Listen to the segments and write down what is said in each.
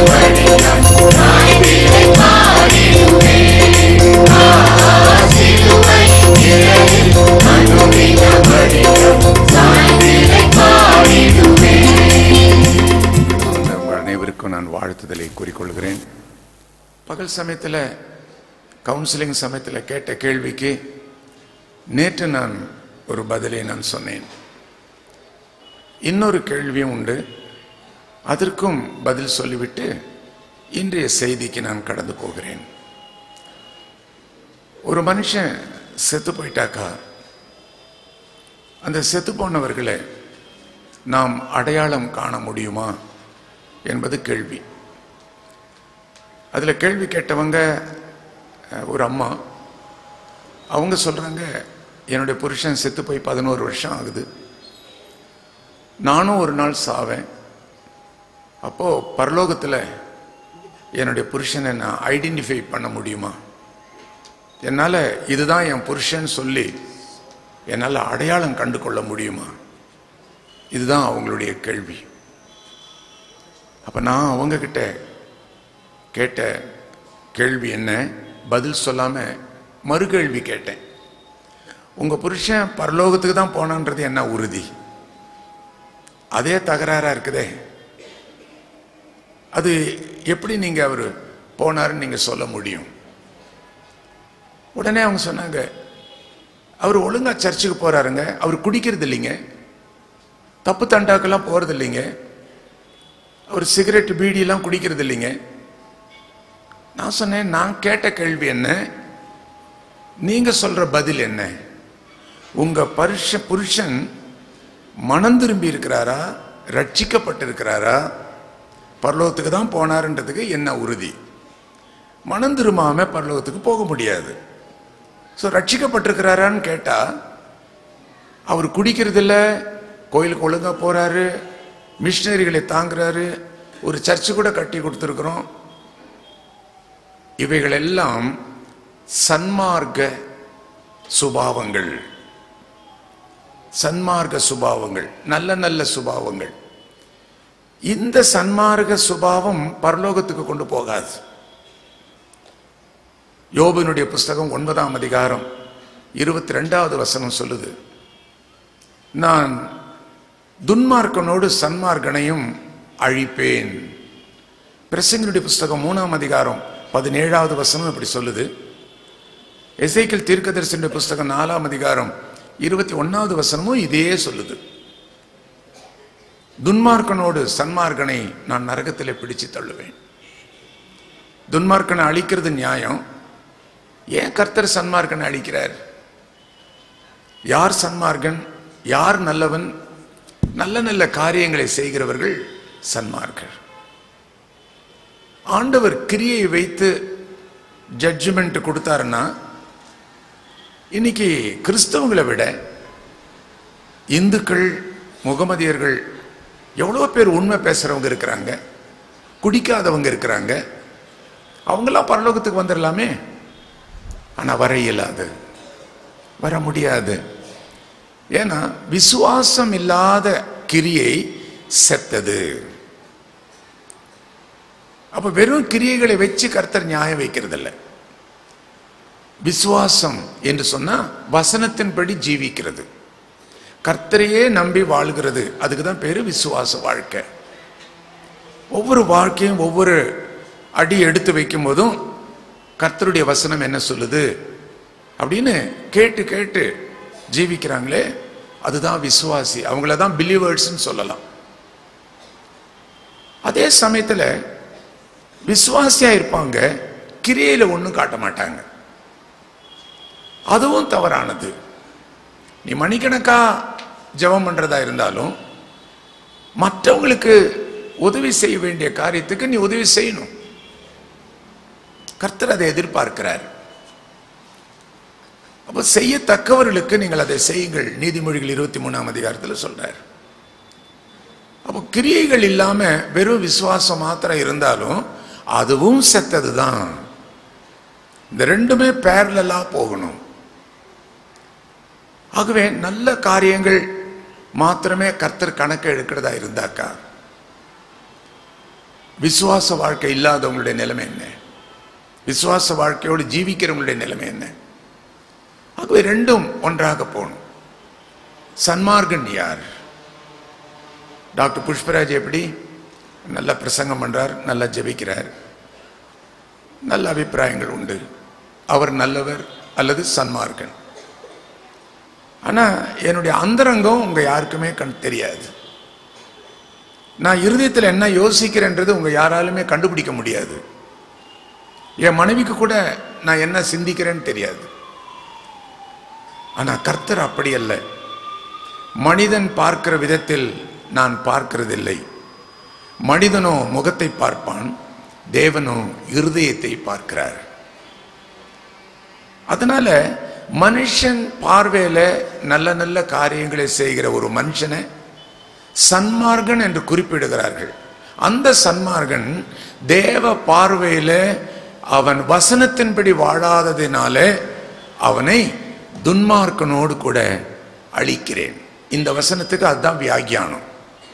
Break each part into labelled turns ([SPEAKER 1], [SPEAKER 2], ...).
[SPEAKER 1] உங்கள் அனைவருக்கும் நான் வாழ்த்துதலை கூறிக்கொள்கிறேன் பகல் சமயத்தில் கவுன்சிலிங் சமயத்தில் கேட்ட கேள்விக்கு நேற்று நான் ஒரு பதிலை நான் சொன்னேன் இன்னொரு கேள்வியும் உண்டு அதற்கும் பதில் சொல்லிவிட்டு இன்றைய செய்திக்கு நான் கடந்து போகிறேன் ஒரு மனுஷன் செத்து போயிட்டாக்கா அந்த செத்து போனவர்களை நாம் அடையாளம் காண முடியுமா என்பது கேள்வி அதில் கேள்வி கேட்டவங்க அஹ், ஒரு அம்மா அவங்க சொல்றாங்க என்னுடைய புருஷன் செத்து போய் பதினோரு வருஷம் ஆகுது நானும் ஒரு நாள் சாவேன் அப்போ பரலோகத்தில் என்னுடைய புருஷனை நான் ஐடென்டிஃபை பண்ண முடியுமா என்னால் இதுதான் என் புருஷன் சொல்லி என்னால் அடையாளம் கண்டு கொள்ள முடியுமா இதுதான் அவங்களுடைய கேள்வி அப்ப நான் அவங்க கிட்ட கேட்ட கேள்வி என்ன பதில் சொல்லாம மறுகேள்வி கேட்டேன் உங்க புருஷன் பரலோகத்துக்கு தான் போனான்றது என்ன உறுதி அதே தகராறா இருக்குதே அது எப்படி நீங்க அவர் போனாருன்னு நீங்க சொல்ல முடியும் உடனே அவங்க சொன்னாங்க அவர் ஒழுங்கா சர்ச்சுக்கு போறாருங்க அவர் குடிக்கிறது இல்லைங்க தப்பு தண்டாக்கெல்லாம் போறது இல்லைங்க அவர் சிகரெட் பீடியெல்லாம் குடிக்கிறது இல்லைங்க நான் சொன்னேன் நான் கேட்ட கேள்வி என்ன நீங்க சொல்ற பதில் என்ன உங்க பருஷ புருஷன் மனம் திரும்பி இருக்கிறாரா ரட்சிக்கப்பட்டிருக்கிறாரா பரலோகத்துக்கு தான் போனாருன்றதுக்கு என்ன உறுதி மனம் திரும்பாம பரலோகத்துக்கு போக முடியாது ஸோ ரட்சிக்கப்பட்டிருக்கிறாரான்னு கேட்டா அவர் குடிக்கிறது இல்ல கோயிலுக்கு ஒழுங்கா போறாரு மிஷினரிகளை தாங்குறாரு ஒரு சர்ச்சு கூட கட்டி கொடுத்துருக்குறோம் இவைகள் எல்லாம் சன்மார்க்க சுபாவங்கள் சன்மார்க்க சுபாவங்கள் நல்ல நல்ல சுபாவங்கள் இந்த சன்மார்க்க சுபாவம் பரலோகத்துக்கு கொண்டு போகாது யோபனுடைய புஸ்தகம் ஒன்பதாம் அதிகாரம் இருபத்தி ரெண்டாவது வசனம் சொல்லுது நான் துன்மார்க்கனோடு சன்மார்க்கனையும் அழிப்பேன் பிரசங்களுடைய புஸ்தகம் மூணாம் அதிகாரம் பதினேழாவது வசனம் இப்படி சொல்லுது எசைக்கல் தீர்க்கதரிசனுடைய புஸ்தகம் நாலாம் அதிகாரம் இருபத்தி ஒன்னாவது வசனமும் இதே சொல்லுது துன்மார்க்கனோடு சன்மார்க்கனை நான் நரகத்திலே பிடிச்சு தள்ளுவேன் துன்மார்க்கனை அழிக்கிறது நியாயம் ஏன் கர்த்தர் சன்மார்க்கனை அழிக்கிறார் யார் சன்மார்க்கன் யார் நல்லவன் நல்ல நல்ல காரியங்களை செய்கிறவர்கள் சன்மார்க்கர் ஆண்டவர் கிரியை வைத்து ஜட்ஜ்மெண்ட் கொடுத்தாருன்னா இன்னைக்கு கிறிஸ்தவங்களை விட இந்துக்கள் முகமதியர்கள் எவ்வளோ பேர் உண்மை பேசுறவங்க இருக்கிறாங்க குடிக்காதவங்க இருக்கிறாங்க அவங்களாம் பரலோகத்துக்கு வந்துடலாமே ஆனா வர இயலாது வர முடியாது ஏன்னா விசுவாசம் இல்லாத கிரியை செத்தது அப்ப வெறும் கிரியைகளை வச்சு கர்த்தர் நியாயம் வைக்கிறது இல்ல விசுவாசம் என்று சொன்னா வசனத்தின்படி ஜீவிக்கிறது கர்த்தரையே நம்பி வாழ்கிறது அதுக்கு தான் பேரு விசுவாச வாழ்க்கை ஒவ்வொரு வாழ்க்கையும் ஒவ்வொரு அடி எடுத்து வைக்கும் போதும் கர்த்தருடைய வசனம் என்ன சொல்லுது அப்படின்னு கேட்டு கேட்டு ஜீவிக்கிறாங்களே அதுதான் விசுவாசி அவங்கள தான் பிலீவர்ஸ்னு சொல்லலாம் அதே சமயத்துல விசுவாசியா இருப்பாங்க கிரியையில ஒண்ணும் காட்ட மாட்டாங்க அதுவும் தவறானது நீ மணிக்கணக்கா ஜெபம் பண்றதா இருந்தாலும் மற்றவங்களுக்கு உதவி செய்ய வேண்டிய காரியத்துக்கு நீ உதவி செய்யணும் கர்த்தர் அதை எதிர்பார்க்கிறார் அப்ப செய்யத்தக்கவர்களுக்கு நீங்கள் அதை செய்யுங்கள் நீதிமொழிகள் இருபத்தி மூணாம் அதிகாரத்தில் சொல்றார் அப்போ கிரியைகள் இல்லாம வெறும் விசுவாசம் மாத்திரம் இருந்தாலும் அதுவும் செத்தது தான் இந்த ரெண்டுமே பேரலா போகணும் ஆகவே நல்ல காரியங்கள் மாத்திரமே கர்த்தர் கணக்கு எடுக்கிறதா இருந்தாக்கா விசுவாச வாழ்க்கை இல்லாதவங்களுடைய நிலைமை என்ன விசுவாச வாழ்க்கையோடு ஜீவிக்கிறவங்களுடைய நிலைமை என்ன ஆகவே ரெண்டும் ஒன்றாக போகணும் சன்மார்கன் யார் டாக்டர் புஷ்பராஜ் எப்படி நல்ல பிரசங்கம் பண்றார் நல்லா ஜெபிக்கிறார் நல்ல அபிப்பிராயங்கள் உண்டு அவர் நல்லவர் அல்லது சன்மார்கன் ஆனா என்னுடைய அந்தரங்கம் உங்க யாருக்குமே கண் தெரியாது நான் இருதயத்தில் என்ன யோசிக்கிறேன்றது உங்க யாராலுமே கண்டுபிடிக்க முடியாது என் மனைவிக்கு கூட நான் என்ன சிந்திக்கிறேன்னு தெரியாது ஆனா கர்த்தர் அப்படி அல்ல மனிதன் பார்க்கிற விதத்தில் நான் பார்க்கிறதில்லை மனிதனோ முகத்தை பார்ப்பான் தேவனோ இருதயத்தை பார்க்கிறார் அதனால மனுஷன் பார்வையில நல்ல நல்ல காரியங்களை செய்கிற ஒரு மனுஷனை சன்மார்கன் என்று குறிப்பிடுகிறார்கள் அந்த சன்மார்கன் தேவ பார்வையில அவன் வசனத்தின்படி வாழாததினால அவனை துன்மார்க்கனோடு கூட அழிக்கிறேன் இந்த வசனத்துக்கு அதுதான் வியாக்கியானம்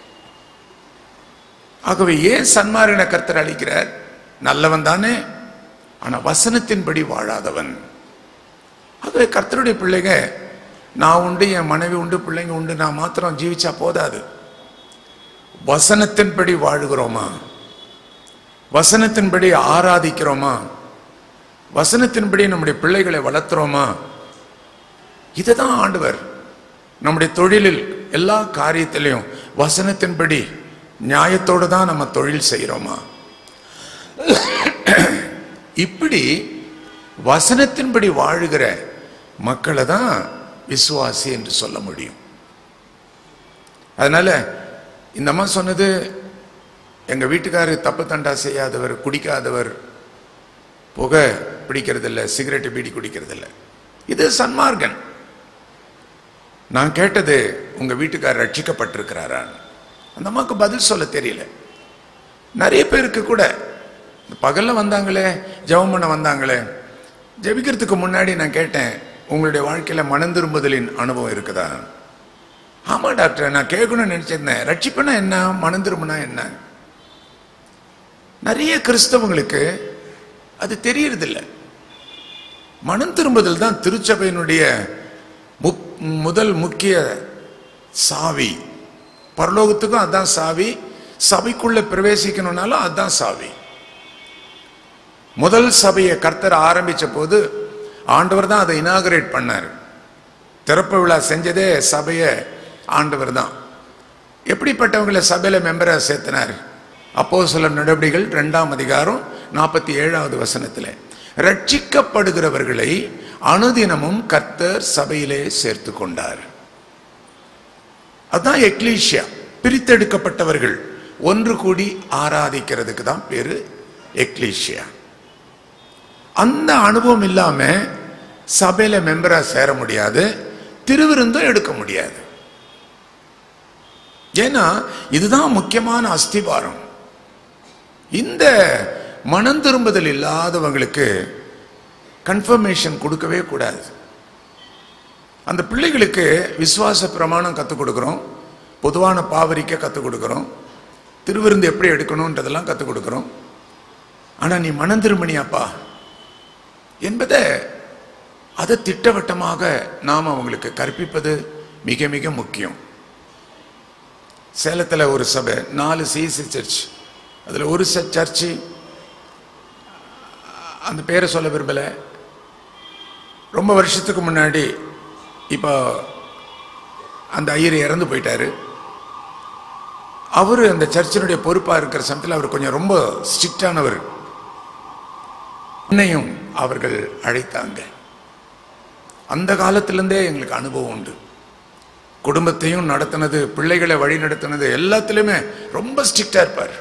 [SPEAKER 1] ஆகவே ஏன் சன்மார்கனை கர்த்தர் அழிக்கிறார் நல்லவன் தானே ஆனா வசனத்தின்படி வாழாதவன் ஆகவே கர்த்தருடைய பிள்ளைங்க நான் உண்டு என் மனைவி உண்டு பிள்ளைங்க உண்டு நான் மாத்திரம் ஜீவிச்சா போதாது வசனத்தின்படி வாழுகிறோமா வசனத்தின்படி ஆராதிக்கிறோமா வசனத்தின்படி நம்முடைய பிள்ளைகளை வளர்த்துறோமா இதுதான் ஆண்டவர் நம்முடைய தொழிலில் எல்லா காரியத்திலையும் வசனத்தின்படி நியாயத்தோடு தான் நம்ம தொழில் செய்கிறோமா இப்படி வசனத்தின்படி வாழுகிற மக்களை தான் விசுவாசி என்று சொல்ல முடியும் அதனால இந்த அம்மா சொன்னது எங்க வீட்டுக்காரர் தப்பு தண்டா செய்யாதவர் குடிக்காதவர் புகை பிடிக்கிறதில்ல சிகரெட் பீடி குடிக்கிறதில்ல இது சன்மார்கன் நான் கேட்டது உங்க வீட்டுக்காரர் ரட்சிக்கப்பட்டிருக்கிறாரா அந்த அம்மாவுக்கு பதில் சொல்ல தெரியல நிறைய பேருக்கு கூட இந்த பகல்ல வந்தாங்களே ஜெபம் பண்ண வந்தாங்களே ஜெபிக்கிறதுக்கு முன்னாடி நான் கேட்டேன் உங்களுடைய வாழ்க்கையில மனம் திரும்புதலின் அனுபவம் இருக்குதா ஆமா டாக்டர் நான் கேட்கணும்னு நினைச்சிருந்தேன் ரட்சிப்புனா என்ன மனம் திரும்பினா என்ன நிறைய கிறிஸ்தவங்களுக்கு அது தெரியறதில்ல மனம் திரும்புதல் தான் திருச்சபையினுடைய முக்- முதல் முக்கிய சாவி பரலோகத்துக்கும் அதான் சாவி சபைக்குள்ள பிரவேசிக்கணும்னாலும் அதான் சாவி முதல் சபையை கர்த்தர் ஆரம்பிச்ச போது ஆண்டவர் தான் அதை இனாகரேட் பண்ணார் திறப்பு விழா செஞ்சதே சபையை ஆண்டவர் தான் எப்படிப்பட்டவங்களை சபையில மெம்பரா சேர்த்தினார் அப்போ சில நடவடிக்கைகள் ரெண்டாம் அதிகாரம் நாற்பத்தி ஏழாவது வசனத்துல ரட்சிக்கப்படுகிறவர்களை அனுதினமும் கர்த்தர் சபையிலே சேர்த்து கொண்டார் அதான் எக்லீஷியா பிரித்தெடுக்கப்பட்டவர்கள் ஒன்று கூடி ஆராதிக்கிறதுக்கு தான் பேரு எக்லீஷியா அந்த அனுபவம் இல்லாம சபையில மெம்பரா சேர முடியாது திருவிருந்தும் எடுக்க முடியாது ஏன்னா இதுதான் முக்கியமான அஸ்திபாரம் இந்த மனம் திரும்புதல் இல்லாதவங்களுக்கு கன்ஃபர்மேஷன் கொடுக்கவே கூடாது அந்த பிள்ளைகளுக்கு விசுவாச பிரமாணம் கற்றுக் கொடுக்குறோம் பொதுவான பாவரிக்க கற்றுக் கொடுக்குறோம் திருவிருந்து எப்படி எடுக்கணுன்றதெல்லாம் கற்றுக் கொடுக்குறோம் ஆனால் நீ மனம் திரும்பினியாப்பா என்பதை அதை திட்டவட்டமாக நாம் அவங்களுக்கு கற்பிப்பது மிக மிக முக்கியம் சேலத்தில் ஒரு சபை நாலு சிசி சர்ச் அதில் ஒரு ச- சர்ச்சு அந்த பேரை சொல்ல விரும்பலை ரொம்ப வருஷத்துக்கு முன்னாடி இப்போ அந்த ஐயர் இறந்து போயிட்டாரு அவர் அந்த சர்ச்சினுடைய பொறுப்பாக இருக்கிற சமயத்தில் அவர் கொஞ்சம் ரொம்ப ஸ்ட்ரிக்டானவர் என்னையும் அவர்கள் அழைத்தாங்க அந்த காலத்திலிருந்தே எங்களுக்கு அனுபவம் உண்டு குடும்பத்தையும் நடத்தினது பிள்ளைகளை வழி நடத்தினது எல்லாத்துலேயுமே ரொம்ப ஸ்ட்ரிக்டாக இருப்பார்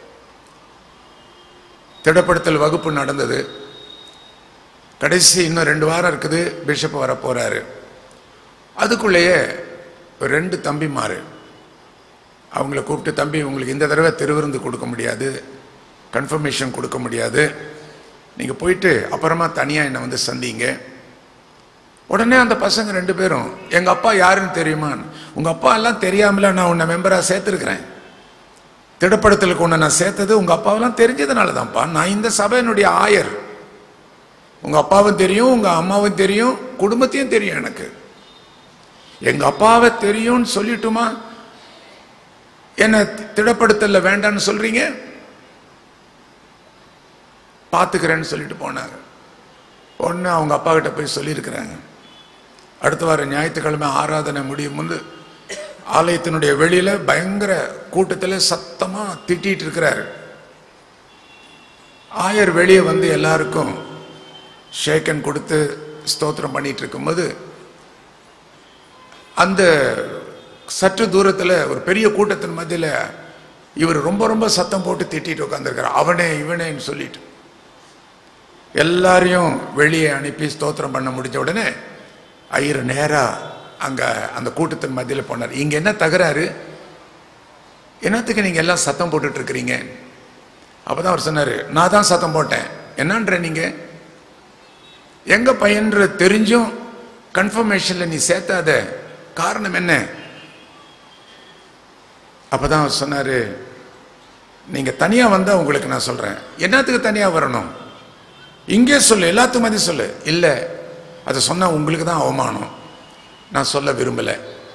[SPEAKER 1] திடப்படுத்தல் வகுப்பு நடந்தது கடைசி இன்னும் ரெண்டு வாரம் இருக்குது பிஷப் வர போறாரு அதுக்குள்ளேயே ஒரு ரெண்டு தம்பிமாரு அவங்கள கூப்பிட்டு தம்பி உங்களுக்கு இந்த தடவை திருவிருந்து கொடுக்க முடியாது கன்ஃபர்மேஷன் கொடுக்க முடியாது நீங்கள் போயிட்டு அப்புறமா தனியாக என்னை வந்து சந்திங்க உடனே அந்த பசங்க ரெண்டு பேரும் எங்கள் அப்பா யாருன்னு தெரியுமா உங்கள் அப்பா எல்லாம் தெரியாமல நான் உன்னை மெம்பராக சேர்த்துருக்கிறேன் திடப்படத்தில் கொண்டு நான் சேர்த்தது உங்க அப்பாவெல்லாம் தெரிஞ்சதுனால தான்ப்பா நான் இந்த சபையினுடைய ஆயர் உங்க அப்பாவும் தெரியும் உங்க அம்மாவும் தெரியும் குடும்பத்தையும் தெரியும் எனக்கு எங்க அப்பாவை தெரியும்னு சொல்லிட்டுமா என்ன திடப்படுத்தல வேண்டாம்னு சொல்றீங்க பார்த்துக்கிறேன்னு சொல்லிட்டு போனாங்க ஒன்று அவங்க அப்பா கிட்ட போய் சொல்லியிருக்கிறாங்க அடுத்த வாரம் ஞாயிற்றுக்கிழமை ஆராதனை முடியும் போது ஆலயத்தினுடைய வெளியில பயங்கர கூட்டத்தில் சத்தமா திட்டிட்டு இருக்கிறாரு ஆயர் வெளியே வந்து எல்லாருக்கும் ஷேக்கன் கொடுத்து ஸ்தோத்திரம் பண்ணிட்டு இருக்கும்போது அந்த சற்று தூரத்தில் ஒரு பெரிய கூட்டத்தின் மத்தியில் இவர் ரொம்ப ரொம்ப சத்தம் போட்டு திட்டிட்டு உட்காந்துருக்காரு அவனே இவனேன்னு சொல்லிட்டு எல்லாரையும் வெளியே அனுப்பி ஸ்தோத்திரம் பண்ண முடிஞ்ச உடனே ஐயர் நேரா அங்க அந்த கூட்டத்தின் மத்தியில் போனார் இங்க என்ன தகராறு என்னத்துக்கு நீங்க எல்லாம் சத்தம் போட்டுட்டு இருக்கிறீங்க அப்பதான் அவர் சொன்னாரு நான் தான் சத்தம் போட்டேன் என்னன்ற நீங்க எங்க பையன்ற தெரிஞ்சும் கன்ஃபர்மேஷன்ல நீ சேர்த்தாத காரணம் என்ன அப்பதான் அவர் சொன்னாரு நீங்க தனியா வந்தா உங்களுக்கு நான் சொல்றேன் என்னத்துக்கு தனியா வரணும் இங்கே சொல்லு எல்லாத்துக்கும் மதி சொல்லு இல்ல அதை சொன்னா உங்களுக்கு தான் அவமானம் நான் சொல்ல விரும்பல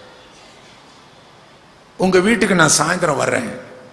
[SPEAKER 1] உங்க வீட்டுக்கு நான் சாயந்தரம் வர்றேன்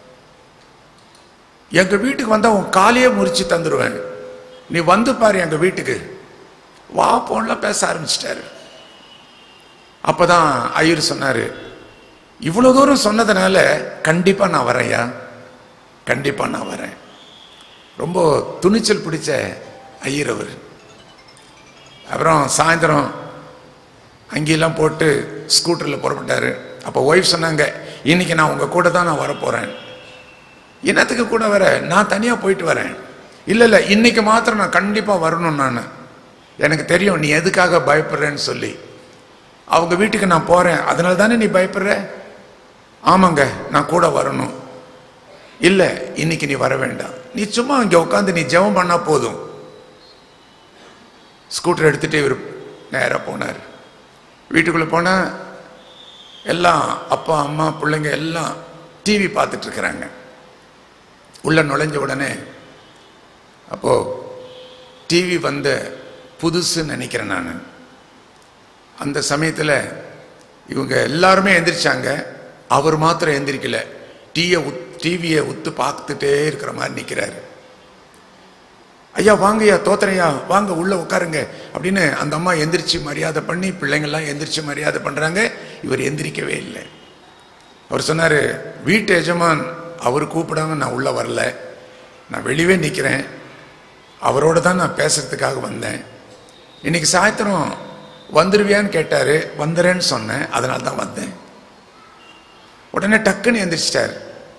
[SPEAKER 1] எங்க வீட்டுக்கு வந்தா உன் காலையே முறிச்சு தந்துடுவேன் நீ வந்து பாரு எங்க வீட்டுக்கு வா போன்லாம் பேச ஆரம்பிச்சிட்டாரு அப்பதான் ஐயர் சொன்னாரு இவ்வளவு தூரம் சொன்னதுனால கண்டிப்பா நான் வரேன்யா கண்டிப்பா நான் வரேன் ரொம்ப துணிச்சல் பிடிச்ச ஐயர் அவர் அப்புறம் சாயந்தரம் அங்கெல்லாம் போட்டு ஸ்கூட்டரில் புறப்பட்டாரு அப்போ ஒய்ஃப் சொன்னாங்க இன்னைக்கு நான் உங்க கூட தான் நான் வரப்போறேன் என்னத்துக்கு கூட வர நான் தனியா போயிட்டு வரேன் இல்ல இல்ல இன்னைக்கு மாத்திரம் நான் கண்டிப்பா வரணும் நான் எனக்கு தெரியும் நீ எதுக்காக பயப்படுறேன்னு சொல்லி அவங்க வீட்டுக்கு நான் போறேன் அதனால தானே நீ பயப்படுற ஆமாங்க நான் கூட வரணும் இல்ல இன்னைக்கு நீ வர வேண்டாம் நீ சும்மா இங்க உட்காந்து நீ ஜெபம் பண்ணா போதும் ஸ்கூட்டர் எடுத்துட்டு இவர் நேரா போனார் வீட்டுக்குள்ள போனா எல்லாம் அப்பா அம்மா பிள்ளைங்க எல்லாம் டிவி பார்த்துட்டு இருக்கிறாங்க உள்ள நுழைஞ்ச உடனே அப்போ டிவி வந்த புதுசுன்னு நினைக்கிறேன் நான் அந்த சமயத்தில் இவங்க எல்லாருமே எந்திரிச்சாங்க அவர் மாத்திரம் எந்திரிக்கல டீயை உத் டிவியை உத்து பார்த்துட்டே இருக்கிற மாதிரி நிற்கிறாரு ஐயா வாங்கய்யா தோத்தரையா வாங்க உள்ள உட்காருங்க அப்படின்னு அந்த அம்மா எந்திரிச்சு மரியாதை பண்ணி பிள்ளைங்கள்லாம் எந்திரிச்சு மரியாதை பண்றாங்க இவர் எந்திரிக்கவே இல்லை அவர் சொன்னாரு வீட்டு எஜமான் அவர் கூப்பிடாம நான் உள்ள வரல நான் வெளியவே நிற்கிறேன் அவரோட தான் நான் பேசுறதுக்காக வந்தேன் இன்னைக்கு சாயந்தரம் வந்துருவியான்னு கேட்டாரு வந்துறேன்னு சொன்னேன் அதனால தான் வந்தேன் உடனே டக்குன்னு எந்திரிச்சிட்டாரு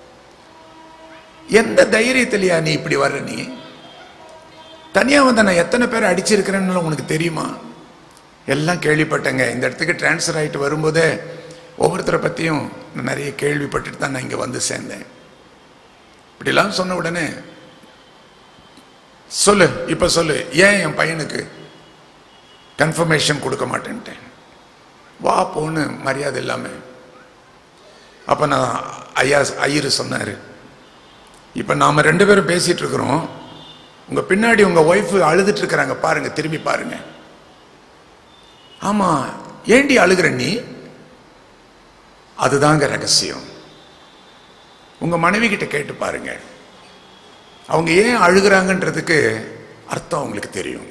[SPEAKER 1] எந்த தைரியத்திலையா நீ இப்படி வர்ற நீ தனியா வந்த நான் எத்தனை பேர் அடிச்சிருக்கிறேன்னு உனக்கு தெரியுமா எல்லாம் கேள்விப்பட்டேங்க இந்த இடத்துக்கு டிரான்ஸ்ஃபர் ஆயிட்டு வரும்போதே ஒவ்வொருத்தரை பத்தியும் நான் நிறைய கேள்விப்பட்டுட்டு தான் நான் இங்க வந்து சேர்ந்தேன் இப்படிலாம் சொன்ன உடனே சொல்லு இப்ப சொல்லு ஏன் என் பையனுக்கு கன்ஃபர்மேஷன் கொடுக்க மாட்டேன்ட்டேன் வா போன்னு மரியாதை இல்லாம அப்ப நான் ஐயா ஐயர் சொன்னாரு இப்ப நாம ரெண்டு பேரும் பேசிட்டு இருக்கிறோம் உங்க பின்னாடி உங்க ஒய்ஃப் அழுதுட்டு இருக்கிறாங்க பாருங்க திரும்பி பாருங்க ஆமா ஏண்டி அழுகிற நீ அதுதாங்க ரகசியம் உங்க மனைவி கிட்ட கேட்டு பாருங்க அவங்க ஏன் அழுகுறாங்கன்றதுக்கு அர்த்தம் அவங்களுக்கு தெரியும்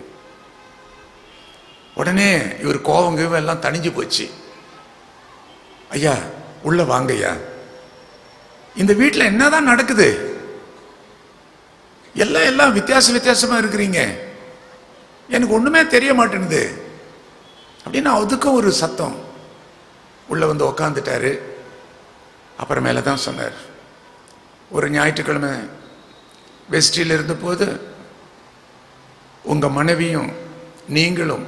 [SPEAKER 1] உடனே இவர் கோவம் கீவம் எல்லாம் தணிஞ்சு போச்சு ஐயா உள்ள வாங்க ஐயா இந்த வீட்டில் என்னதான் நடக்குது எல்லாம் எல்லாம் வித்தியாச வித்தியாசமா இருக்கிறீங்க எனக்கு ஒண்ணுமே தெரிய மாட்டேங்குது அப்படின்னு அதுக்கும் ஒரு சத்தம் உள்ள வந்து உக்காந்துட்டாரு அப்புறமேல தான் சொன்னார் ஒரு ஞாயிற்றுக்கிழமை வெஸ்டியில் இருந்தபோது உங்க மனைவியும் நீங்களும்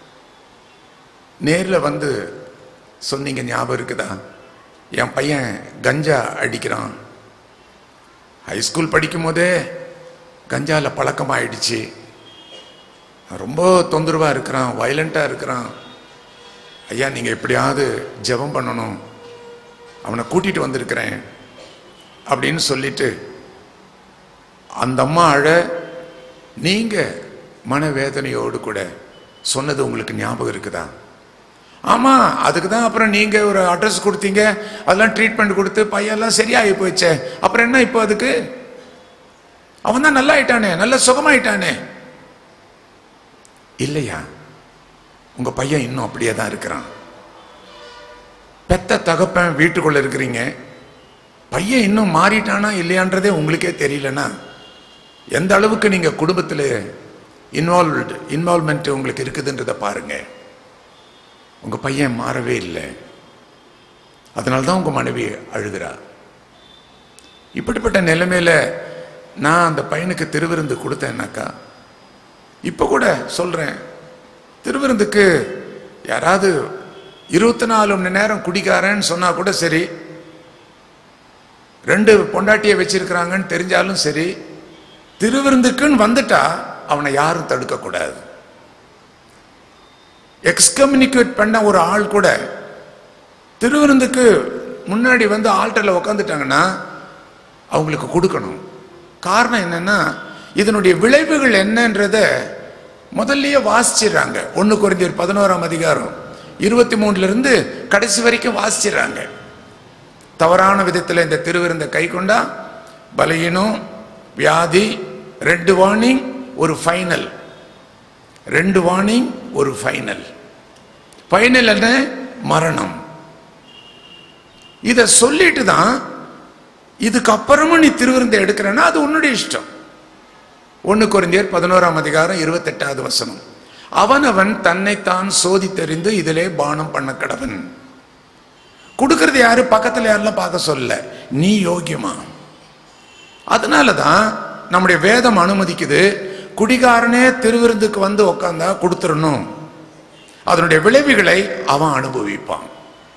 [SPEAKER 1] நேர்ல வந்து சொன்னீங்க ஞாபகம் இருக்குதா என் பையன் கஞ்சா அடிக்கிறான் ஹைஸ்கூல் படிக்கும் போதே கஞ்சால பழக்கமாயிடுச்சு ரொம்ப தொந்தரவா இருக்கிறான் வயலண்டா இருக்கிறான் ஐயா நீங்க எப்படியாவது ஜெபம் பண்ணணும் அவனை கூட்டிட்டு வந்திருக்கிறேன் அப்படின்னு சொல்லிட்டு அந்த அம்மா அழ நீங்க மனவேதனையோடு கூட சொன்னது உங்களுக்கு ஞாபகம் இருக்குதா ஆமா அதுக்கு தான் அப்புறம் நீங்க ஒரு அட்ரஸ் கொடுத்தீங்க அதெல்லாம் ட்ரீட்மெண்ட் கொடுத்து பையெல்லாம் சரியாகி போயிடுச்சே அப்புறம் என்ன இப்போ அதுக்கு அவன் தான் நல்லா ஆயிட்டானே நல்ல சுகமாயிட்டானே இல்லையா உங்க பையன் இன்னும் அப்படியே தான் இருக்கிறான் பெத்த தகப்பன் வீட்டுக்குள்ள இருக்கிறீங்க பையன் இன்னும் மாறிட்டானா இல்லையான்றதே உங்களுக்கே தெரியலனா எந்த அளவுக்கு நீங்க குடும்பத்தில் இன்வால்வ்டு இன்வால்மெண்ட் உங்களுக்கு இருக்குதுன்றத பாருங்க உங்க பையன் மாறவே இல்லை அதனால தான் உங்க மனைவி அழுகிறா இப்படிப்பட்ட நிலைமையில நான் அந்த பையனுக்கு திருவிருந்து கொடுத்தேன்னாக்கா இப்போ கூட சொல்றேன் திருவிருந்துக்கு யாராவது இருபத்தி நாலு மணி நேரம் குடிக்காரன்னு சொன்னா கூட சரி ரெண்டு பொண்டாட்டியை வச்சிருக்கிறாங்கன்னு தெரிஞ்சாலும் சரி திருவிருந்துக்குன்னு வந்துட்டா அவனை யாரும் தடுக்கக்கூடாது எக்ஸ்கம்யூனிகேட் பண்ண ஒரு ஆள் கூட திருவிருந்துக்கு முன்னாடி வந்து ஆல்டரில் உக்காந்துட்டாங்கன்னா அவங்களுக்கு கொடுக்கணும் காரணம் என்னன்னா இதனுடைய விளைவுகள் என்னன்றத முதல்லயே வாசிச்சிடுறாங்க ஒன்று குறைஞ்சர் பதினோராம் அதிகாரம் இருபத்தி மூணுல இருந்து கடைசி வரைக்கும் வாசிச்சிடுறாங்க தவறான விதத்தில் இந்த திருவிருந்தை கை கொண்டா பலகீனம் வியாதி ரெண்டு வார்னிங் ஒரு ஃபைனல் ரெண்டு வார்னிங் ஒரு ஃபைனல் ஃபைனல் என்ன மரணம் இத சொல்லிட்டு தான் இதுக்கப்புறமும் நீ திருவிருந்தை எடுக்கிறன்னா அது உன்னுடைய இஷ்டம் ஒன்று குறைந்தியர் பதினோராம் அதிகாரம் இருபத்தெட்டாவது வசனம் அவனவன் தன்னைத்தான் சோதித்தறிந்து இதிலே பானம் பண்ண கடவன் கொடுக்கறது யாரு பக்கத்துல யாரெல்லாம் பார்க்க சொல்லல நீ யோகியமா அதனால தான் நம்முடைய வேதம் அனுமதிக்குது குடிகாரனே திருவிருந்துக்கு வந்து உக்காந்தா கொடுத்துடணும் அதனுடைய விளைவுகளை அவன் அனுபவிப்பான்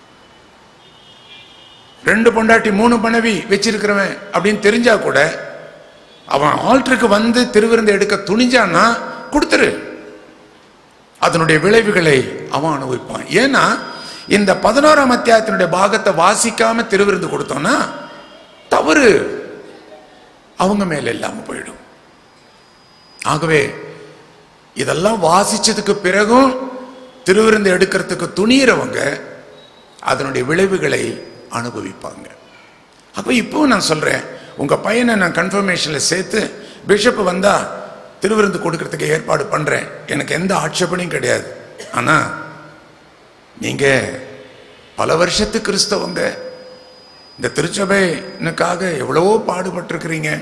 [SPEAKER 1] ரெண்டு பொண்டாட்டி மூணு மனைவி வச்சிருக்கிறவன் அப்படின்னு தெரிஞ்சா கூட அவன் ஆல்டருக்கு வந்து திருவிருந்து எடுக்க துணிஞ்சான்னா கொடுத்துரு அதனுடைய விளைவுகளை அவன் அனுபவிப்பான் ஏன்னா இந்த பதினோராம் அத்தியாயத்தினுடைய பாகத்தை வாசிக்காம திருவிருந்து கொடுத்தோம்னா தவறு அவங்க மேல இல்லாம போயிடும் ஆகவே இதெல்லாம் வாசிச்சதுக்கு பிறகும் திருவிருந்து எடுக்கிறதுக்கு துணியிறவங்க அதனுடைய விளைவுகளை அனுபவிப்பாங்க அப்போ இப்போ நான் சொல்றேன் உங்க பையனை நான் கன்ஃபர்மேஷன்ல சேர்த்து பிஷப் வந்தா திருவிருந்து கொடுக்கறதுக்கு ஏற்பாடு பண்றேன் எனக்கு எந்த ஆட்சேபனையும் கிடையாது ஆனா நீங்க பல வருஷத்து கிறிஸ்தவங்க இந்த திருச்சபைனுக்காக எவ்வளவோ பாடுபட்டிருக்கிறீங்க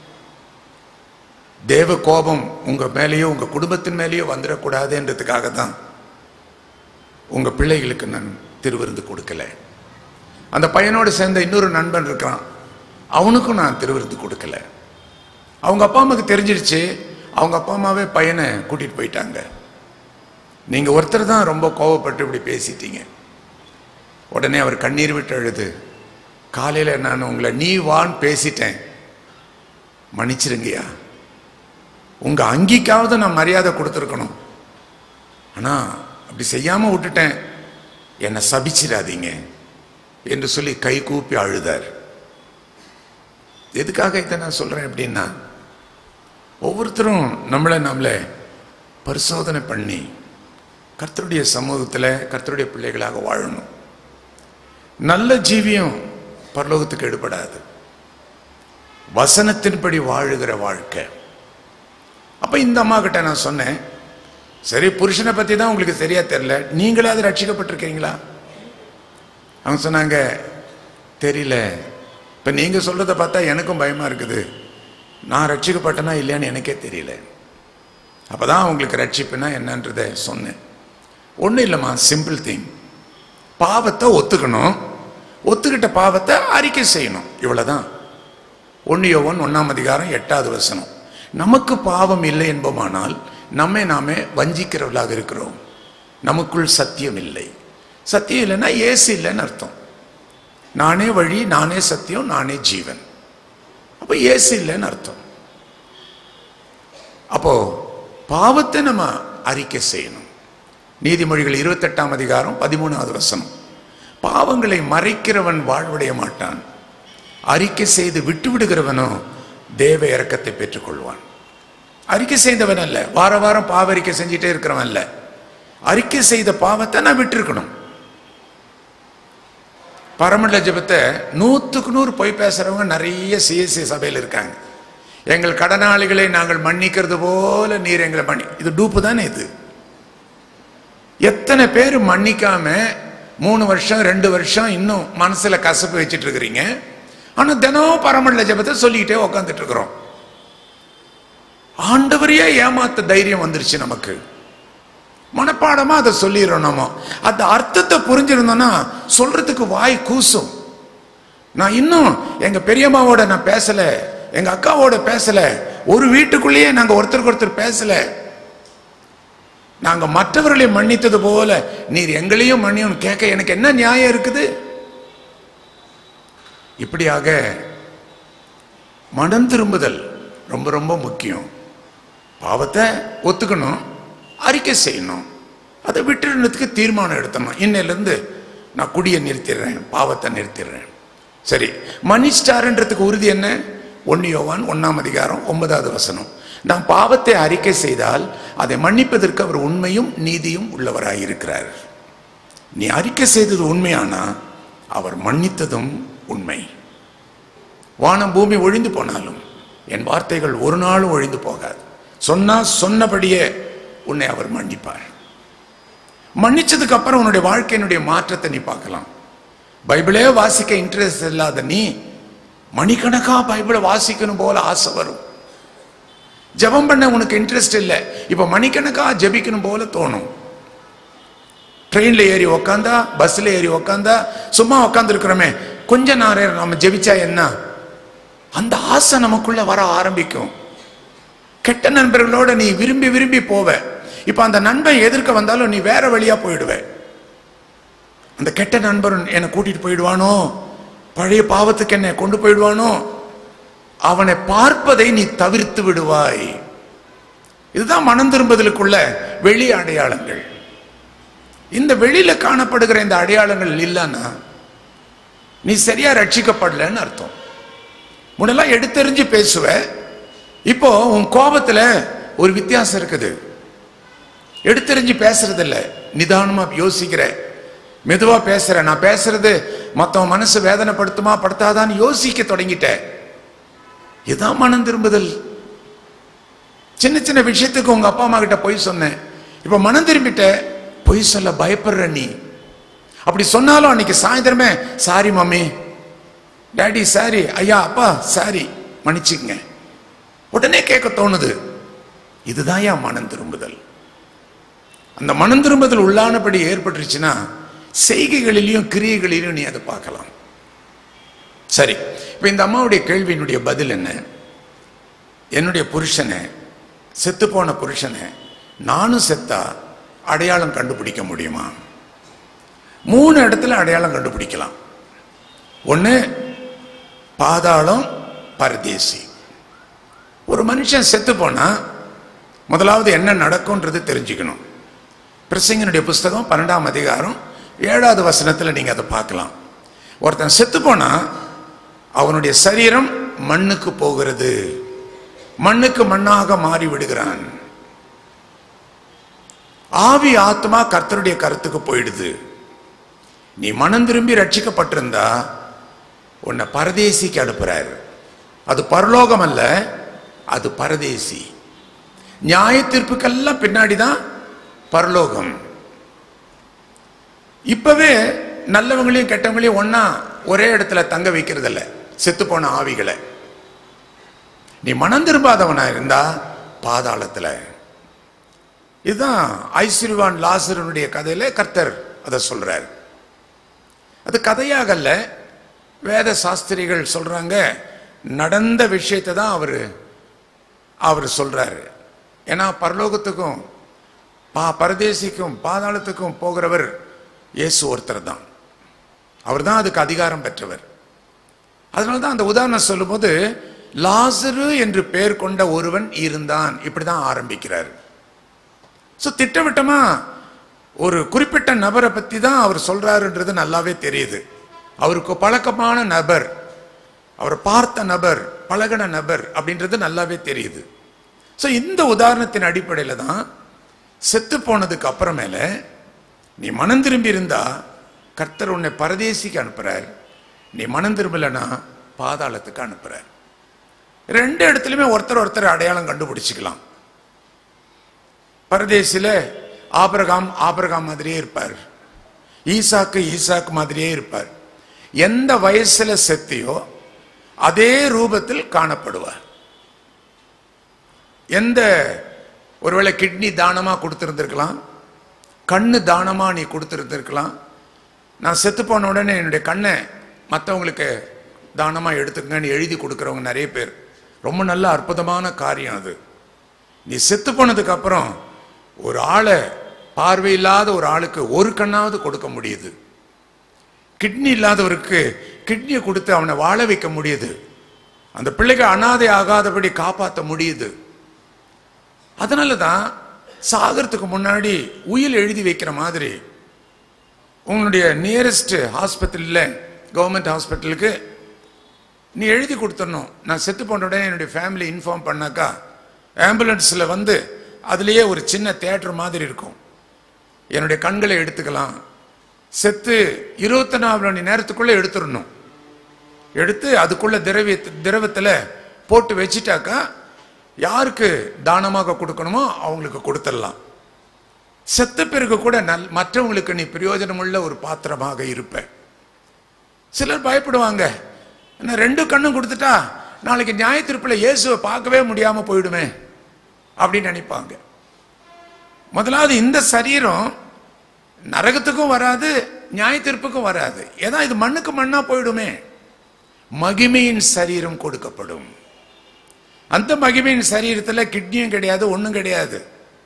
[SPEAKER 1] தேவ கோபம் உங்க மேலேயோ உங்க குடும்பத்தின் மேலேயோ வந்துடக்கூடாதுன்றதுக்காக தான் உங்க பிள்ளைகளுக்கு நான் திருவிருந்து கொடுக்கல அந்த பையனோடு சேர்ந்த இன்னொரு நண்பன் இருக்கிறான் அவனுக்கும் நான் திருவிருந்து கொடுக்கல அவங்க அப்பா அம்மாவுக்கு தெரிஞ்சிடுச்சு அவங்க அப்பா அம்மாவே பையனை கூட்டிட்டு போயிட்டாங்க நீங்க ஒருத்தர் தான் ரொம்ப கோவப்பட்டு இப்படி பேசிட்டீங்க உடனே அவர் கண்ணீர் விட்டு அழுது காலையில நான் உங்களை நீ வான்னு பேசிட்டேன் மன்னிச்சிருங்கய்யா உங்க அங்கிக்காவது நான் மரியாதை கொடுத்துருக்கணும் ஆனா அப்படி செய்யாம விட்டுட்டேன் என்னை சபிச்சிடாதீங்க என்று சொல்லி கை கூப்பி அழுதார் எதுக்காக இதை நான் சொல்றேன் அப்படின்னா ஒவ்வொருத்தரும் நம்மளை நம்மளை பரிசோதனை பண்ணி கர்த்தருடைய சமூகத்தில் கர்த்தருடைய பிள்ளைகளாக வாழணும் நல்ல ஜீவியம் பரலோகத்துக்கு எடுபடாது வசனத்தின்படி வாழுகிற வாழ்க்கை அப்ப இந்த அம்மா கிட்ட நான் சொன்னேன் சரி புருஷனை பத்தி தான் உங்களுக்கு சரியா தெரியல நீங்களாவது ரட்சிக்கப்பட்டிருக்கீங்களா அவங்க சொன்னாங்க தெரியல இப்ப நீங்க சொல்றத பார்த்தா எனக்கும் பயமா இருக்குது நான் ரட்சிக்கப்பட்டனா இல்லையான்னு எனக்கே தெரியல அப்பதான் அவங்களுக்கு ரட்சிப்புனா என்னன்றத சொன்னேன் ஒன்றும் இல்லைம்மா சிம்பிள் திங் பாவத்தை ஒத்துக்கணும் ஒத்துக்கிட்ட பாவத்தை அறிக்கை செய்யணும் இவ்வளவுதான் ஒன்று யோவன் ஒன்றாம் அதிகாரம் எட்டாவது வசனம் நமக்கு பாவம் இல்லை என்போமானால் நம்மை நாமே வஞ்சிக்கிறவர்களாக இருக்கிறோம் நமக்குள் சத்தியம் இல்லை சத்தியம் இல்லைன்னா ஏசு இல்லைன்னு அர்த்தம் நானே வழி நானே சத்தியம் நானே ஜீவன் அப்போ ஏசு இல்லைன்னு அர்த்தம் அப்போ பாவத்தை நம்ம அறிக்கை செய்யணும் நீதிமொழிகள் இருபத்தெட்டாம் அதிகாரம் பதிமூணாவது வசனம் பாவங்களை மறைக்கிறவன் வாழ்வடைய மாட்டான் அறிக்கை செய்து விட்டு விடுகிறவனோ தேவ இரக்கத்தை பெற்றுக்கொள்வான் அறிக்கை செய்தவன் அல்ல வார வாரம் பாவ அறிக்கை செஞ்சுட்டே இருக்கிறவன் அல்ல அறிக்கை செய்த பாவத்தை நான் விட்டுருக்கணும் பரமண்ட ஜெபத்தை நூற்றுக்கு நூறு பொய் பேசுறவங்க நிறைய சிஎஸ்சி சபையில் இருக்காங்க எங்கள் கடனாளிகளை நாங்கள் மன்னிக்கிறது போல நீர் எங்களை மன்னி இது டூப்பு தானே இது எத்தனை பேர் மன்னிக்காம மூணு வருஷம் ரெண்டு வருஷம் இன்னும் மனசுல கசப்பு வச்சிட்டு இருக்கிறீங்க ஆனா தினம் பரமண்ட ஜெபத்தை சொல்லிக்கிட்டே உக்காந்துட்டு இருக்கிறோம் ஆண்டவரையே ஏமாத்த தைரியம் வந்துருச்சு நமக்கு மனப்பாடமா அதை சொல்லிடுறோம் நம்ம அந்த அர்த்தத்தை புரிஞ்சிருந்தோம்னா சொல்றதுக்கு வாய் கூசும் நான் இன்னும் எங்க பெரியம்மாவோட நான் பேசல எங்க அக்காவோட பேசல ஒரு வீட்டுக்குள்ளேயே நாங்க ஒருத்தருக்கு ஒருத்தர் பேசல நாங்க மற்றவர்களை மன்னித்தது போல நீர் எங்களையும் மன்னியும் கேட்க எனக்கு என்ன நியாயம் இருக்குது இப்படியாக மனம் திரும்புதல் ரொம்ப ரொம்ப முக்கியம் பாவத்தை ஒத்துக்கணும் அறிக்கை செய்யணும் அதை விட்டுறதுக்கு தீர்மானம் எடுத்தணும் இன்னையிலேருந்து நான் குடியை நிறுத்திடுறேன் பாவத்தை நிறுத்திடுறேன் சரி மன்னிச்சிட்டாருன்றதுக்கு உறுதி என்ன ஒன்னு யோவான் ஒன்னாம் அதிகாரம் ஒன்பதாவது வசனம் நாம் பாவத்தை அறிக்கை செய்தால் அதை மன்னிப்பதற்கு அவர் உண்மையும் நீதியும் உள்ளவராயிருக்கிறார் நீ அறிக்கை செய்தது உண்மையானா அவர் மன்னித்ததும் உண்மை வானம் பூமி ஒழிந்து போனாலும் என் வார்த்தைகள் ஒரு நாளும் ஒழிந்து போகாது சொன்னா சொன்னபடியே உன்னை அவர் மன்னிப்பார் மன்னிச்சதுக்கு அப்புறம் உன்னுடைய வாழ்க்கையினுடைய மாற்றத்தை நீ பார்க்கலாம் பைபிளே வாசிக்க இன்ட்ரெஸ்ட் இல்லாத நீ மணிக்கணக்கா பைபிளை வாசிக்கணும் போல ஆசை வரும் ஜெபம் பண்ண உனக்கு இன்ட்ரெஸ்ட் இல்லை இப்ப மணிக்கணக்கா ஜெபிக்கணும் போல தோணும் ட்ரெயின்ல ஏறி உக்காந்தா பஸ்ல ஏறி உக்காந்தா சும்மா உக்காந்து இருக்கிறோமே கொஞ்ச நேரம் நம்ம ஜெபிச்சா என்ன அந்த ஆசை நமக்குள்ள வர ஆரம்பிக்கும் கெட்ட நண்பர்களோட நீ விரும்பி விரும்பி போவ இப்ப அந்த நண்பன் எதிர்க்க வந்தாலும் நீ வேற வழியா போயிடுவ அந்த கெட்ட நண்பன் என்னை கூட்டிட்டு போயிடுவானோ பழைய பாவத்துக்கு என்னை கொண்டு போயிடுவானோ அவனை பார்ப்பதை நீ தவிர்த்து விடுவாய் இதுதான் மனம் திரும்புதலுக்குள்ள வெளி அடையாளங்கள் இந்த வெளியில காணப்படுகிற இந்த அடையாளங்கள் இல்லைன்னா நீ சரியா ரட்சிக்கப்படலன்னு அர்த்தம் முன்னெல்லாம் எடுத்தெறிஞ்சு பேசுவ இப்போ உன் கோபத்துல ஒரு வித்தியாசம் இருக்குது எடுத்தெறிஞ்சு பேசுறது இல்ல நிதானமா யோசிக்கிற மெதுவா பேசுற நான் பேசுறது மத்தவன் மனசு வேதனைப்படுத்துமா படுத்தாதான்னு யோசிக்க தொடங்கிட்ட இதுதான் மனம் திரும்புதல் சின்ன சின்ன விஷயத்துக்கு உங்க அப்பா அம்மா கிட்ட பொய் சொன்னேன் இப்ப மனம் திரும்பிட்ட பொய் சொல்ல பயப்படுற நீ அப்படி சொன்னாலும் அன்னைக்கு சாயந்தரமே சாரி மம்மி டாடி சாரி ஐயா அப்பா சாரி மன்னிச்சுக்கங்க உடனே கேட்க தோணுது இதுதான் என் மனம் திரும்புதல் அந்த மனம் திரும்புதல் உள்ளானபடி ஏற்பட்டுருச்சுன்னா செய்கைகளிலையும் கிரியைகளிலும் நீ அதை பார்க்கலாம் சரி இப்ப இந்த அம்மாவுடைய கேள்வியினுடைய பதில் என்ன என்னுடைய புருஷனை செத்து போன புருஷனை நானும் செத்தா அடையாளம் கண்டுபிடிக்க முடியுமா மூணு இடத்துல அடையாளம் கண்டுபிடிக்கலாம் ஒன்று பாதாளம் பரதேசி ஒரு மனுஷன் செத்து போனா முதலாவது என்ன நடக்கும்ன்றது தெரிஞ்சுக்கணும் பிரசங்கனுடைய புஸ்தகம் பன்னெண்டாம் அதிகாரம் ஏழாவது வசனத்தில் நீங்க அதை பார்க்கலாம் ஒருத்தன் செத்து போனா அவனுடைய சரீரம் மண்ணுக்கு போகிறது மண்ணுக்கு மண்ணாக மாறி விடுகிறான் ஆவி ஆத்மா கர்த்தருடைய கருத்துக்கு போயிடுது நீ மனம் திரும்பி ரட்சிக்கப்பட்டிருந்தா உன்னை பரதேசிக்கு அனுப்புறாரு அது பரலோகம் அல்ல அது பரதேசி நியாய தீர்ப்புக்கெல்லாம் பின்னாடி தான் பரலோகம் இப்பவே நல்லவங்களையும் கெட்டவங்களையும் ஒண்ணா ஒரே இடத்துல தங்க வைக்கிறதில்ல செத்து போன ஆவிகளை நீ மனம் திரும்பாதவனா இருந்தா பாதாளத்துல இதுதான் ஐஸ்வர்வான் லாசரனுடைய கதையில கர்த்தர் அதை சொல்றார் அது கதையாகல்ல வேத சாஸ்திரிகள் சொல்றாங்க நடந்த விஷயத்தை தான் அவர் அவர் சொல்றாரு ஏன்னா பரலோகத்துக்கும் பா பரதேசிக்கும் பாதாளத்துக்கும் போகிறவர் இயேசு ஒருத்தர் தான் அவர் தான் அதுக்கு அதிகாரம் பெற்றவர் அதனால தான் அந்த உதாரணம் சொல்லும்போது லாசரு என்று பெயர் கொண்ட ஒருவன் இருந்தான் இப்படிதான் ஆரம்பிக்கிறார் ஸோ திட்டவட்டமா ஒரு குறிப்பிட்ட நபரை பத்தி தான் அவர் சொல்றாருன்றது நல்லாவே தெரியுது அவருக்கு பழக்கமான நபர் அவரை பார்த்த நபர் பழகின நபர் அப்படின்றது நல்லாவே தெரியுது ஸோ இந்த உதாரணத்தின் அடிப்படையில் தான் செத்து போனதுக்கு அப்புறமேல நீ மனம் திரும்பி இருந்தா கர்த்தர் உன்னை பரதேசிக்கு அனுப்புறார் நீ மனம் திரும்பலைன்னா பாதாளத்துக்கு அனுப்புறார் ரெண்டு இடத்துலையுமே ஒருத்தர் ஒருத்தர் அடையாளம் கண்டுபிடிச்சிக்கலாம் பரதேசில ஆபிரகாம் ஆபிரகாம் மாதிரியே இருப்பார் ஈசாக்கு ஈசாக்கு மாதிரியே இருப்பார் எந்த வயசுல செத்தியோ அதே ரூபத்தில் காணப்படுவார் எந்த ஒருவேளை கிட்னி தானமா கொடுத்திருந்திருக்கலாம் கண்ணு தானமா நீ கொடுத்திருந்திருக்கலாம் நான் செத்து போன உடனே என்னுடைய கண்ணை மற்றவங்களுக்கு தானமா எடுத்துக்கங்கன்னு எழுதி கொடுக்குறவங்க நிறைய பேர் ரொம்ப நல்ல அற்புதமான காரியம் அது நீ செத்து போனதுக்கு அப்புறம் ஒரு ஆளை பார்வை இல்லாத ஒரு ஆளுக்கு ஒரு கண்ணாவது கொடுக்க முடியுது கிட்னி இல்லாதவருக்கு கிட்னியை கொடுத்து அவனை வாழ வைக்க முடியுது அந்த பிள்ளைக்கு அனாதை ஆகாதபடி காப்பாற்ற முடியுது அதனால தான் சாகிறதுக்கு முன்னாடி உயில் எழுதி வைக்கிற மாதிரி உங்களுடைய நியரஸ்ட் ஹாஸ்பிட்டலில் கவர்மெண்ட் ஹாஸ்பிட்டலுக்கு நீ எழுதி கொடுத்துடணும் நான் செத்து போன உடனே என்னுடைய ஃபேமிலி இன்ஃபார்ம் பண்ணாக்கா ஆம்புலன்ஸில் வந்து அதுலேயே ஒரு சின்ன தேட்டர் மாதிரி இருக்கும் என்னுடைய கண்களை எடுத்துக்கலாம் செத்து இருபத்தி நாலு மணி நேரத்துக்குள்ளே எடுத்துடணும் எடுத்து அதுக்குள்ள திரவிய திரவத்தில் போட்டு வச்சிட்டாக்கா யாருக்கு தானமாக கொடுக்கணுமோ அவங்களுக்கு கொடுத்துடலாம் செத்த பிறகு கூட நல் மற்றவங்களுக்கு நீ பிரயோஜனமுள்ள ஒரு பாத்திரமாக இருப்ப சிலர் பயப்படுவாங்க என்ன ரெண்டு கண்ணும் கொடுத்துட்டா நாளைக்கு நியாய தீர்ப்பில் இயேசுவை பார்க்கவே முடியாம போயிடுமே அப்படின்னு நினைப்பாங்க முதலாவது இந்த சரீரம் நரகத்துக்கும் வராது நியாய தீர்ப்புக்கும் வராது ஏன்னா இது மண்ணுக்கு மண்ணா போயிடுமே மகிமையின் சரீரம் கொடுக்கப்படும் அந்த மகிமையின் சரீரத்துல கிட்னியும் கிடையாது ஒண்ணும் கிடையாது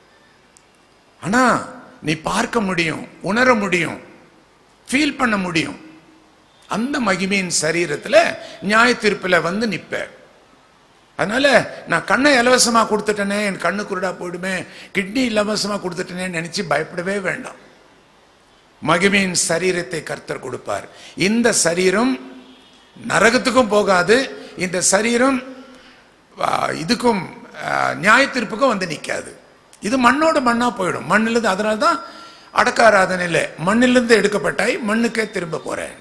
[SPEAKER 1] ஆனா நீ பார்க்க முடியும் உணர முடியும் ஃபீல் பண்ண முடியும் அந்த மகிமையின் சரீரத்துல நியாய தீர்ப்புல வந்து நிப்ப அதனால நான் கண்ணை இலவசமா கொடுத்துட்டேனே என் கண்ணு குருடா போயிடுமே கிட்னி இலவசமா கொடுத்துட்டேனேன்னு நினைச்சு பயப்படவே வேண்டாம் மகிமையின் சரீரத்தை கர்த்தர் கொடுப்பார் இந்த சரீரம் நரகத்துக்கும் போகாது இந்த சரீரம் ஆ, இதுக்கும் ஆ, நியாய தீர்ப்புக்கும் வந்து நிற்காது இது மண்ணோட மண்ணா போயிடும் மண்ணிலிருந்து அதனால தான் அடக்க ஆராதனையில் மண்ணிலிருந்து எடுக்கப்பட்டாய் மண்ணுக்கே திரும்ப போறேன்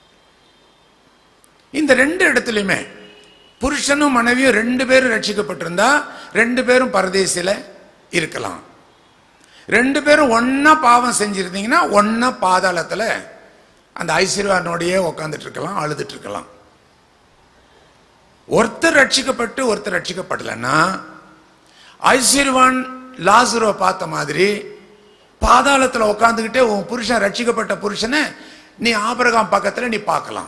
[SPEAKER 1] இந்த ரெண்டு இடத்துலையுமே புருஷனும் மனைவியும் ரெண்டு பேரும் ரட்சிக்கப்பட்டிருந்தா ரெண்டு பேரும் பரதேசில இருக்கலாம் ரெண்டு பேரும் ஒண்ணா பாவம் செஞ்சிருந்தீங்கன்னா ஒண்ணா பாதாளத்துல அந்த ஐஸ்வர்யானோடையே உட்காந்துட்டு இருக்கலாம் அழுதுட்டு இருக்கலாம் ஒருத்தர் ரட்சிக்கப்பட்டு ஒருத்தர் ரட்சிக்கப்படலைன்னா ஐஸ்வர்வான் லாசுருவை பார்த்த மாதிரி பாதாளத்துல உட்காந்துக்கிட்டே உன் புருஷன் ரட்சிக்கப்பட்ட புருஷனை நீ ஆபரகாம் பக்கத்துல நீ பார்க்கலாம்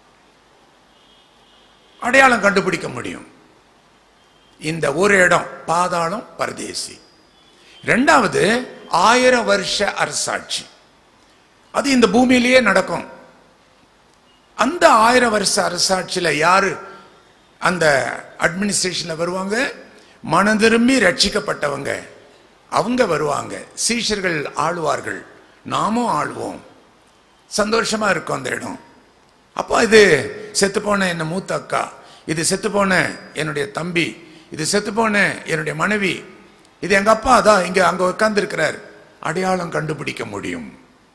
[SPEAKER 1] அடையாளம் கண்டுபிடிக்க முடியும் இந்த ஒரு இடம் பாதாளம் பரதேசி ரெண்டாவது ஆயிரம் வருஷ அரசாட்சி அது இந்த பூமியிலேயே நடக்கும் அந்த ஆயிரம் வருஷ அரசாட்சியில யாரு அந்த அட்மினிஸ்ட்ரேஷன்ல வருவாங்க மனம் திரும்பி ரட்சிக்கப்பட்டவங்க அவங்க வருவாங்க சீஷர்கள் ஆளுவார்கள் நாமும் ஆளுவோம் சந்தோஷமா இருக்கும் அந்த இடம் அப்போ இது செத்து போன என்ன மூத்த அக்கா இது செத்து போன என்னுடைய தம்பி இது செத்து போன என்னுடைய மனைவி இது எங்க அப்பா தான் இங்க அங்க உட்கார்ந்து இருக்கிறார் அடையாளம் கண்டுபிடிக்க முடியும்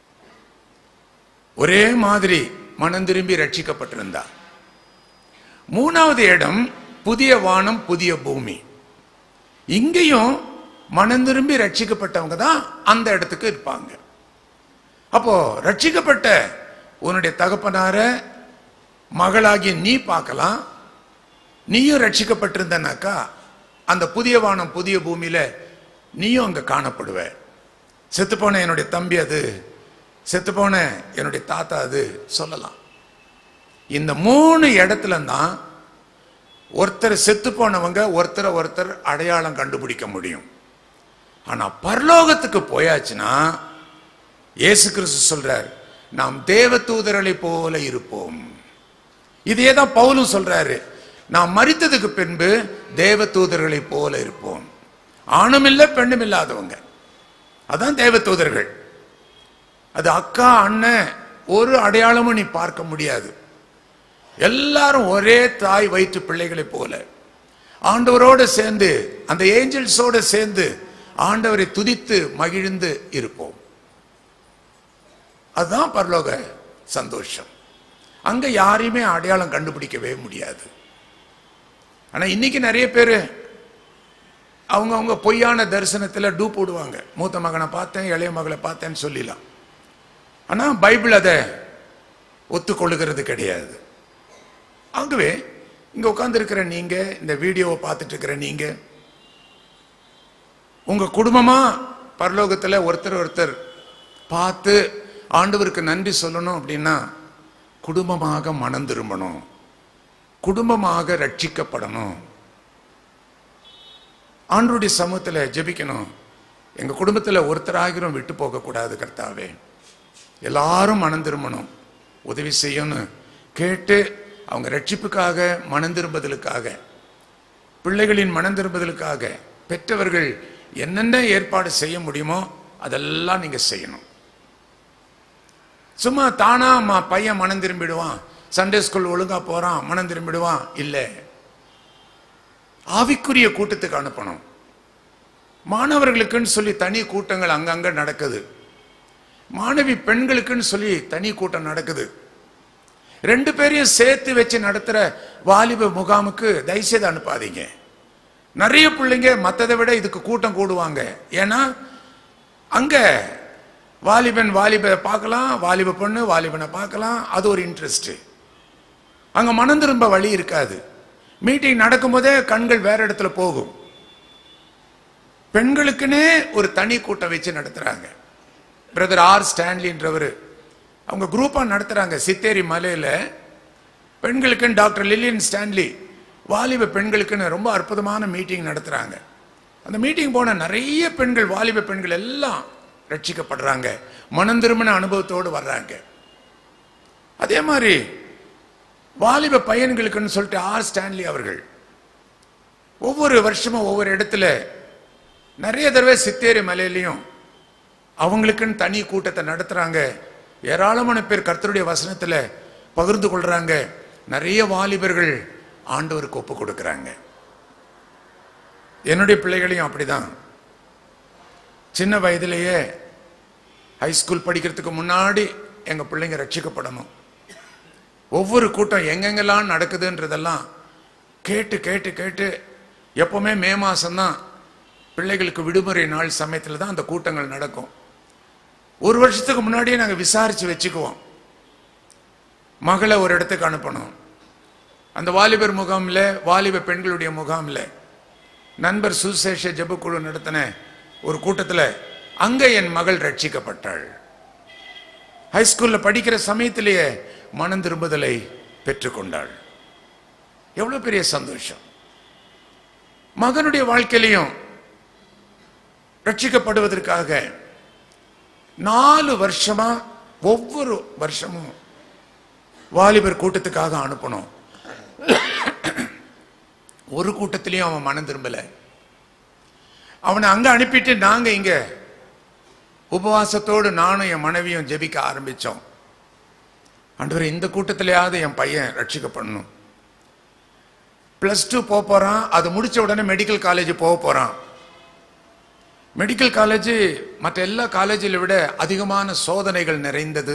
[SPEAKER 1] ஒரே மாதிரி மனம் திரும்பி ரட்சிக்கப்பட்டிருந்தா மூணாவது இடம் புதிய வானம் புதிய பூமி இங்கேயும் மனம் திரும்பி ரட்சிக்கப்பட்டவங்க தான் அந்த இடத்துக்கு இருப்பாங்க அப்போ ரட்சிக்கப்பட்ட உன்னுடைய தகப்பனார மகளாகிய நீ பார்க்கலாம் நீயும் ரட்சிக்கப்பட்டிருந்தனாக்கா அந்த புதிய வானம் புதிய பூமியில நீயும் அங்க காணப்படுவ செத்துப்போன என்னுடைய தம்பி அது செத்துப்போன என்னுடைய தாத்தா அது சொல்லலாம் இந்த மூணு இடத்துல தான் ஒருத்தர் செத்து போனவங்க ஒருத்தரை ஒருத்தர் அடையாளம் கண்டுபிடிக்க முடியும் ஆனா பரலோகத்துக்கு போயாச்சுன்னா இயேசு கிறிஸ்து சொல்றார் நாம் தேவ தூதர்களை போல இருப்போம் இதே தான் பவுலும் சொல்றாரு நாம் மரித்ததுக்கு பின்பு தேவ தூதர்களை போல இருப்போம் ஆணும் இல்ல பெண்ணும் இல்லாதவங்க அதான் தேவ தூதர்கள் அது அக்கா அண்ணன் ஒரு அடையாளமும் நீ பார்க்க முடியாது எல்லாரும் ஒரே தாய் வயிற்று பிள்ளைகளைப் போல ஆண்டவரோடு சேர்ந்து அந்த ஏஞ்சல்ஸோடு சேர்ந்து ஆண்டவரை துதித்து மகிழ்ந்து இருப்போம் அதுதான் பரலோக சந்தோஷம் அங்க யாரையுமே அடையாளம் கண்டுபிடிக்கவே முடியாது ஆனா இன்னைக்கு நிறைய பேர் அவங்க அவங்க பொய்யான தரிசனத்துல டூ போடுவாங்க மூத்த மகனை பார்த்தேன் இளைய மகளை பார்த்தேன்னு சொல்லிடலாம் ஆனா பைபிள் அதை ஒத்துக்கொள்ளுகிறது கிடையாது ஆகவே இங்க உட்கார்ந்திருக்கிற நீங்க இந்த வீடியோவை பார்த்துட்டு இருக்கிற நீங்க உங்க குடும்பமா பரலோகத்துல ஒருத்தர் ஒருத்தர் பார்த்து ஆண்டவருக்கு நன்றி சொல்லணும் அப்படின்னா குடும்பமாக மனம் திரும்பணும் குடும்பமாக ரட்சிக்கப்படணும் ஆண்டருடைய சமூகத்துல ஜெபிக்கணும் எங்க குடும்பத்துல ஒருத்தராகிரும் விட்டு போக கூடாது கர்த்தாவே எல்லாரும் மனம் திரும்பணும் உதவி செய்யணும் கேட்டு அவங்க ரட்சிப்புக்காக மனம் திரும்புதலுக்காக பிள்ளைகளின் மனம் திரும்புதலுக்காக பெற்றவர்கள் என்னென்ன ஏற்பாடு செய்ய முடியுமோ அதெல்லாம் நீங்க செய்யணும் சும்மா தானா ம- பையன் மனம் திரும்பிடுவான் சண்டே ஸ்கூல் ஒழுங்கா போறான் மனம் திரும்பிடுவான் இல்லை ஆவிக்குரிய கூட்டத்துக்கு அனுப்பணும் மாணவர்களுக்குன்னு சொல்லி தனி கூட்டங்கள் அங்கங்க நடக்குது மாணவி பெண்களுக்குன்னு சொல்லி தனி கூட்டம் நடக்குது ரெண்டு பேரையும் சேர்த்து வச்சு நடத்துற வாலிப முகாமுக்கு தயவுசெய்து அனுப்பாதீங்க நிறைய பிள்ளைங்க மத்ததை விட இதுக்கு கூட்டம் கூடுவாங்க ஏன்னா அங்க வாலிபன் வாலிப பார்க்கலாம் வாலிப பொண்ணு வாலிபனை பார்க்கலாம் அது ஒரு இன்ட்ரெஸ்ட் அங்க மனம் திரும்ப வழி இருக்காது மீட்டிங் நடக்கும்போதே கண்கள் வேற இடத்துல போகும் பெண்களுக்குன்னே ஒரு தனி கூட்டம் வச்சு நடத்துறாங்க பிரதர் ஆர் ஸ்டான்லின்றவர் அவங்க குரூப்பா நடத்துறாங்க சித்தேரி மலையில பெண்களுக்குன்னு டாக்டர் லில்லியன் ஸ்டான்லி வாலிப பெண்களுக்குன்னு ரொம்ப அற்புதமான மீட்டிங் நடத்துறாங்க அந்த மீட்டிங் போன நிறைய பெண்கள் வாலிப பெண்கள் எல்லாம் ரட்சிக்கப்படுறாங்க மனம் திரும்பின அனுபவத்தோடு வர்றாங்க அதே மாதிரி வாலிப பையன்களுக்குன்னு சொல்லிட்டு ஆர் ஸ்டான்லி அவர்கள் ஒவ்வொரு வருஷமும் ஒவ்வொரு இடத்துல நிறைய தடவை சித்தேரி மலையிலையும் அவங்களுக்குன்னு தனி கூட்டத்தை நடத்துறாங்க ஏராளமான பேர் கர்த்தருடைய வசனத்துல பகிர்ந்து கொள்றாங்க நிறைய வாலிபர்கள் ஆண்டவருக்கு ஒப்பு கொடுக்கறாங்க என்னுடைய பிள்ளைகளையும் அப்படிதான் சின்ன வயதிலேயே ஹை ஸ்கூல் படிக்கிறதுக்கு முன்னாடி எங்க பிள்ளைங்க ரட்சிக்கப்படணும் ஒவ்வொரு கூட்டம் எங்கெங்கெல்லாம் நடக்குதுன்றதெல்லாம் கேட்டு கேட்டு கேட்டு எப்பவுமே மே மாசம்தான் பிள்ளைகளுக்கு விடுமுறை நாள் சமயத்தில் தான் அந்த கூட்டங்கள் நடக்கும் ஒரு வருஷத்துக்கு முன்னாடியே நாங்கள் விசாரிச்சு வச்சுக்குவோம் மகளை ஒரு இடத்துக்கு அனுப்பணும் அந்த வாலிபர் முகாமில் வாலிப பெண்களுடைய முகாமில் நண்பர் சுசேஷ ஜெபக்குழு நடத்தின ஒரு கூட்டத்தில் அங்க என் மகள் ரட்சிக்கப்பட்டாள் ஹைஸ்கூல்ல படிக்கிற சமயத்திலேயே மனம் திரும்புதலை பெற்றுக்கொண்டாள் எவ்வளவு பெரிய சந்தோஷம் மகனுடைய வாழ்க்கையிலையும் ரட்சிக்கப்படுவதற்காக நாலு வருஷமா ஒவ்வொரு வருஷமும் வாலிபர் கூட்டத்துக்காக அனுப்பணும் ஒரு கூட்டத்திலையும் அவன் மனம் திரும்பல அவனை அங்க அனுப்பிட்டு நாங்க இங்க உபவாசத்தோடு நானும் என் மனைவியும் ஜெபிக்க ஆரம்பிச்சோம் ஆண்டவரே இந்த கூட்டத்திலேயாவது என் பையன் ரட்சிக்கப்படணும் பிளஸ் டூ போக போறான் அது முடிச்ச உடனே மெடிக்கல் காலேஜ் போக போறான் மெடிக்கல் காலேஜ் மற்ற எல்லா காலேஜில் விட அதிகமான சோதனைகள் நிறைந்தது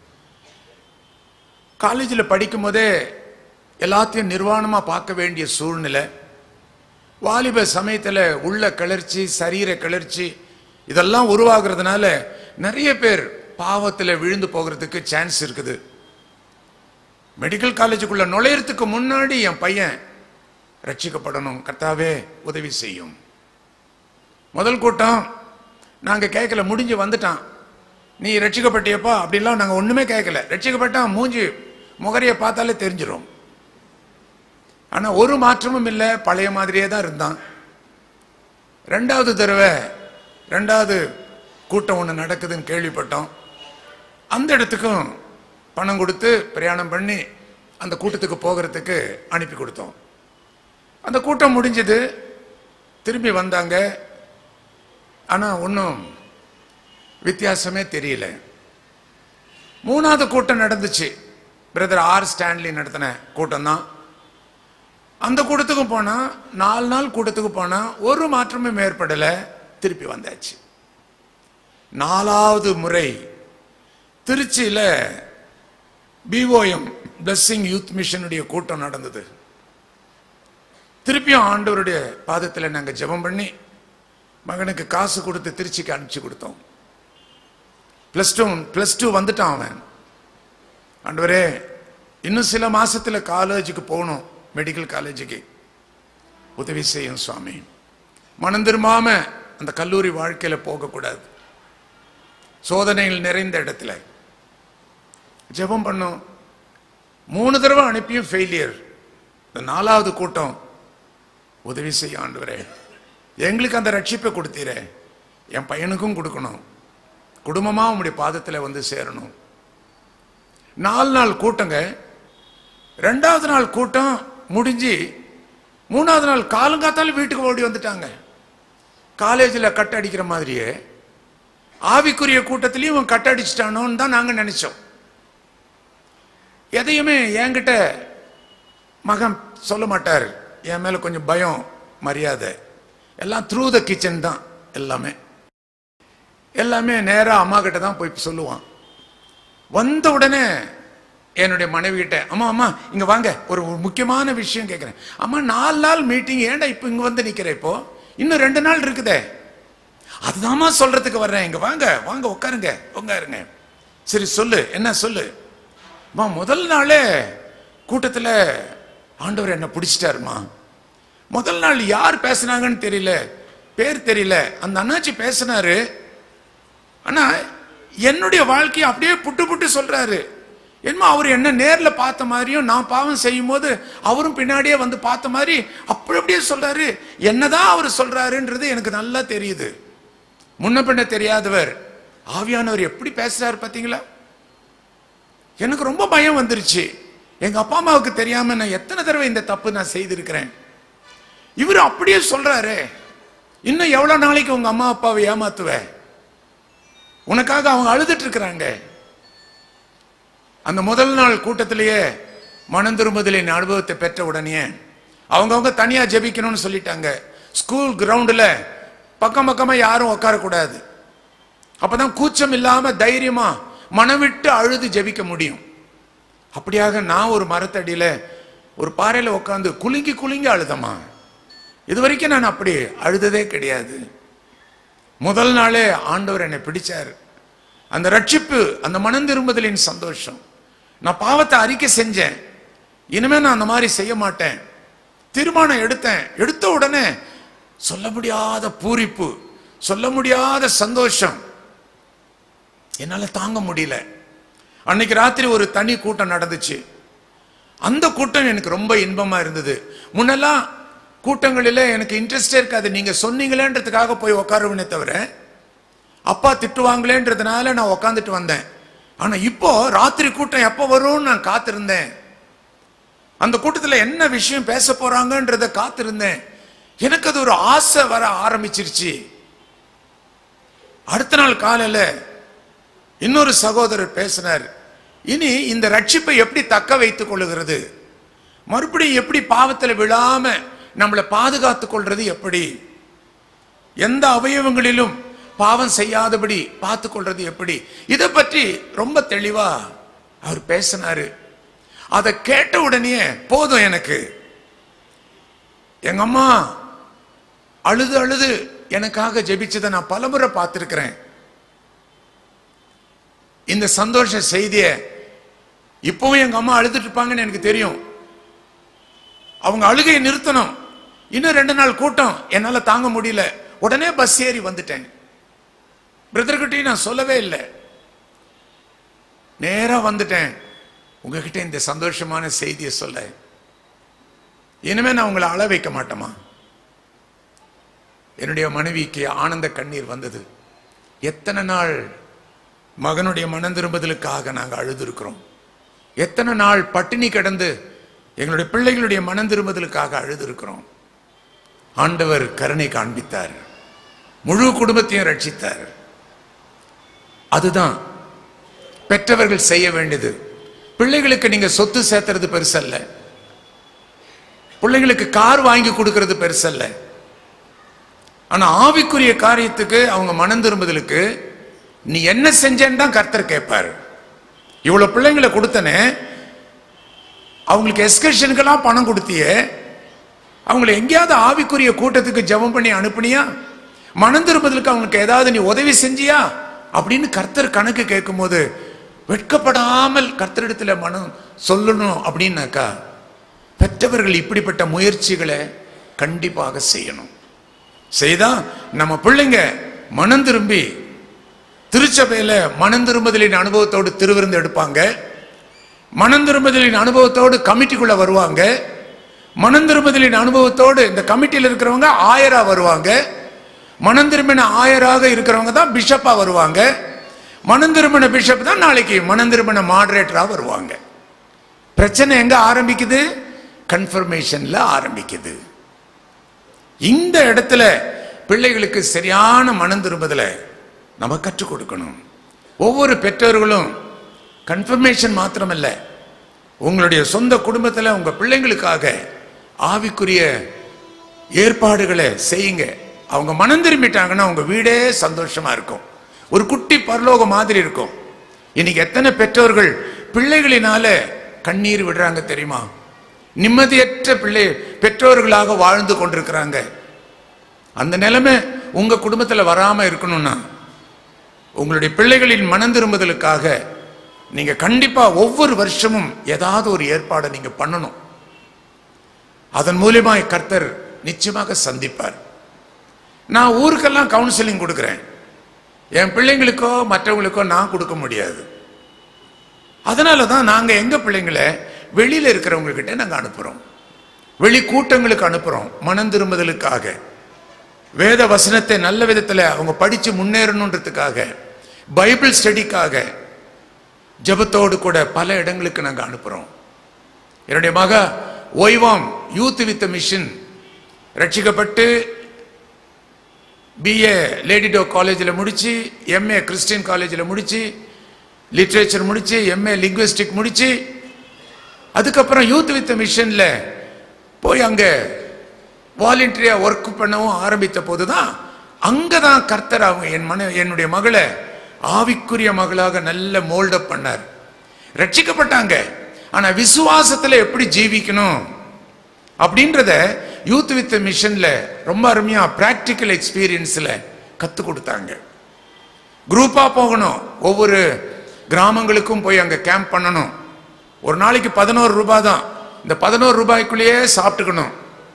[SPEAKER 1] காலேஜில் படிக்கும் போதே எல்லாத்தையும் நிர்வாணமா பார்க்க வேண்டிய சூழ்நிலை வாலிப சமயத்தில் உள்ள கிளர்ச்சி சரீர கிளர்ச்சி இதெல்லாம் உருவாகிறதுனால நிறைய பேர் பாவத்தில் விழுந்து போகிறதுக்கு சான்ஸ் இருக்குது மெடிக்கல் காலேஜுக்குள்ள நுழையறதுக்கு முன்னாடி என் பையன் ரட்சிக்கப்படணும் கர்த்தாவே உதவி செய்யும் முதல் கூட்டம் நாங்க கேட்கல முடிஞ்சு வந்துட்டான் நீ ரட்சிக்கப்பட்டியப்பா அப்படிலாம் நாங்க ஒண்ணுமே கேட்கல ரட்சிக்கப்பட்டான் மூஞ்சி முகரைய பார்த்தாலே தெரிஞ்சிரும் ஆனா ஒரு மாற்றமும் இல்லை பழைய மாதிரியே தான் இருந்தான் ரெண்டாவது தடவை ரெண்டாவது கூட்டம் ஒன்று நடக்குதுன்னு கேள்விப்பட்டோம் அந்த இடத்துக்கும் பணம் கொடுத்து பிரயாணம் பண்ணி அந்த கூட்டத்துக்கு போகிறதுக்கு அனுப்பி கொடுத்தோம் அந்த கூட்டம் முடிஞ்சது திரும்பி வந்தாங்க ஆனா ஒன்றும் வித்தியாசமே தெரியல மூணாவது கூட்டம் நடந்துச்சு பிரதர் ஆர் ஸ்டான்லி நடத்தின கூட்டம் தான் அந்த கூட்டத்துக்கு போனா நாலு நாள் கூட்டத்துக்கு போனா ஒரு மாற்றமும் ஏற்படல திருப்பி வந்தாச்சு நாலாவது முறை திருச்சியில பிஓஎம் பிளஸ்ஸிங் யூத் மிஷனுடைய கூட்டம் நடந்தது திருப்பியும் ஆண்டவருடைய பாதத்தில் நாங்க ஜெபம் பண்ணி மகனுக்கு காசு கொடுத்து திருச்சிக்கு அனுப்பிச்சு கொடுத்தோம் பிளஸ் டூ பிளஸ் டூ வந்துட்டான் அவன் ஆண்டவரே இன்னும் சில மாசத்துல காலேஜுக்கு போகணும் மெடிக்கல் காலேஜுக்கு உதவி செய்யும் சுவாமி மனம் திரும்பாம அந்த கல்லூரி வாழ்க்கையில போகக்கூடாது சோதனைகள் நிறைந்த இடத்துல ஜெபம் பண்ணோம் மூணு தடவை அனுப்பியும் ஃபெயிலியர் இந்த நாலாவது கூட்டம் உதவி செய்ய ஆண்டவரே எங்களுக்கு அந்த ரட்சிப்பை கொடுத்தீரே என் பையனுக்கும் கொடுக்கணும் குடும்பமா உங்களுடைய பாதத்தில் வந்து சேரணும் நாலு நாள் கூட்டங்க ரெண்டாவது நாள் கூட்டம் முடிஞ்சு மூணாவது நாள் காலங்காத்தாலும் வீட்டுக்கு ஓடி வந்துட்டாங்க காலேஜில் கட் அடிக்கிற மாதிரியே ஆவிக்குரிய கூட்டத்திலையும் இவன் கட் அடிச்சிட்டானோன்னு தான் நாங்கள் நினைச்சோம் எதையுமே என்கிட்ட மகன் சொல்ல மாட்டார் என் மேல கொஞ்சம் பயம் மரியாதை எல்லாம் த்ரூ த கிச்சன் தான் எல்லாமே எல்லாமே நேரா அம்மா கிட்ட தான் போய் சொல்லுவான் வந்த உடனே என்னுடைய மனைவி கிட்ட அம்மா அம்மா இங்க வாங்க ஒரு ஒரு முக்கியமான விஷயம் கேட்கிறேன் அம்மா நாலு நாள் மீட்டிங் ஏன்டா இப்போ இங்க வந்து நிக்கிற இப்போ இன்னும் ரெண்டு நாள் இருக்குதே அதுதாம்மா சொல்றதுக்கு வர்றேன் இங்க வாங்க வாங்க உட்காருங்க உட்காருங்க சரி சொல்லு என்ன சொல்லு அம்மா முதல் நாளே கூட்டத்துல ஆண்டவர் என்ன பிடிச்சிட்டாருமா முதல் நாள் யார் பேசுனாங்கன்னு தெரியல பேர் தெரியல அந்த அண்ணாச்சி பேசினாரு ஆனா என்னுடைய வாழ்க்கையை அப்படியே புட்டு புட்டு சொல்றாரு என்னமோ அவர் என்ன நேர்ல பார்த்த மாதிரியும் நான் பாவம் செய்யும் போது அவரும் பின்னாடியே வந்து பார்த்த மாதிரி அப்படி அப்படியே சொல்றாரு என்னதான் அவர் சொல்றாருன்றது எனக்கு நல்லா தெரியுது முன்ன பின்ன தெரியாதவர் ஆவியானவர் எப்படி பேசுறாரு பாத்தீங்களா எனக்கு ரொம்ப பயம் வந்துருச்சு எங்க அப்பா அம்மாவுக்கு தெரியாம நான் எத்தனை தடவை இந்த தப்பு நான் செய்திருக்கிறேன் இவர் அப்படியே சொல்றாரு இன்னும் எவ்வளவு நாளைக்கு உங்க அம்மா அப்பாவை ஏமாத்துவ உனக்காக அவங்க அழுதுட்டு இருக்கிறாங்க அந்த முதல் நாள் கூட்டத்திலேயே மனம் திரும்புதலின் அனுபவத்தை பெற்ற உடனே அவங்கவுங்க தனியா ஜெபிக்கணும்னு சொல்லிட்டாங்க ஸ்கூல் கிரவுண்டுல பக்கம் பக்கமா யாரும் உட்காரக்கூடாது அப்பதான் கூச்சம் இல்லாம தைரியமா மனம் விட்டு அழுது ஜெபிக்க முடியும் அப்படியாக நான் ஒரு மரத்தடியில ஒரு பாறையில உட்காந்து குலுங்கி குலுங்கி அழுதமா இது வரைக்கும் நான் அப்படி அழுததே கிடையாது முதல் நாளே ஆண்டவர் என்னை பிடிச்சாரு அந்த ரட்சிப்பு அந்த மனம் திரும்புதலின் சந்தோஷம் நான் பாவத்தை அறிக்கை செஞ்சேன் இனிமே நான் அந்த மாதிரி செய்ய மாட்டேன் தீர்மானம் எடுத்தேன் எடுத்த உடனே சொல்ல முடியாத பூரிப்பு சொல்ல முடியாத சந்தோஷம் என்னால தாங்க முடியல அன்னைக்கு ராத்திரி ஒரு தனி கூட்டம் நடந்துச்சு அந்த கூட்டம் எனக்கு ரொம்ப இன்பமா இருந்தது முன்னெல்லாம் கூட்டங்களில எனக்கு இன்ட்ரெஸ்டே இருக்காது நீங்க சொன்னீங்களேன்றதுக்காக போய் உட்காருவேனே தவிர அப்பா திட்டுவாங்களேன்றதுனால நான் உட்காந்துட்டு வந்தேன் ஆனா இப்போ ராத்திரி கூட்டம் எப்போ வரும்னு நான் காத்திருந்தேன் அந்த கூட்டத்துல என்ன விஷயம் பேச போறாங்கன்றத காத்திருந்தேன் எனக்கு அது ஒரு ஆசை வர ஆரம்பிச்சிருச்சு அடுத்த நாள் காலையில இன்னொரு சகோதரர் பேசினார் இனி இந்த ரட்சிப்பை எப்படி தக்க வைத்துக் கொள்ளுகிறது மறுபடியும் எப்படி பாவத்துல விழாம நம்மளை பாதுகாத்துக் கொள்றது எப்படி எந்த அவயவங்களிலும் பாவம் செய்யாதபடி பார்த்து கொள்றது எப்படி இதை பற்றி ரொம்ப தெளிவா அவர் பேசினாரு அதை கேட்ட உடனே போதும் எனக்கு எங்க அம்மா அழுது அழுது எனக்காக ஜெபிச்சதை நான் பலமுறை பார்த்திருக்கிறேன் இந்த சந்தோஷ செய்திய இப்பவும் எங்க அம்மா அழுதுட்டு இருப்பாங்கன்னு எனக்கு தெரியும் அவங்க அழுகையை நிறுத்தணும் இன்னும் ரெண்டு நாள் கூட்டம் என்னால தாங்க முடியல உடனே பஸ் ஏறி வந்துட்டேன் பிரதர்கிட்டையும் நான் சொல்லவே இல்லை நேரா வந்துட்டேன் உங்ககிட்ட இந்த சந்தோஷமான செய்தியை சொல்ல இனிமே நான் உங்களை அழ வைக்க மாட்டேமா என்னுடைய மனைவிக்கு ஆனந்த கண்ணீர் வந்தது எத்தனை நாள் மகனுடைய மனம் திரும்புதலுக்காக நாங்கள் அழுதுருக்கிறோம் எத்தனை நாள் பட்டினி கிடந்து எங்களுடைய பிள்ளைகளுடைய மனம் திரும்புதலுக்காக அழுதுருக்கிறோம் ஆண்டவர் கருணை காண்பித்தார் முழு குடும்பத்தையும் ரட்சித்தார் அதுதான் பெற்றவர்கள் செய்ய வேண்டியது பிள்ளைகளுக்கு நீங்க சொத்து சேர்த்துறது பெருசல்ல பிள்ளைங்களுக்கு கார் வாங்கி கொடுக்கறது பெருசல்ல ஆனா ஆவிக்குரிய காரியத்துக்கு அவங்க மனம் திரும்புதலுக்கு நீ என்ன செஞ்சேன்னு தான் கர்த்தர் கேட்பாரு இவ்வளவு பிள்ளைங்களை கொடுத்தனே அவங்களுக்கு எஸ்கர்ஷனுக்கெல்லாம் பணம் கொடுத்தியே அவங்களை எங்கேயாவது ஆவிக்குரிய கூட்டத்துக்கு ஜெபம் பண்ணி அனுப்புனியா மனம் திரும்புதலுக்கு அவங்களுக்கு ஏதாவது நீ உதவி செஞ்சியா அப்படின்னு கர்த்தர் கணக்கு கேட்கும்போது வெட்கப்படாமல் கர்த்தரிடத்துல மனம் சொல்லணும் அப்படின்னாக்கா பெற்றவர்கள் இப்படிப்பட்ட முயற்சிகளை கண்டிப்பாக செய்யணும் செய்தா நம்ம பிள்ளைங்க மனம் திரும்பி திருச்சபையில மனம் திரும்புதலின் அனுபவத்தோடு திருவிருந்து எடுப்பாங்க மனம் திரும்புதலின் அனுபவத்தோடு கமிட்டிக்குள்ள வருவாங்க மனம் திரும்புதலின் அனுபவத்தோடு இந்த கமிட்டியில் இருக்கிறவங்க ஆயரா வருவாங்க மனம் திரும்பின ஆயராக இருக்கிறவங்க தான் பிஷப்பா வருவாங்க மனம் திரும்பின பிஷப் தான் நாளைக்கு மனம் திரும்பின மாடரேட்டரா வருவாங்க பிரச்சனை எங்க ஆரம்பிக்குது கன்ஃபர்மேஷன்ல ஆரம்பிக்குது இந்த இடத்துல பிள்ளைகளுக்கு சரியான மனம் திரும்புதல நம்ம கற்றுக் கொடுக்கணும் ஒவ்வொரு பெற்றோர்களும் கன்ஃபர்மேஷன் மாத்திரமல்ல உங்களுடைய சொந்த குடும்பத்தில் உங்க பிள்ளைங்களுக்காக ஆவிக்குரிய ஏற்பாடுகளை செய்யுங்க அவங்க மனம் திரும்பிட்டாங்கன்னா உங்க வீடே சந்தோஷமா இருக்கும் ஒரு குட்டி பரலோகம் மாதிரி இருக்கும் இன்னைக்கு எத்தனை பெற்றோர்கள் பிள்ளைகளினால கண்ணீர் விடுறாங்க தெரியுமா நிம்மதியற்ற பிள்ளை பெற்றோர்களாக வாழ்ந்து கொண்டிருக்கிறாங்க அந்த நிலைமை உங்க குடும்பத்துல வராம இருக்கணும்னா உங்களுடைய பிள்ளைகளின் மனம் திரும்புதலுக்காக நீங்க கண்டிப்பா ஒவ்வொரு வருஷமும் ஏதாவது ஒரு ஏற்பாடை நீங்க பண்ணணும் அதன் மூலியமாய் கர்த்தர் நிச்சயமாக சந்திப்பார் நான் ஊருக்கெல்லாம் கவுன்சிலிங் கொடுக்கிறேன் என் பிள்ளைங்களுக்கோ மற்றவங்களுக்கோ நான் கொடுக்க முடியாது அதனால தான் நாங்க எங்க பிள்ளைங்களை வெளியில இருக்கிறவங்க கிட்ட நாங்க அனுப்புறோம் வெளி கூட்டங்களுக்கு அனுப்புறோம் மனம் திரும்புதலுக்காக வேத வசனத்தை நல்ல விதத்துல அவங்க படிச்சு முன்னேறணுன்றதுக்காக பைபிள் ஸ்டடிக்காக ஜெபத்தோடு கூட பல இடங்களுக்கு நாங்க அனுப்புறோம் என்னுடைய மக ஓய்வாம் யூத் வித் மிஷன் ரட்சிக்கப்பட்டு பிஏ லேடிடோ காலேஜில் முடிச்சு எம்ஏ கிறிஸ்டியன் காலேஜில் முடிச்சு லிட்ரேச்சர் முடிச்சு எம்ஏ லிங்குவிஸ்டிக் முடிச்சு அதுக்கப்புறம் யூத் வித் மிஷன்ல போய் அங்க வாலண்டியரா ஒர்க் பண்ணவும் ஆரம்பித்த போதுதான் அங்கதான் கர்த்தர் அவங்க என் மன என்னுடைய மகளை ஆவிக்குரிய மகளாக நல்ல மோல்டப் பண்ணார் ரட்சிக்கப்பட்டாங்க ஆனா விசுவாசத்துல எப்படி ஜீவிக்கணும் அப்படின்றத யூத் வித் மிஷன்ல ரொம்ப அருமையா பிராக்டிக்கல் எக்ஸ்பீரியன்ஸ்ல கத்து கொடுத்தாங்க குரூப்பா போகணும் ஒவ்வொரு கிராமங்களுக்கும் போய் அங்க கேம்ப் பண்ணணும் ஒரு நாளைக்கு பதினோரு ரூபாய் தான் இந்த பதினோரு ரூபாய்க்குள்ளேயே சாப்பிட்டுக்கணும்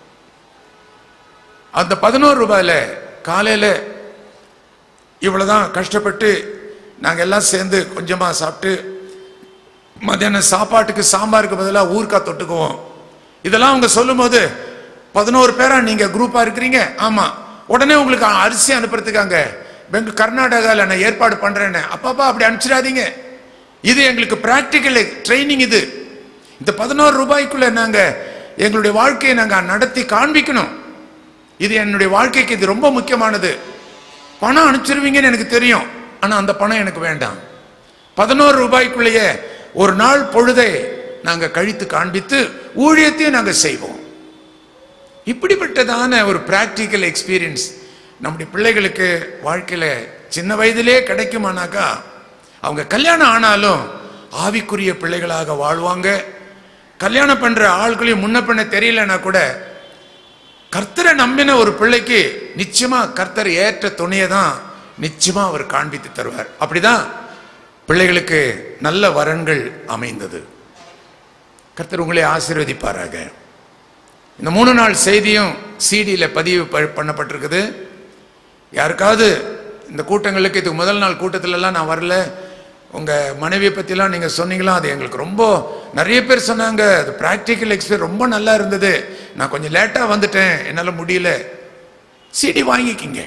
[SPEAKER 1] அந்த பதினோரு ரூபாயில காலையில இவ்வளவுதான் கஷ்டப்பட்டு நாங்க எல்லாம் சேர்ந்து கொஞ்சமா சாப்பிட்டு மத்தியானம் சாப்பாட்டுக்கு சாம்பாருக்கு பதிலாக ஊறுகாய் தொட்டுக்குவோம் இதெல்லாம் அவங்க சொல்லும்போது பதினோரு பேரா நீங்க குரூப்பா இருக்கிறீங்க ஆமா உடனே உங்களுக்கு அரிசி அனுப்புறதுக்காங்க பெங்க கர்நாடகாவில் நான் ஏற்பாடு பண்றேன்னு அப்பாப்பா அப்படி அனுப்பிச்சிடாதீங்க இது எங்களுக்கு பிராக்டிக்கல் ட்ரைனிங் இது இந்த பதினோரு ரூபாய்க்குள்ள நாங்க எங்களுடைய வாழ்க்கையை நாங்க நடத்தி காண்பிக்கணும் இது என்னுடைய வாழ்க்கைக்கு இது ரொம்ப முக்கியமானது பணம் அனுப்பிச்சிருவீங்கன்னு எனக்கு தெரியும் ஆனா அந்த பணம் எனக்கு வேண்டாம் பதினோரு ரூபாய்க்குள்ளேயே ஒரு நாள் பொழுதை நாங்க கழித்து காண்பித்து ஊழியத்தையும் நாங்க செய்வோம் இப்படிப்பட்டதான ஒரு பிராக்டிக்கல் எக்ஸ்பீரியன்ஸ் நம்முடைய பிள்ளைகளுக்கு வாழ்க்கையில சின்ன வயதிலே கிடைக்குமானாக்கா அவங்க கல்யாணம் ஆனாலும் ஆவிக்குரிய பிள்ளைகளாக வாழ்வாங்க கல்யாணம் பண்ற ஆட்களையும் முன்ன பண்ண தெரியலன்னா கூட கர்த்தரை நம்பின ஒரு பிள்ளைக்கு நிச்சயமா கர்த்தர் ஏற்ற துணையை தான் நிச்சயமா அவர் காண்பித்து தருவார் அப்படிதான் பிள்ளைகளுக்கு நல்ல வரன்கள் அமைந்தது கர்த்தர் உங்களை ஆசீர்வதிப்பாராக இந்த மூணு நாள் செய்தியும் சிடியில் பதிவு ப- பண்ணப்பட்டிருக்குது யாருக்காவது இந்த கூட்டங்களுக்கு இதுக்கு முதல் நாள் கூட்டத்திலலாம் நான் வரல உங்கள் மனைவியை பற்றிலாம் நீங்கள் சொன்னீங்களா அது எங்களுக்கு ரொம்ப நிறைய பேர் சொன்னாங்க அது ப்ராக்டிக்கல் எக்ஸ்பீரியன்ஸ் ரொம்ப நல்லா இருந்தது நான் கொஞ்சம் லேட்டாக வந்துட்டேன் என்னால் முடியல சிடி வாங்கிக்கிங்க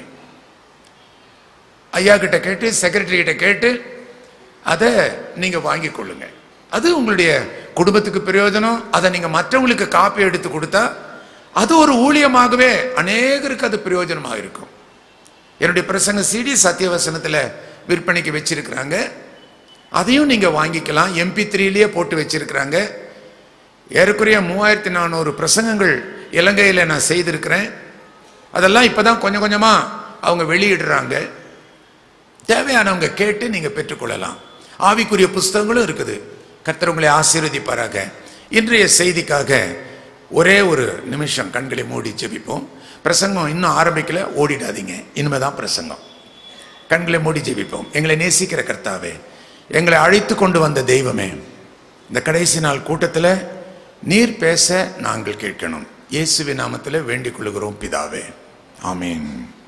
[SPEAKER 1] ஐயா கிட்ட கேட்டு செக்ரட்டரி கிட்ட கேட்டு அதை நீங்கள் வாங்கி கொள்ளுங்க அது உங்களுடைய குடும்பத்துக்கு பிரயோஜனம் அதை நீங்கள் மற்றவங்களுக்கு காப்பி எடுத்து கொடுத்தா அது ஒரு ஊழியமாகவே அநேகருக்கு அது பிரயோஜனமாக இருக்கும் என்னுடைய பிரசங்க சிடி சத்தியவசனத்தில் விற்பனைக்கு வச்சிருக்கிறாங்க அதையும் நீங்க வாங்கிக்கலாம் எம்பி த்ரீலயே போட்டு வச்சிருக்கிறாங்க ஏறக்குறைய மூவாயிரத்தி நானூறு பிரசங்கங்கள் இலங்கையில நான் செய்திருக்கிறேன் அதெல்லாம் இப்பதான் கொஞ்சம் கொஞ்சமா அவங்க வெளியிடுறாங்க தேவையானவங்க கேட்டு நீங்க பெற்றுக்கொள்ளலாம் ஆவிக்குரிய புஸ்தகங்களும் இருக்குது கர்த்தர் உங்களை ஆசீர்வதிப்பாராக இன்றைய செய்திக்காக ஒரே ஒரு நிமிஷம் கண்களை மூடி ஜெபிப்போம் பிரசங்கம் இன்னும் ஆரம்பிக்கல ஓடிடாதீங்க இனிமேதான் பிரசங்கம் கண்களை மூடி ஜெபிப்போம் எங்களை நேசிக்கிற கர்த்தாவே எங்களை அழைத்து கொண்டு வந்த தெய்வமே இந்த கடைசி நாள் கூட்டத்தில் நீர் பேச நாங்கள் கேட்கணும் இயேசுவின் நாமத்தில் வேண்டிக் கொள்கிறோம் பிதாவே ஆமீன்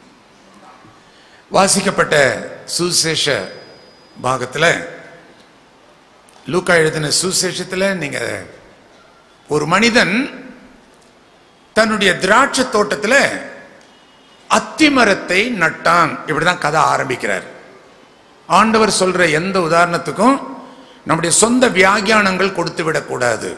[SPEAKER 1] வாசிக்கப்பட்ட சுசேஷ பாகத்தில் லூக்கா எழுதின சுசேஷத்தில் நீங்க ஒரு மனிதன் தன்னுடைய திராட்சை தோட்டத்தில் அத்திமரத்தை நட்டான் இப்படிதான் கதை ஆரம்பிக்கிறார் ஆண்டவர் சொல்ற எந்த உதாரணத்துக்கும் நம்முடைய சொந்த வியாகியானங்கள் கொடுத்து விடக்கூடாது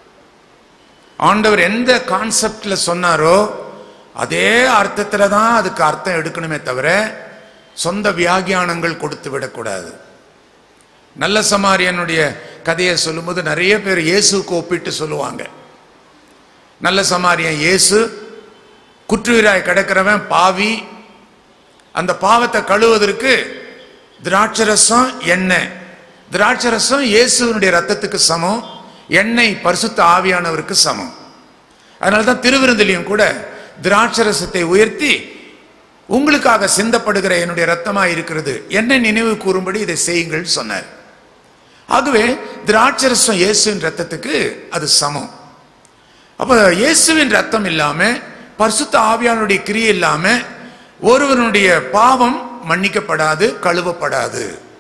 [SPEAKER 1] ஆண்டவர் எந்த கான்செப்ட்ல சொன்னாரோ அதே அர்த்தத்துல தான் அதுக்கு அர்த்தம் எடுக்கணுமே தவிர சொந்த வியாகியானங்கள் கொடுத்து விடக்கூடாது நல்ல சமாரியனுடைய கதையை சொல்லும்போது நிறைய பேர் இயேசுக்கு ஒப்பிட்டு சொல்லுவாங்க நல்ல சமாரியன் இயேசு குற்றுயிராய் கிடக்கிறவன் பாவி அந்த பாவத்தை கழுவதற்கு திராட்சரசம் எண்ணெய் திராட்சரசம் இயேசுவினுடைய ரத்தத்துக்கு சமம் எண்ணெய் பரிசுத்த ஆவியானவருக்கு சமம் அதனால தான் திருவிருந்திலையும் கூட திராட்சரசத்தை உயர்த்தி உங்களுக்காக சிந்தப்படுகிற என்னுடைய ரத்தமா இருக்கிறது என்ன நினைவு கூறும்படி இதை செய்யுங்கள் சொன்னார் ஆகவே திராட்சரசம் இயேசுவின் ரத்தத்துக்கு அது சமம் அப்ப இயேசுவின் ரத்தம் இல்லாம பரிசுத்த ஆவியானுடைய கிரியை இல்லாம ஒருவனுடைய பாவம் மன்னிக்கப்படாது கழுவப்படாது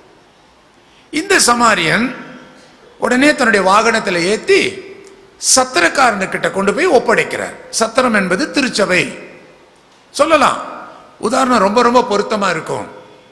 [SPEAKER 1] இந்த சமாரியன் உடனே தன்னுடைய வாகனத்தில் ஏத்தி சத்திரக்காரனுக்கிட்ட கொண்டு போய் ஒப்படைக்கிறார் சத்திரம் என்பது திருச்சபை சொல்லலாம் உதாரணம் ரொம்ப ரொம்ப பொருத்தமா இருக்கும்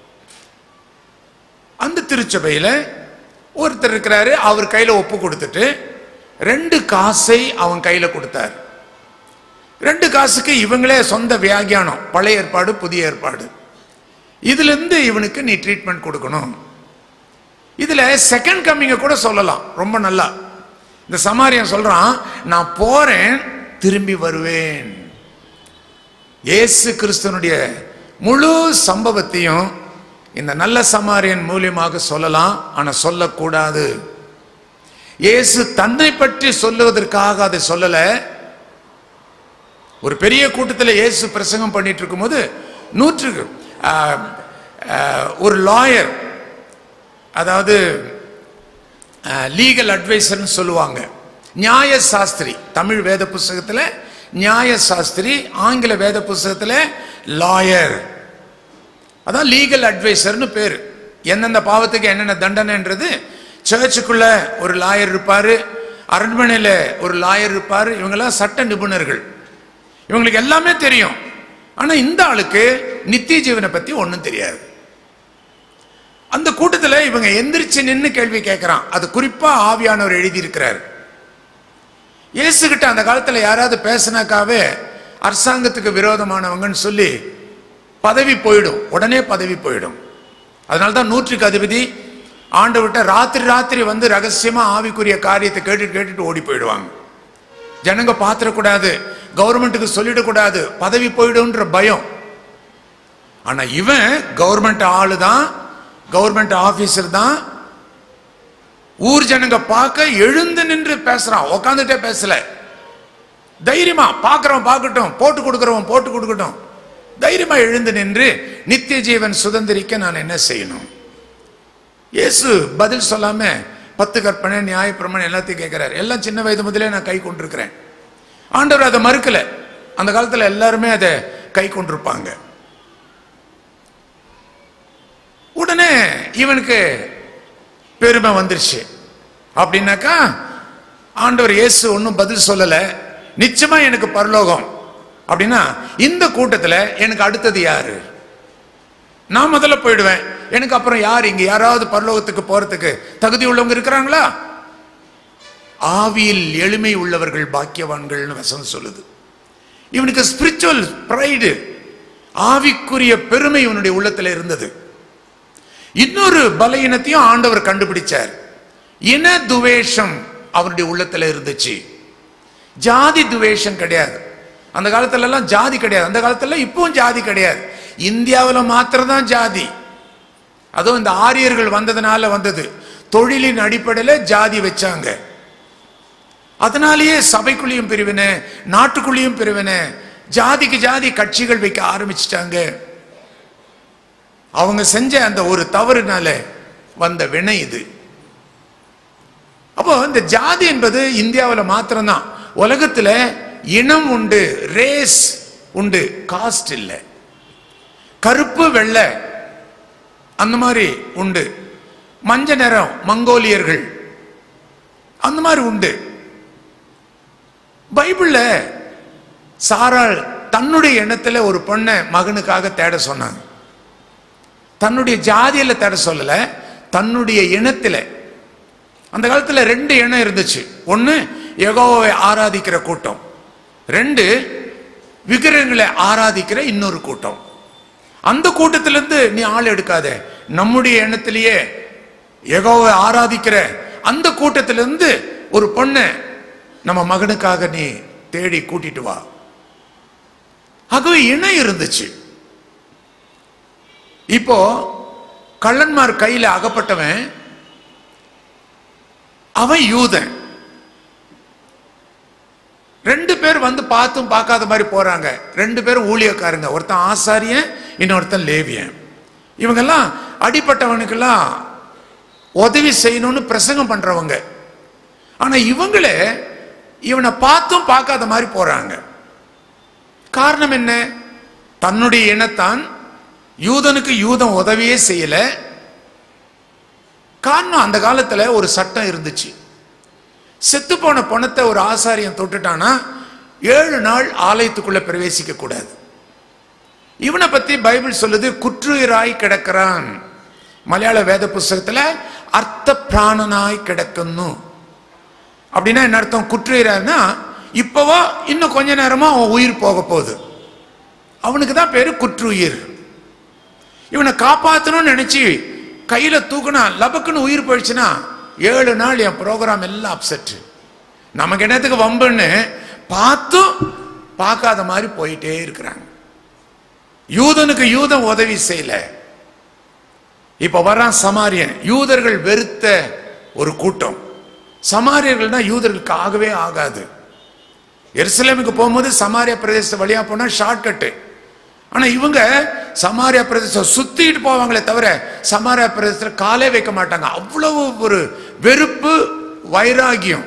[SPEAKER 1] அந்த திருச்சபையில ஒருத்தர் இருக்கிறாரு அவர் கையில ஒப்பு கொடுத்துட்டு ரெண்டு காசை அவன் கையில கொடுத்தார் ரெண்டு காசுக்கு இவங்களே சொந்த வியாகியானம் பழைய ஏற்பாடு புதிய ஏற்பாடு இதுல இருந்து இவனுக்கு நீ ட்ரீட்மெண்ட் கொடுக்கணும் இதுல செகண்ட் கம்மிங்க கூட சொல்லலாம் ரொம்ப நல்லா இந்த சமாரியன் சொல்றான் நான் போறேன் திரும்பி வருவேன் இயேசு கிறிஸ்துவனுடைய முழு சம்பவத்தையும் இந்த நல்ல சமாரியன் மூலியமாக சொல்லலாம் ஆனா சொல்லக்கூடாது இயேசு தன்னை பற்றி சொல்லுவதற்காக அதை சொல்லல ஒரு பெரிய கூட்டத்தில் இயேசு பிரசங்கம் பண்ணிட்டு இருக்கும்போது நூற்றுக்கு ஆஹ், ஆஹ், ஒரு லாயர் அதாவது லீகல் அட்வைசர்னு சொல்லுவாங்க நியாய சாஸ்திரி தமிழ் வேத புஸ்தகத்தில் நியாய சாஸ்திரி ஆங்கில வேத புஸ்தகத்தில் லாயர் அதான் லீகல் அட்வைசர்னு பேர் எந்தெந்த பாவத்துக்கு என்னென்ன தண்டனைன்றது சர்ச்சுக்குள்ள ஒரு லாயர் இருப்பாரு அரண்மனையில ஒரு லாயர் இருப்பாரு இவங்கெல்லாம் சட்ட நிபுணர்கள் இவங்களுக்கு எல்லாமே தெரியும் ஆனா இந்த ஆளுக்கு நித்திய ஜீவனை பத்தி ஒண்ணும் தெரியாது அந்த கூட்டத்துல இவங்க எந்திரிச்சு நின்னு கேள்வி கேட்கறான் அது குறிப்பா ஆவியானவர் எழுதி இருக்கிறார் இயேசுகிட்ட அந்த காலத்துல யாராவது பேசினாக்காவே அரசாங்கத்துக்கு விரோதமானவங்கன்னு சொல்லி பதவி போயிடும் உடனே பதவி போயிடும் அதனால தான் நூற்றுக்கு அதிபதி ஆண்டவர்கிட்ட ராத்திரி ராத்திரி வந்து ரகசியமா ஆவிக்குரிய காரியத்தை கேட்டுட்டு கேட்டுட்டு ஓடி போயிடுவாங்க ஜனங்க பாத்திரக்கூடாது கவர்மெண்ட்டுக்கு சொல்லிடக்கூடாது பதவி போயிடும்ன்ற பயம் ஆனா இவன் கவர்மெண்ட் ஆளு தான் கவர்மெண்ட் ஆபீசர் தான் ஊர் ஜனங்க பார்க்க எழுந்து நின்று பேசுறான் உக்காந்துட்டே பேசல தைரியமா பார்க்கறவன் பார்க்கட்டும் போட்டு கொடுக்கறவன் போட்டு கொடுக்கட்டும் தைரியமா எழுந்து நின்று நித்திய ஜீவன் சுதந்திரிக்க நான் என்ன செய்யணும் இயேசு பதில் சொல்லாம பத்து கற்பனை நியாயப்பிரமாணம் எல்லாத்தையும் கேட்கிறார் எல்லாம் சின்ன வயது முதலே நான் கை கொண்டிருக்கிறேன் ஆண்டவர் அதை மறுக்கல அந்த காலத்துல எல்லாருமே அதை கை கொண்டிருப்பாங்க உடனே இவனுக்கு பெருமை வந்துருச்சு அப்படின்னாக்கா ஆண்டவர் இயேசு ஒன்றும் பதில் சொல்லல நிச்சயமா எனக்கு பரலோகம் அப்படின்னா இந்த கூட்டத்துல எனக்கு அடுத்தது யாரு நான் முதல்ல போயிடுவேன் எனக்கு அப்புறம் யார் இங்க யாராவது பரலோகத்துக்கு போறதுக்கு தகுதி உள்ளவங்க இருக்கிறாங்களா ஆவியில் எளிமை உள்ளவர்கள் பாக்கியவான்கள்னு வசனம் சொல்லுது இவனுக்கு ஸ்பிரிச்சுவல் ப்ரைடு ஆவிக்குரிய பெருமை இவனுடைய உள்ளத்துல இருந்தது இன்னொரு பலவீனத்தையும் ஆண்டவர் கண்டுபிடிச்சார் இன துவேஷம் அவருடைய உள்ளத்துல இருந்துச்சு ஜாதி துவேஷம் கிடையாது அந்த காலத்துல எல்லாம் ஜாதி கிடையாது அந்த காலத்துல இப்பவும் ஜாதி கிடையாது இந்தியாவில் மாத்திரம்தான் ஜாதி அதுவும் இந்த ஆரியர்கள் வந்ததுனால வந்தது தொழிலின் அடிப்படையில் ஜாதி வச்சாங்க அதனாலேயே சபைக்குள்ளேயும் பிரிவினை நாட்டுக்குள்ளேயும் பிரிவினை ஜாதிக்கு ஜாதி கட்சிகள் வைக்க ஆரம்பிச்சிட்டாங்க அவங்க செஞ்ச அந்த ஒரு தவறுனால வந்த வினை இது அப்போ இந்த ஜாதி என்பது இந்தியாவில் மாத்திரம்தான் உலகத்துல இனம் உண்டு ரேஸ் உண்டு காஸ்ட் இல்லை கருப்பு வெள்ளை அந்த மாதிரி உண்டு மஞ்ச நிறம் மங்கோலியர்கள் அந்த மாதிரி உண்டு பைபிள்ல சாராள் தன்னுடைய எண்ணத்துல ஒரு பொண்ணை மகனுக்காக தேட சொன்னாங்க தன்னுடைய ஜாதியில தேட சொல்லல தன்னுடைய இனத்துல அந்த காலத்துல ரெண்டு இனம் இருந்துச்சு ஒண்ணு யெகோவாவை ஆராதிக்கிற கூட்டம் ரெண்டு விக்கிரகங்களை ஆராதிக்கிற இன்னொரு கூட்டம் அந்த கூட்டத்திலிருந்து நீ ஆள் எடுக்காத நம்முடைய எண்ணத்திலேயே யெகோவை ஆராதிக்கிற அந்த கூட்டத்திலிருந்து ஒரு பொண்ணை நம்ம மகனுக்காக நீ தேடி கூட்டிட்டு வா ஆகவே இணை இருந்துச்சு இப்போ கள்ளன்மார் கையில அகப்பட்டவன் அவன் யூதன் ரெண்டு பேர் வந்து பார்த்தும் பார்க்காத மாதிரி போறாங்க ரெண்டு பேரும் ஊழியக்காரங்க ஒருத்தன் ஆசாரியன் இன்னொருத்தன் லேவியன் இவங்கெல்லாம் அடிப்பட்டவனுக்கெல்லாம் உதவி செய்யணும்னு பிரசங்கம் பண்றவங்க ஆனா இவங்களே இவனை பார்த்தும் பார்க்காத மாதிரி போறாங்க காரணம் என்ன தன்னுடைய இனத்தான் யூதனுக்கு யூதன் உதவியே செய்யல காரணம் அந்த காலத்துல ஒரு சட்டம் இருந்துச்சு செத்து போன பணத்தை ஒரு ஆசாரியன் தொட்டுட்டானா ஏழு நாள் ஆலயத்துக்குள்ள பிரவேசிக்க கூடாது இவனை பத்தி பைபிள் சொல்லுது குற்றுயிராய் கிடக்கிறான் மலையாள வேத புஸ்தகத்துல அர்த்த பிராணனாய் கிடக்குன்னு அப்படின்னா என்ன அர்த்தம் குற்றுயிராய்னா இப்பவோ இன்னும் கொஞ்ச நேரமா அவன் உயிர் போக போகுது அவனுக்கு தான் பேரு குற்றுயிர் இவனை காப்பாத்தணும்னு நினைச்சு கையில தூக்குனா லபக்குன்னு உயிர் போயிடுச்சுன்னா ஏழு நாள் என் ப்ரோக்ராம் எல்லாம் அப்செட் நமக்கு என்னத்துக்கு வம்புன்னு பார்த்தும் பார்க்காத மாதிரி போயிட்டே இருக்கிறாங்க யூதனுக்கு யூதன் உதவி செய்யல இப்ப வர்றான் சமாரியன் யூதர்கள் வெறுத்த ஒரு கூட்டம் சமாரியர்கள்னா யூதர்களுக்கு ஆகவே ஆகாது எருசலேமுக்கு போகும்போது சமாரியா பிரதேச வழியா போனா ஷார்ட்கட்டு ஆனா இவங்க சமாரியா பிரதேசம் சுத்திட்டு போவாங்களே தவிர சமாரியா பிரதேசத்துல காலே வைக்க மாட்டாங்க அவ்வளவு ஒரு வெறுப்பு வைராகியம்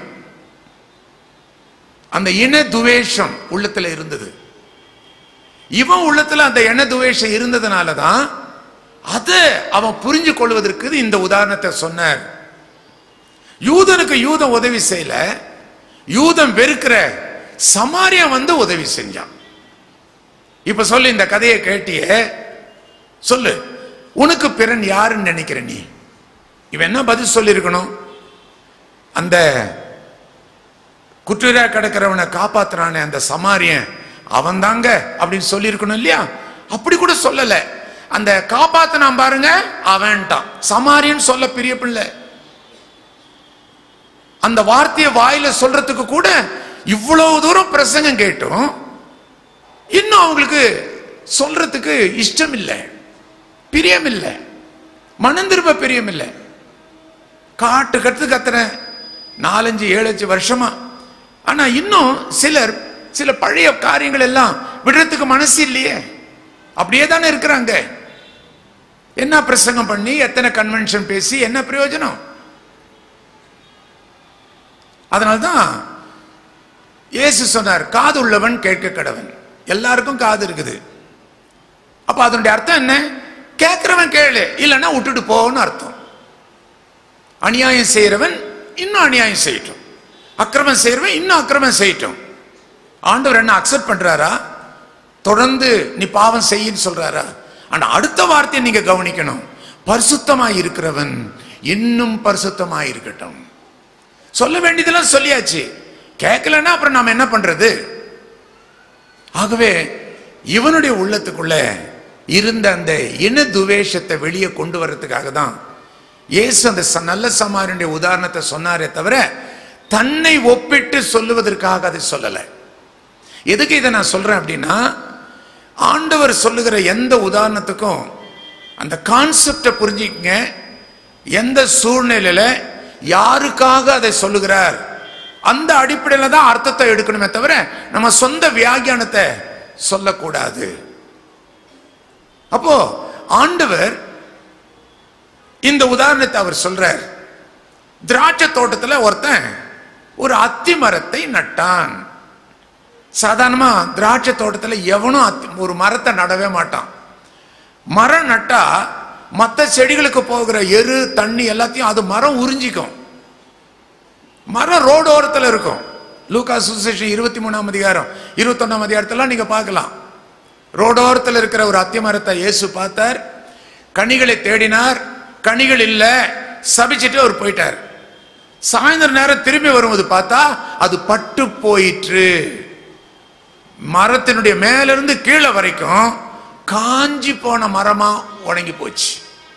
[SPEAKER 1] அந்த இன துவேஷம் உள்ளத்துல இருந்தது இவன் உள்ளத்துல அந்த இன துவேஷம் இருந்ததுனால தான் அதை அவன் புரிஞ்சு கொள்வதற்கு இந்த உதாரணத்தை சொன்னார் யூதனுக்கு யூதன் உதவி செய்யல யூதன் வெறுக்கிற சமாரியம் வந்து உதவி செஞ்சான் இப்ப சொல்லு இந்த கதையை கேட்டியே சொல்லு உனக்கு பிறன் யாருன்னு நினைக்கிற நீ இவன் என்ன பதில் சொல்லியிருக்கணும் அந்த குற்றரா கிடக்கிறவனை காப்பாத்துறானே அந்த சமாரியன் அவன் தாங்க அப்படின்னு சொல்லியிருக்கணும் இல்லையா அப்படி கூட சொல்லல அந்த காப்பாத்தினான் பாருங்க அவன்ட்டான் சமாரியன் சொல்ல பெரிய பிள்ளை அந்த வார்த்தையை வாயில சொல்றதுக்கு கூட இவ்வளவு தூரம் பிரசங்கம் கேட்டும் இன்னும் அவங்களுக்கு சொல்றதுக்கு இஷ்டம் இல்லை பிரியம் இல்லை மனம் திரும்ப பிரியம் இல்லை காட்டு கத்து கத்துறேன் நாலஞ்சு ஏழஞ்சு வருஷமா ஆனா இன்னும் சிலர் சில பழைய காரியங்கள் எல்லாம் விடுறதுக்கு மனசு இல்லையே அப்படியே தானே இருக்கிறாங்க என்ன பிரசங்கம் பண்ணி எத்தனை கன்வென்ஷன் பேசி என்ன பிரயோஜனம் அதனால்தான் இயேசு சொன்னார் காது உள்ளவன் கேட்க கடவன் எல்லாருக்கும் காது இருக்குது அப்ப அதனுடைய அர்த்தம் என்ன கேட்கிறவன் கேளு இல்லைன்னா விட்டுட்டு போன்னு அர்த்தம் அநியாயம் செய்யறவன் இன்னும் அநியாயம் செய்யட்டும் அக்கிரமம் செய்யறவன் இன்னும் அக்கிரமம் செய்யட்டும் ஆண்டவர் என்ன அக்செப்ட் பண்றாரா தொடர்ந்து நீ பாவம் செய்யின்னு சொல்றாரா ஆனா அடுத்த வார்த்தையை நீங்க கவனிக்கணும் பரிசுத்தமாய் இருக்கிறவன் இன்னும் பரிசுத்தமாய் இருக்கட்டும் சொல்ல வேண்டியதெல்லாம் சொல்லியாச்சு கேட்கலன்னா அப்புறம் நாம என்ன பண்றது ஆகவே இவனுடைய உள்ளத்துக்குள்ள இருந்த அந்த இன துவேஷத்தை வெளியே கொண்டு வர்றதுக்காக தான் இயேசு அந்த ச- நல்ல சமாரியனுடைய உதாரணத்தை சொன்னாரே தவிர தன்னை ஒப்பிட்டு சொல்லுவதற்காக அதை சொல்லலை எதுக்கு இதை நான் சொல்றேன் அப்படின்னா ஆண்டவர் சொல்லுகிற எந்த உதாரணத்துக்கும் அந்த கான்செப்டை புரிஞ்சுக்கங்க எந்த சூழ்நிலையில யாருக்காக அதை சொல்லுகிறார் அந்த அடிப்படையில தான் அர்த்தத்தை எடுக்கணுமே தவிர நம்ம சொந்த வியாக்கியானத்தை சொல்லக்கூடாது அப்போ ஆண்டவர் இந்த உதாரணத்தை அவர் சொல்றார் திராட்சை தோட்டத்துல ஒருத்தன் ஒரு அத்தி மரத்தை நட்டான் சாதாரணமா திராட்சை தோட்டத்துல எவனும் அத்தி- ஒரு மரத்தை நடவே மாட்டான் மரம் நட்டா மற்ற செடிகளுக்கு போகிற எரு தண்ணி எல்லாத்தையும் அது மரம் உறிஞ்சிக்கும் மரம் ரோடு ஓரத்தில் இருக்கும் லூகா சுசேஷன் இருபத்தி மூணாம் அதிகாரம் இருபத்தொன்னாம் அதிகாரத்தெல்லாம் நீங்க பார்க்கலாம் ரோடோரத்தில் இருக்கிற ஒரு அத்தி மரத்தை இயேசு பார்த்தார் கனிகளை தேடினார் கனிகள் இல்ல சபிச்சிட்டு அவர் போயிட்டார் சாயந்தர நேரம் திரும்பி வரும்போது பார்த்தா அது பட்டு போயிற்று மரத்தினுடைய மேலிருந்து கீழே வரைக்கும் காஞ்சி போன மரமா உணங்கி போச்சு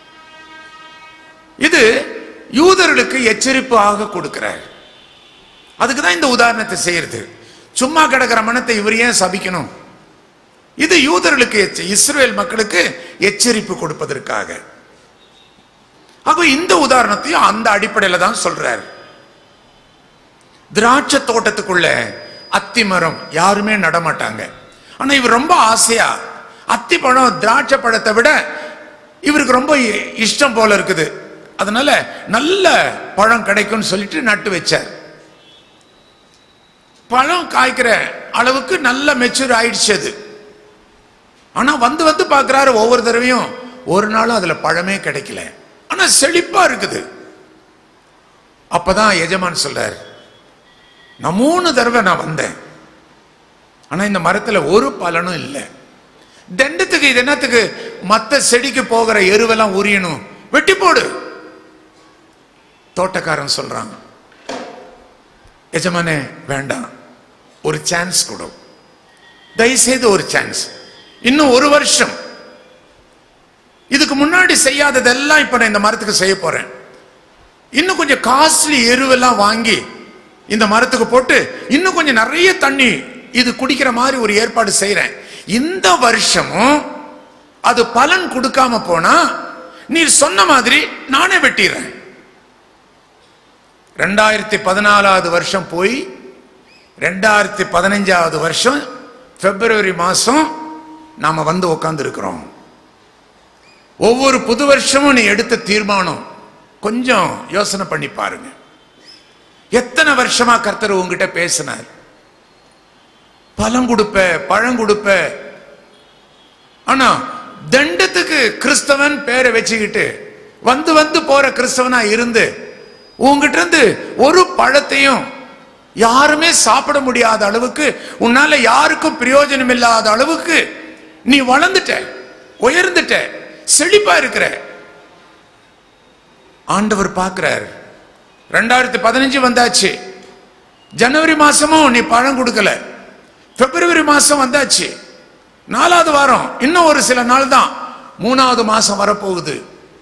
[SPEAKER 1] இது யூதர்களுக்கு எச்சரிப்பு ஆக கொடுக்கிறார் அதுக்கு தான் இந்த உதாரணத்தை செய்யறது சும்மா கிடக்கிற மனத்தை இவர் ஏன் சபிக்கணும் இது யூதர்களுக்கு எச்ச- இஸ்ரவேல் மக்களுக்கு எச்சரிப்பு கொடுப்பதற்காக ஆக இந்த உதாரணத்தையும் அந்த அடிப்படையில தான் சொல்றார் திராட்சை தோட்டத்துக்குள்ள அத்தி மரம் யாருமே நடமாட்டாங்க ஆனா இவர் ரொம்ப ஆசையா அத்தி பழம் திராட்சை பழத்தை விட இவருக்கு ரொம்ப இ- இஷ்டம் போல இருக்குது அதனால நல்ல பழம் கிடைக்கும்னு சொல்லிட்டு நட்டு வச்சார் பழம் காய்க்கிற அளவுக்கு நல்ல மெச்சூர் ஆயிடுச்சு அது ஆனா வந்து வந்து பார்க்கறாரு ஒவ்வொரு தடவையும் ஒரு நாளும் அதுல பழமே கிடைக்கல ஆனா செழிப்பா இருக்குது அப்பதான் எஜமான் சொல்றார் நான் மூணு தடவை நான் வந்தேன் ஆனா இந்த மரத்துல ஒரு பலனும் இல்லை தண்டத்துக்கு இது என்னத்துக்கு மத்த செடிக்கு போகிற எருவெல்லாம் உரியணும் வெட்டி போடு தோட்டக்காரன் சொல்றான் எஜமானே வேண்டாம் ஒரு சான்ஸ் கொடு தயவுசெய்து ஒரு சான்ஸ் இன்னும் ஒரு வருஷம் இதுக்கு முன்னாடி செய்யாததெல்லாம் இப்ப நான் இந்த மரத்துக்கு செய்ய போறேன் இன்னும் கொஞ்சம் காஸ்ட்லி எருவெல்லாம் வாங்கி இந்த மரத்துக்கு போட்டு இன்னும் கொஞ்சம் நிறைய தண்ணி இது குடிக்கிற மாதிரி ஒரு ஏற்பாடு செய்யறேன் இந்த வருஷமும் அது பலன் கொடுக்காம போனா நீர் சொன்ன மாதிரி நானே வெட்டிடுறேன் ரெண்டாயிரத்தி பதினாலாவது வருஷம் போய் ரெண்டாயிரத்தி பதினஞ்சாவது வருஷம் பிப்ரவரி மாசம் நாம வந்து உட்கார்ந்து இருக்கிறோம் ஒவ்வொரு புது வருஷமும் நீ எடுத்த தீர்மானம் கொஞ்சம் யோசனை பண்ணி பாருங்க எத்தனை வருஷமா கர்த்தர் உங்ககிட்ட பேசினார் பழம் கொடுப்ப பழம் கொடுப்ப ஆனா தண்டத்துக்கு கிறிஸ்தவன் பேரை வச்சுக்கிட்டு வந்து வந்து போற கிறிஸ்தவனா இருந்து உங்ககிட்ட இருந்து ஒரு பழத்தையும் யாருமே சாப்பிட முடியாத அளவுக்கு உன்னால யாருக்கும் பிரயோஜனம் இல்லாத அளவுக்கு நீ வளர்ந்துட்ட உயர்ந்துட்ட செழிப்பா இருக்கிற ஆண்டவர் பார்க்கிறார் ரெண்டாயிரத்தி பதினஞ்சு வந்தாச்சு ஜனவரி மாசமும் நீ பழம் கொடுக்கல பிப்ரவரி மாசம் வந்தாச்சு நாலாவது வாரம் இன்னும் ஒரு சில நாள் தான் மூணாவது மாசம் வரப்போகுது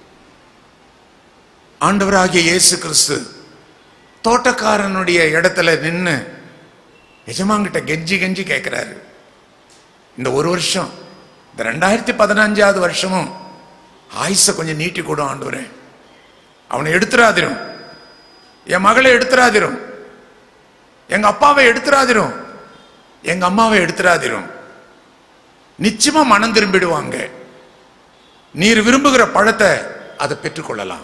[SPEAKER 1] ஆண்டவராகிய இயேசு கிறிஸ்து தோட்டக்காரனுடைய இடத்துல நின்னு எஜமாங்கிட்ட கெஞ்சி கெஞ்சி கேட்கிறாரு இந்த ஒரு வருஷம் இந்த ரெண்டாயிரத்தி பதினஞ்சாவது வருஷமும் ஆயுச கொஞ்சம் நீட்டி கொடு ஆண்டவரே அவனை எடுத்துறாதிரும் என் மகளை எடுத்துறாதிரும் எங்க அப்பாவை எடுத்துறாதிரும் எங்க அம்மாவை எடுத்துறாதிரும் நிச்சயமா மனம் திரும்பிடுவாங்க நீர் விரும்புகிற பழத்தை அதை பெற்றுக்கொள்ளலாம்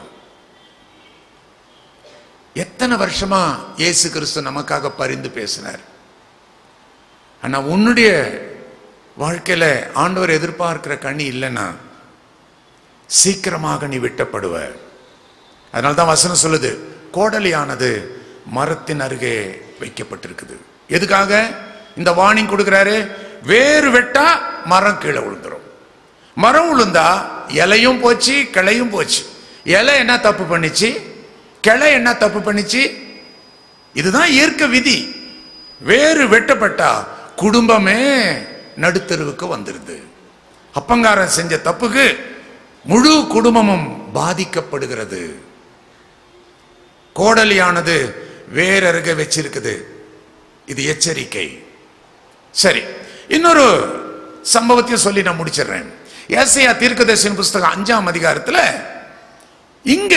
[SPEAKER 1] எத்தனை வருஷமா இயேசு கிறிஸ்து நமக்காக பரிந்து பேசினார் ஆனா உன்னுடைய வாழ்க்கையில ஆண்டவர் எதிர்பார்க்கிற கனி இல்லைன்னா சீக்கிரமாக நீ வெட்டப்படுவ அதனால தான் வசனம் சொல்லுது கோடலியானது மரத்தின் அருகே வைக்கப்பட்டிருக்குது எதுக்காக இந்த வார்னிங் கொடுக்கிறாரு வேறு வெட்டா மரம் கீழே விழுந்துரும் மரம் விழுந்தா இலையும் போச்சு கிளையும் போச்சு இலை என்ன தப்பு பண்ணிச்சு கிளை என்ன தப்பு பண்ணிச்சு இதுதான் இயற்கை விதி வேறு வெட்டப்பட்டா குடும்பமே நடுத்தருவுக்கு வந்துருது அப்பங்காரன் செஞ்ச தப்புக்கு முழு குடும்பமும் பாதிக்கப்படுகிறது கோடலியானது வேறருக வச்சிருக்குது இது எச்சரிக்கை சரி இன்னொரு சம்பவத்தையும் சொல்லி நான் முடிச்சிடுறேன் ஏசையா தீர்க்கதரிசன புஸ்தகம் அஞ்சாம் அதிகாரத்துல இங்க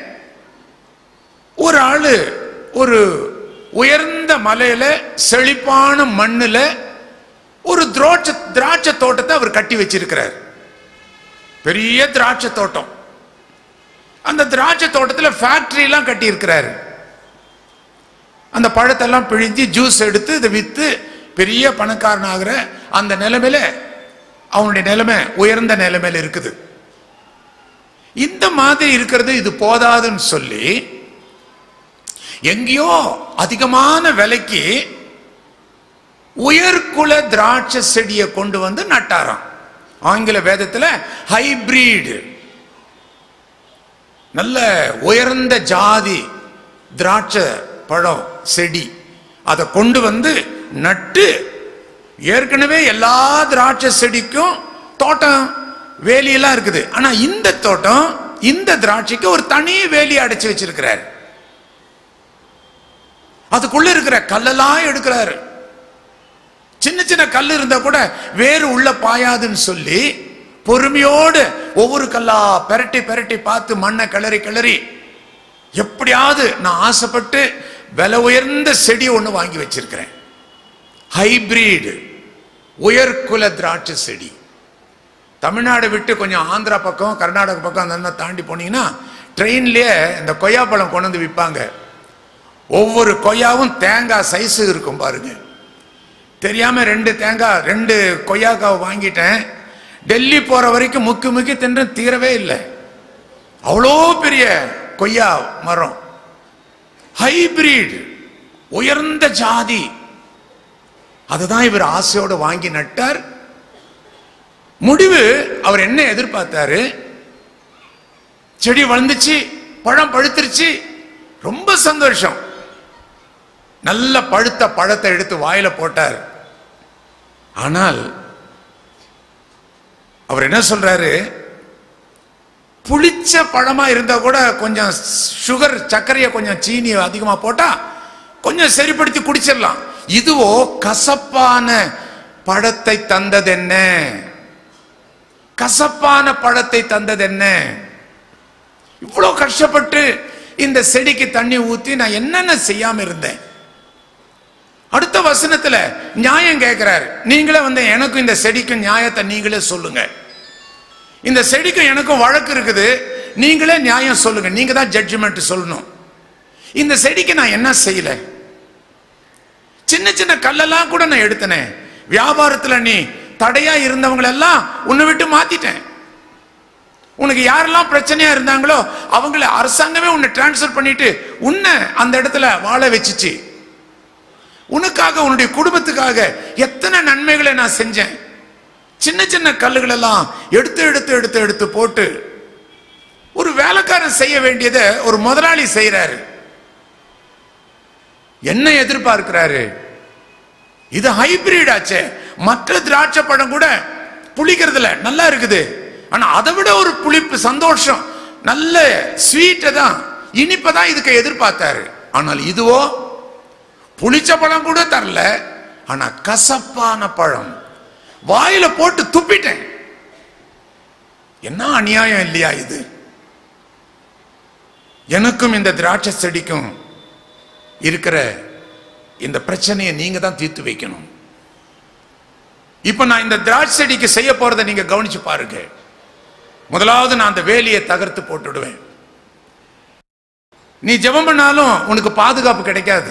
[SPEAKER 1] ஒரு ஆளு ஒரு உயர்ந்த மலையில செழிப்பான மண்ணுல ஒரு திராட்சை திராட்சை தோட்டத்தை அவர் கட்டி வச்சிருக்கிறார் பெரிய திராட்சை தோட்டம் அந்த திராட்சை தோட்டத்துல ஃபேக்டரி எல்லாம் கட்டி இருக்கிறாரு அந்த பழத்தெல்லாம் பிழிஞ்சு ஜூஸ் எடுத்து இதை வித்து பெரிய பணக்காரன் ஆகிற அந்த நிலைமையில அவனுடைய நிலைமை உயர்ந்த நிலைமையில இருக்குது இந்த மாதிரி இருக்கிறது இது போதாதுன்னு சொல்லி எங்கேயோ அதிகமான விலைக்கு உயர்குல திராட்சை செடியை கொண்டு வந்து நட்டாராம் ஆங்கில வேதத்துல ஹைபிரிட் நல்ல உயர்ந்த ஜாதி திராட்சை பழம் செடி அதை கொண்டு வந்து நட்டு ஏற்கனவே எல்லா திராட்சை செடிக்கும் தோட்டம் வேலியெல்லாம் இருக்குது ஆனா இந்த தோட்டம் இந்த திராட்சைக்கு ஒரு தனி வேலி அடைச்சு வச்சிருக்கிறார் அதுக்குள்ள இருக்கிற கல்லெல்லாம் எடுக்கிறாரு சின்ன சின்ன கல் இருந்தா கூட வேறு உள்ள பாயாதுன்னு சொல்லி பொறுமையோடு ஒவ்வொரு கல்லா பெரட்டி பெரட்டி பார்த்து மண்ணை கிளறி கிளறி எப்படியாவது நான் ஆசைப்பட்டு விலை உயர்ந்த செடி ஒன்று வாங்கி வச்சிருக்கிறேன் ஹைபிரிட் உயர்குல திராட்சை செடி தமிழ்நாடு விட்டு கொஞ்சம் ஆந்திரா பக்கம் கர்நாடகா பக்கம் அந்த தாண்டி போனீங்கன்னா ட்ரெயின்லயே இந்த கொய்யாப்பழம் கொண்டு வந்து விற்பாங்க ஒவ்வொரு கொய்யாவும் தேங்காய் சைஸ் இருக்கும் பாருங்க தெரியாம ரெண்டு தேங்காய் ரெண்டு கொய்யாக்காவை வாங்கிட்டேன் டெல்லி போற வரைக்கும் முக்கி முக்கி தின்று தீரவே இல்லை அவ்வளோ பெரிய கொய்யா மரம் ஹைபிரிட் உயர்ந்த ஜாதி அதுதான் இவர் ஆசையோட வாங்கி நட்டார் முடிவு அவர் என்ன எதிர்பார்த்தாரு செடி வளர்ந்துச்சு பழம் பழுத்துருச்சு ரொம்ப சந்தோஷம் நல்ல பழுத்த பழத்தை எடுத்து வாயில போட்டார் ஆனால் அவர் என்ன சொல்றாரு புளிச்ச பழமா இருந்தா கூட கொஞ்சம் சுகர் சர்க்கரையை கொஞ்சம் சீனி அதிகமா போட்டா கொஞ்சம் சரிப்படுத்தி குடிச்சிடலாம் இதுவோ கசப்பான பழத்தை தந்தது என்ன கசப்பான பழத்தை தந்தது என்ன இவ்வளவு கஷ்டப்பட்டு இந்த செடிக்கு தண்ணி ஊத்தி நான் என்னென்ன செய்யாம இருந்தேன் அடுத்த வசனத்துல நியாயம் கேட்கிறார் நீங்களே வந்து எனக்கும் இந்த செடிக்கும் நியாயத்தை நீங்களே சொல்லுங்க இந்த செடிக்கும் எனக்கும் வழக்கு இருக்குது நீங்களே நியாயம் சொல்லுங்க நீங்க தான் ஜட்ஜ்மெண்ட் சொல்லணும் இந்த செடிக்கு நான் என்ன செய்யல சின்ன சின்ன கல்லெல்லாம் கூட நான் எடுத்தனே வியாபாரத்துல நீ தடையா இருந்தவங்களெல்லாம் உன்னை விட்டு மாத்திட்டேன் உனக்கு யாரெல்லாம் பிரச்சனையா இருந்தாங்களோ அவங்கள அரசாங்கமே உன்னை டிரான்ஸ்ஃபர் பண்ணிட்டு உன்னை அந்த இடத்துல வாழ வச்சுச்சு உனக்காக உன்னுடைய குடும்பத்துக்காக எத்தனை நன்மைகளை நான் செஞ்சேன் சின்ன சின்ன கல்லுகள் எல்லாம் எடுத்து எடுத்து எடுத்து எடுத்து போட்டு ஒரு வேலைக்காரன் செய்ய வேண்டியதை ஒரு முதலாளி செய்யறாரு என்ன எதிர்பார்க்கிறாரு இது ஹைபிரிட் ஆச்சே மற்ற திராட்சை பழம் கூட புளிக்கிறதுல நல்லா இருக்குது ஆனா அதை விட ஒரு புளிப்பு சந்தோஷம் நல்ல ஸ்வீட்டை தான் இனிப்பை தான் இதுக்கு எதிர்பார்த்தாரு ஆனால் இதுவோ புளிச்ச பழம் கூட தரல ஆனா கசப்பான பழம் வாயில போட்டு துப்பிட்டேன் என்ன அநியாயம் இல்லையா இது எனக்கும் இந்த திராட்சை செடிக்கும் இருக்கிற இந்த பிரச்சனையை நீங்க தான் தீர்த்து வைக்கணும் இப்ப நான் இந்த திராட்சை செடிக்கு செய்ய போறதை நீங்க கவனிச்சு பாருங்க முதலாவது நான் அந்த வேலியை தகர்த்து போட்டுடுவேன் நீ ஜெபம் பண்ணாலும் உனக்கு பாதுகாப்பு கிடைக்காது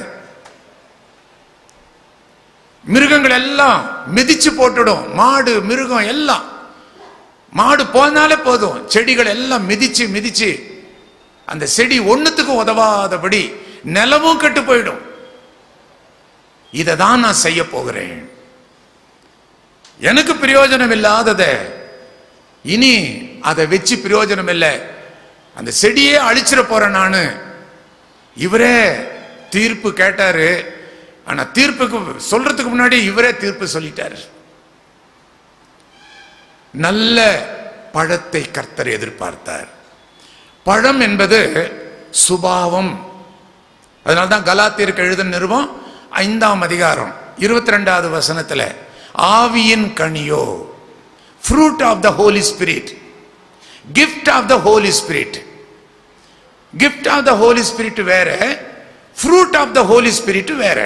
[SPEAKER 1] மிருகங்கள் எல்லாம் மிதிச்சு போட்டுடும் மாடு மிருகம் எல்லாம் மாடு போனாலே போதும் செடிகள் எல்லாம் மிதிச்சு மிதிச்சு அந்த செடி ஒண்ணுத்துக்கும் உதவாதபடி நிலமும் கெட்டு போயிடும் இதை தான் நான் செய்ய போகிறேன் எனக்கு பிரயோஜனம் இல்லாதத இனி அதை வச்சு பிரயோஜனம் இல்லை அந்த செடியே அழிச்சிட போறேன் நானு இவரே தீர்ப்பு கேட்டாரு ஆனா தீர்ப்புக்கு சொல்றதுக்கு முன்னாடி இவரே தீர்ப்பு சொல்லிட்டாரு நல்ல பழத்தை கர்த்தர் எதிர்பார்த்தார் பழம் என்பது சுபாவம் அதனால்தான் கலாத்திற்கு எழுத நிறுவம் ஐந்தாம் அதிகாரம் இருபத்தி ரெண்டாவது வசனத்துல ஆவியின் கனியோ fruit of the Holy Spirit gift of the Holy Spirit gift of the Holy Spirit வேற fruit of the Holy Spirit வேற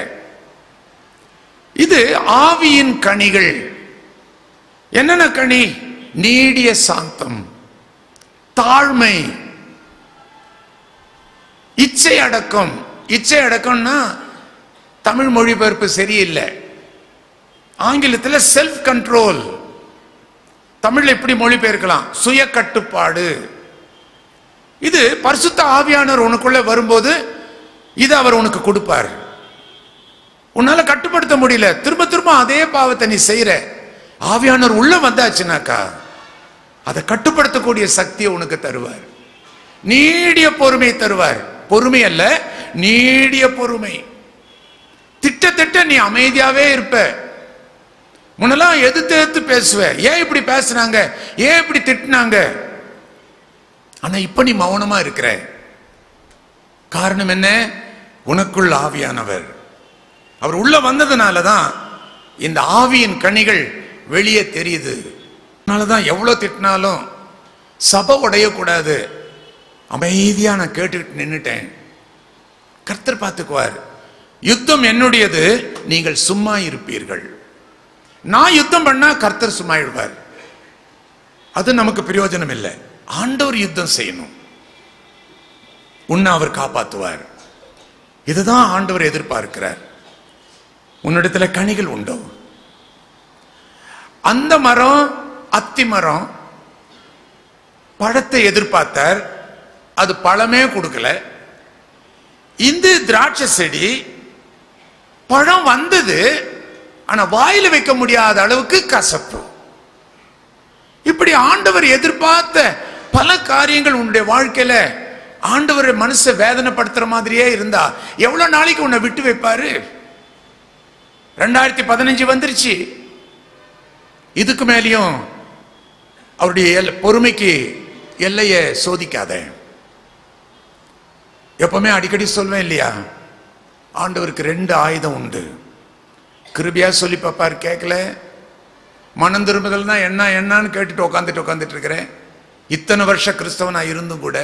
[SPEAKER 1] இது ஆவியின் கனிகள் என்னென்ன கனி நீடிய சாந்தம் தாழ்மை இச்சை அடக்கம் இச்சை அடக்கம்னா தமிழ் மொழிபெயர்ப்பு சரியில்லை ஆங்கிலத்தில் செல்ஃப் கண்ட்ரோல் தமிழ்ல இப்படி மொழிபெயர்க்கலாம் சுய கட்டுப்பாடு இது பரிசுத்த ஆவியானவர் உனக்குள்ள வரும்போது இது அவர் உனக்கு கொடுப்பார் உன்னால கட்டுப்படுத்த முடியல திரும்ப திரும்ப அதே பாவத்தை நீ செய்யற ஆவியானவர் உள்ள வந்தாச்சுனாக்கா அதை கட்டுப்படுத்தக்கூடிய சக்தியை உனக்கு தருவார் நீடிய பொறுமை தருவார் பொறுமை அல்ல நீடிய பொறுமை திட்ட திட்ட நீ அமைதியாவே இருப்ப முன்னெல்லாம் எதிர்த்து எதிர்த்து பேசுவ ஏன் இப்படி பேசுனாங்க ஏன் இப்படி திட்டினாங்க ஆனா இப்ப நீ மௌனமா இருக்கிற காரணம் என்ன உனக்குள் ஆவியானவர் அவர் உள்ள வந்ததுனால தான் இந்த ஆவியின் கனிகள் வெளியே தெரியுது அதனாலதான் எவ்வளவு திட்டினாலும் சபை உடையக்கூடாது அமைதியா நான் கேட்டுக்கிட்டு நின்னுட்டேன் கர்த்தர் பார்த்துக்குவார் யுத்தம் என்னுடையது நீங்கள் சும்மா இருப்பீர்கள் நான் யுத்தம் பண்ணா கர்த்தர் சும்மா இடுவார் அது நமக்கு பிரயோஜனம் இல்லை ஆண்டவர் யுத்தம் செய்யணும் உன்னை அவர் காப்பாத்துவார் இதுதான் ஆண்டவர் எதிர்பார்க்கிறார் உன்னிடத்துல கனிகள் உண்டோ அந்த மரம் அத்தி மரம் பழத்தை எதிர்பார்த்தார் அது பழமே கொடுக்கல இந்த திராட்சை செடி பழம் வந்தது ஆனா வாயில வைக்க முடியாத அளவுக்கு கசப்பு இப்படி ஆண்டவர் எதிர்பார்த்த பல காரியங்கள் உன்னுடைய வாழ்க்கையில ஆண்டவர் மனசை வேதனைப்படுத்துற மாதிரியே இருந்தா எவ்வளவு நாளைக்கு உன்னை விட்டு வைப்பாரு ரெண்டாயிரத்தி பதினஞ்சு வந்துருச்சு இதுக்கு மேலேயும் அவருடைய எல்லை- பொறுமைக்கு எல்லையை சோதிக்காத எப்பவுமே அடிக்கடி சொல்வேன் இல்லையா ஆண்டவருக்கு ரெண்டு ஆயுதம் உண்டு கிருபியா சொல்லி பாப்பார் கேட்கல மனம் திரும்புதல்னா என்ன என்னன்னு கேட்டுட்டு உட்காந்துட்டு உட்காந்துட்டு இருக்கிறேன் இத்தனை வருஷ கிறிஸ்தவனா இருந்தும் கூட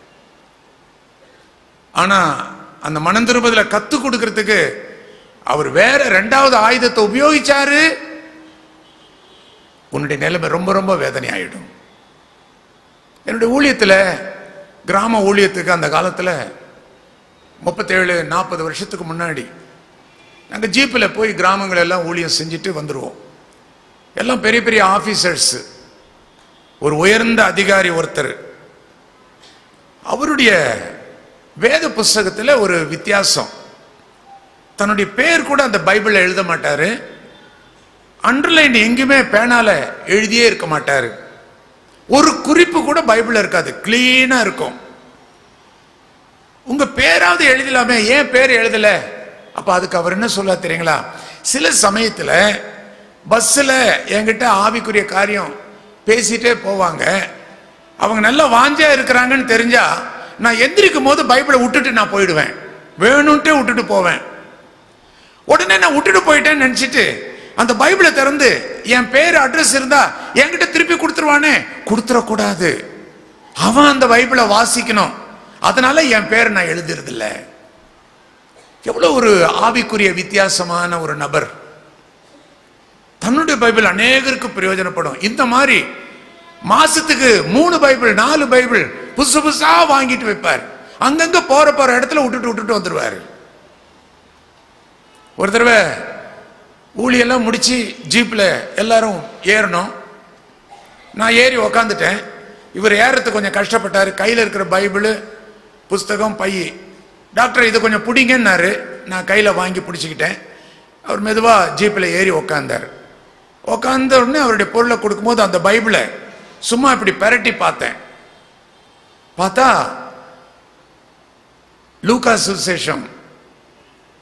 [SPEAKER 1] ஆனா அந்த மனம் திரும்புதல கத்து கொடுக்கறதுக்கு அவர் வேற ரெண்டாவது ஆயுதத்தை உபயோகிச்சாரு உன்னுடைய நிலைமை ரொம்ப ரொம்ப வேதனை ஆயிடும் என்னுடைய ஊழியத்துல கிராம ஊழியத்துக்கு அந்த காலத்துல முப்பத்தேழு நாற்பது வருஷத்துக்கு முன்னாடி நாங்கள் ஜீப்பில் போய் கிராமங்கள் எல்லாம் ஊழியம் செஞ்சுட்டு வந்துடுவோம் எல்லாம் பெரிய பெரிய ஆபீசர்ஸ் ஒரு உயர்ந்த அதிகாரி ஒருத்தர் அவருடைய வேத புஸ்தகத்தில் ஒரு வித்தியாசம் தன்னுடைய பேர் கூட அந்த பைபிளில் எழுத மாட்டாரு அண்டர்லைன் எங்கேயுமே பேனால எழுதியே இருக்க மாட்டாரு ஒரு குறிப்பு கூட பைபிள்ல இருக்காது கிளீனா இருக்கும் உங்க பேராவது எழுதலாமே ஏன் பேர் எழுதல அப்ப அதுக்கு அவர் என்ன சொல்ல தெரியுங்களா சில சமயத்துல பஸ்ல என்கிட்ட ஆவிக்குரிய காரியம் பேசிட்டே போவாங்க அவங்க நல்லா வாஞ்சா இருக்கிறாங்கன்னு தெரிஞ்சா நான் எந்திரிக்கும் போது பைபிளை விட்டுட்டு நான் போயிடுவேன் வேணும்ட்டே விட்டுட்டு போவேன் உடனே நான் விட்டுட்டு போயிட்டேன்னு நினைச்சிட்டு அந்த பைபிளை திறந்து என் பேர் அட்ரஸ் இருந்தா என்கிட்ட திருப்பி கொடுத்துருவானே கொடுத்துடக்கூடாது அவன் அந்த பைபிளை வாசிக்கணும் அதனால என் பேர் நான் எழுதுறது இல்ல எவ்வளவு ஒரு ஆவிக்குரிய வித்தியாசமான ஒரு நபர் தன்னுடைய பைபிள் அநேகருக்கு பிரயோஜனப்படும் இந்த மாதிரி மாசத்துக்கு மூணு பைபிள் நாலு பைபிள் புதுசு புதுசா வாங்கிட்டு வைப்பார் அங்கங்க போற போற இடத்துல விட்டுட்டு விட்டுட்டு வந்துருவாரு ஒரு தடவை ஊழியெல்லாம் முடிச்சு ஜீப்பில் எல்லாரும் ஏறணும் நான் ஏறி உக்காந்துட்டேன் இவர் ஏறத்துக்கு கொஞ்சம் கஷ்டப்பட்டார் கையில் இருக்கிற பைபிள் புஸ்தகம் பை டாக்டர் இதை கொஞ்சம் பிடிங்கன்னாரு நான் கையில் வாங்கி பிடிச்சிக்கிட்டேன் அவர் மெதுவாக ஜீப்பில் ஏறி உக்காந்தார் உக்காந்த உடனே அவருடைய பொருளை கொடுக்கும்போது அந்த பைபிளை சும்மா இப்படி பெரட்டி பார்த்தேன் பார்த்தா லூகா சுசேஷம்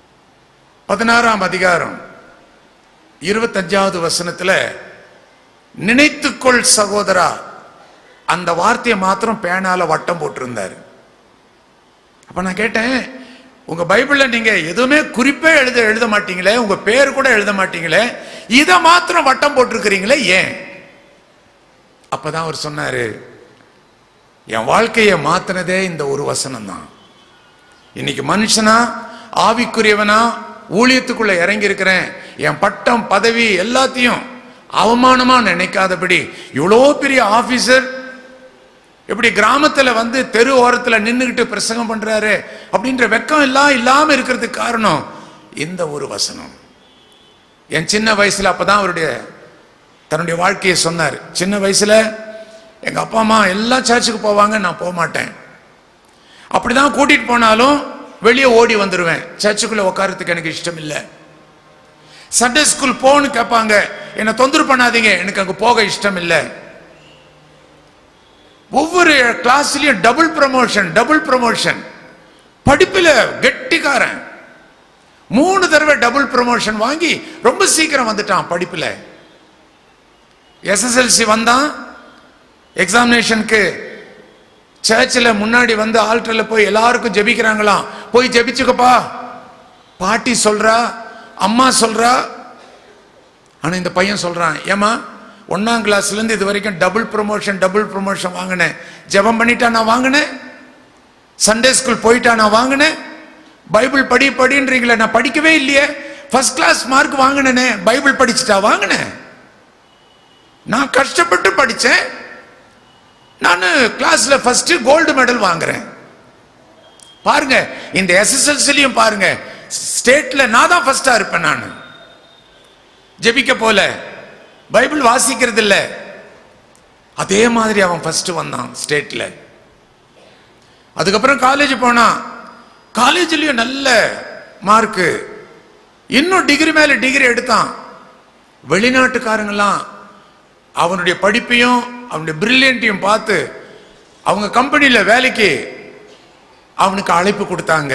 [SPEAKER 1] பதினாறாம் அதிகாரம் இருபத்தஞ்சாவது வசனத்துல நினைத்துக்கொள் சகோதரா அந்த வார்த்தையை மாத்திரம் பேனால வட்டம் போட்டிருந்தாரு அப்ப நான் கேட்டேன் உங்க பைபிள்ல நீங்க எதுவுமே குறிப்பே எழுத எழுத மாட்டீங்களே உங்க பேர் கூட எழுத மாட்டீங்களே இதை மாத்திரம் வட்டம் போட்டிருக்கிறீங்களே ஏன் அப்பதான் அவர் சொன்னாரு என் வாழ்க்கையை மாத்தினதே இந்த ஒரு வசனம் தான் இன்னைக்கு மனுஷனா ஆவிக்குரியவனா ஊழியத்துக்குள்ள இறங்கி இருக்கிறேன் என் பட்டம் பதவி எல்லாத்தையும் அவமானமா நினைக்காதபடி இவ்வளோ பெரிய ஆபீசர் எப்படி கிராமத்துல வந்து தெரு ஓரத்துல நின்னுகிட்டு பிரசங்கம் பண்றாரு அப்படின்ற வெக்கம் எல்லாம் இல்லாம இருக்கிறதுக்கு காரணம் இந்த ஒரு வசனம் என் சின்ன வயசுல அப்பதான் அவருடைய தன்னுடைய வாழ்க்கையை சொன்னார் சின்ன வயசுல எங்க அப்பா அம்மா எல்லாம் சர்ச்சுக்கு போவாங்க நான் போக மாட்டேன் அப்படிதான் கூட்டிட்டு போனாலும் வெளியே ஓடி வந்துருவேன் சர்ச்சுக்குள்ள உட்காரத்துக்கு எனக்கு இஷ்டம் இல்லை சண்டே ஸ்கூல் போன்னு கேட்பாங்க என்னை தொந்தரவு பண்ணாதீங்க எனக்கு அங்க போக இஷ்டம் இல்லை ஒவ்வொரு கிளாஸ்லயும் டபுள் ப்ரமோஷன் டபுள் ப்ரமோஷன் படிப்புல கெட்டிக்காரன் மூணு தடவை டபுள் ப்ரமோஷன் வாங்கி ரொம்ப சீக்கிரம் வந்துட்டான் படிப்புல எஸ்எஸ்எல்சி வந்தான் எக்ஸாமினேஷனுக்கு சர்ச்சில் முன்னாடி வந்து ஆல்டர்ல போய் எல்லாருக்கும் ஜெபிக்கிறாங்களாம் போய் ஜெபிச்சுக்கப்பா பாட்டி சொல்றா அம்மா சொல்றா ஆனா இந்த பையன் சொல்றான் ஏமா ஒன்னாம் கிளாஸ்ல இருந்து இது வரைக்கும் டபுள் ப்ரொமோஷன் டபுள் ப்ரொமோஷன் வாங்கினேன் ஜெபம் பண்ணிட்டா நான் வாங்கினேன் சண்டே ஸ்கூல் போயிட்டா நான் வாங்கினேன் பைபிள் படி படின்றீங்களே நான் படிக்கவே இல்லையே ஃபர்ஸ்ட் கிளாஸ் மார்க் வாங்கினேனே பைபிள் படிச்சுட்டா வாங்கினேன் நான் கஷ்டப்பட்டு படிச்சேன் நான் கிளாஸ்ல ஃபர்ஸ்ட் கோல்டு மெடல் வாங்குறேன் பாருங்க இந்த எஸ்எஸ்எல்சிலையும் பாருங்க ஸ்டேட்ல நான் தான் ஃபர்ஸ்டா இருப்பேன் நான் ஜெபிக்க போல பைபிள் வாசிக்கிறது இல்ல அதே மாதிரி அவன் ஃபர்ஸ்ட் வந்தான் ஸ்டேட்ல அதுக்கப்புறம் காலேஜ் போனான் காலேஜ்லயும் நல்ல மார்க்கு இன்னும் டிகிரி மேல டிகிரி எடுத்தான் வெளிநாட்டுக்காரங்கெல்லாம் அவனுடைய படிப்பையும் அவனுடைய பிரில்லியன்ட்டையும் பார்த்து அவங்க கம்பெனியில வேலைக்கு அவனுக்கு அழைப்பு கொடுத்தாங்க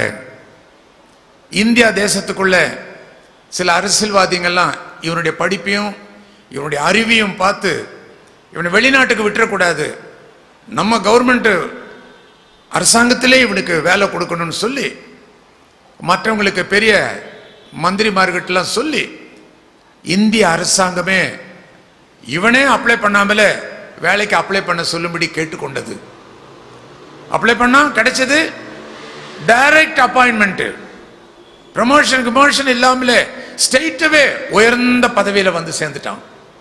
[SPEAKER 1] இந்தியா தேசத்துக்குள்ள சில அரசியல்வாதிகள்லாம் இவனுடைய படிப்பையும் இவனுடைய அறிவையும் பார்த்து இவனை வெளிநாட்டுக்கு விட்டுறக்கூடாது நம்ம கவர்மெண்ட் அரசாங்கத்திலே இவனுக்கு வேலை கொடுக்கணும்னு சொல்லி மற்றவங்களுக்கு பெரிய மந்திரிமார்கிட்டலாம் சொல்லி இந்திய அரசாங்கமே இவனே அப்ளை பண்ணாமலே வேலைக்கு அப்ளை பண்ண சொல்லும்படி கேட்டுக்கொண்டது அப்ளை பண்ணா கிடைச்சது டைரக்ட் அப்பாயின்மெண்ட் ப்ரமோஷன் ப்ரமோஷன் இல்லாமலே ஸ்ட்ரெயிட்டவே உயர்ந்த பதவியில வந்து சேர்ந்துட்டான்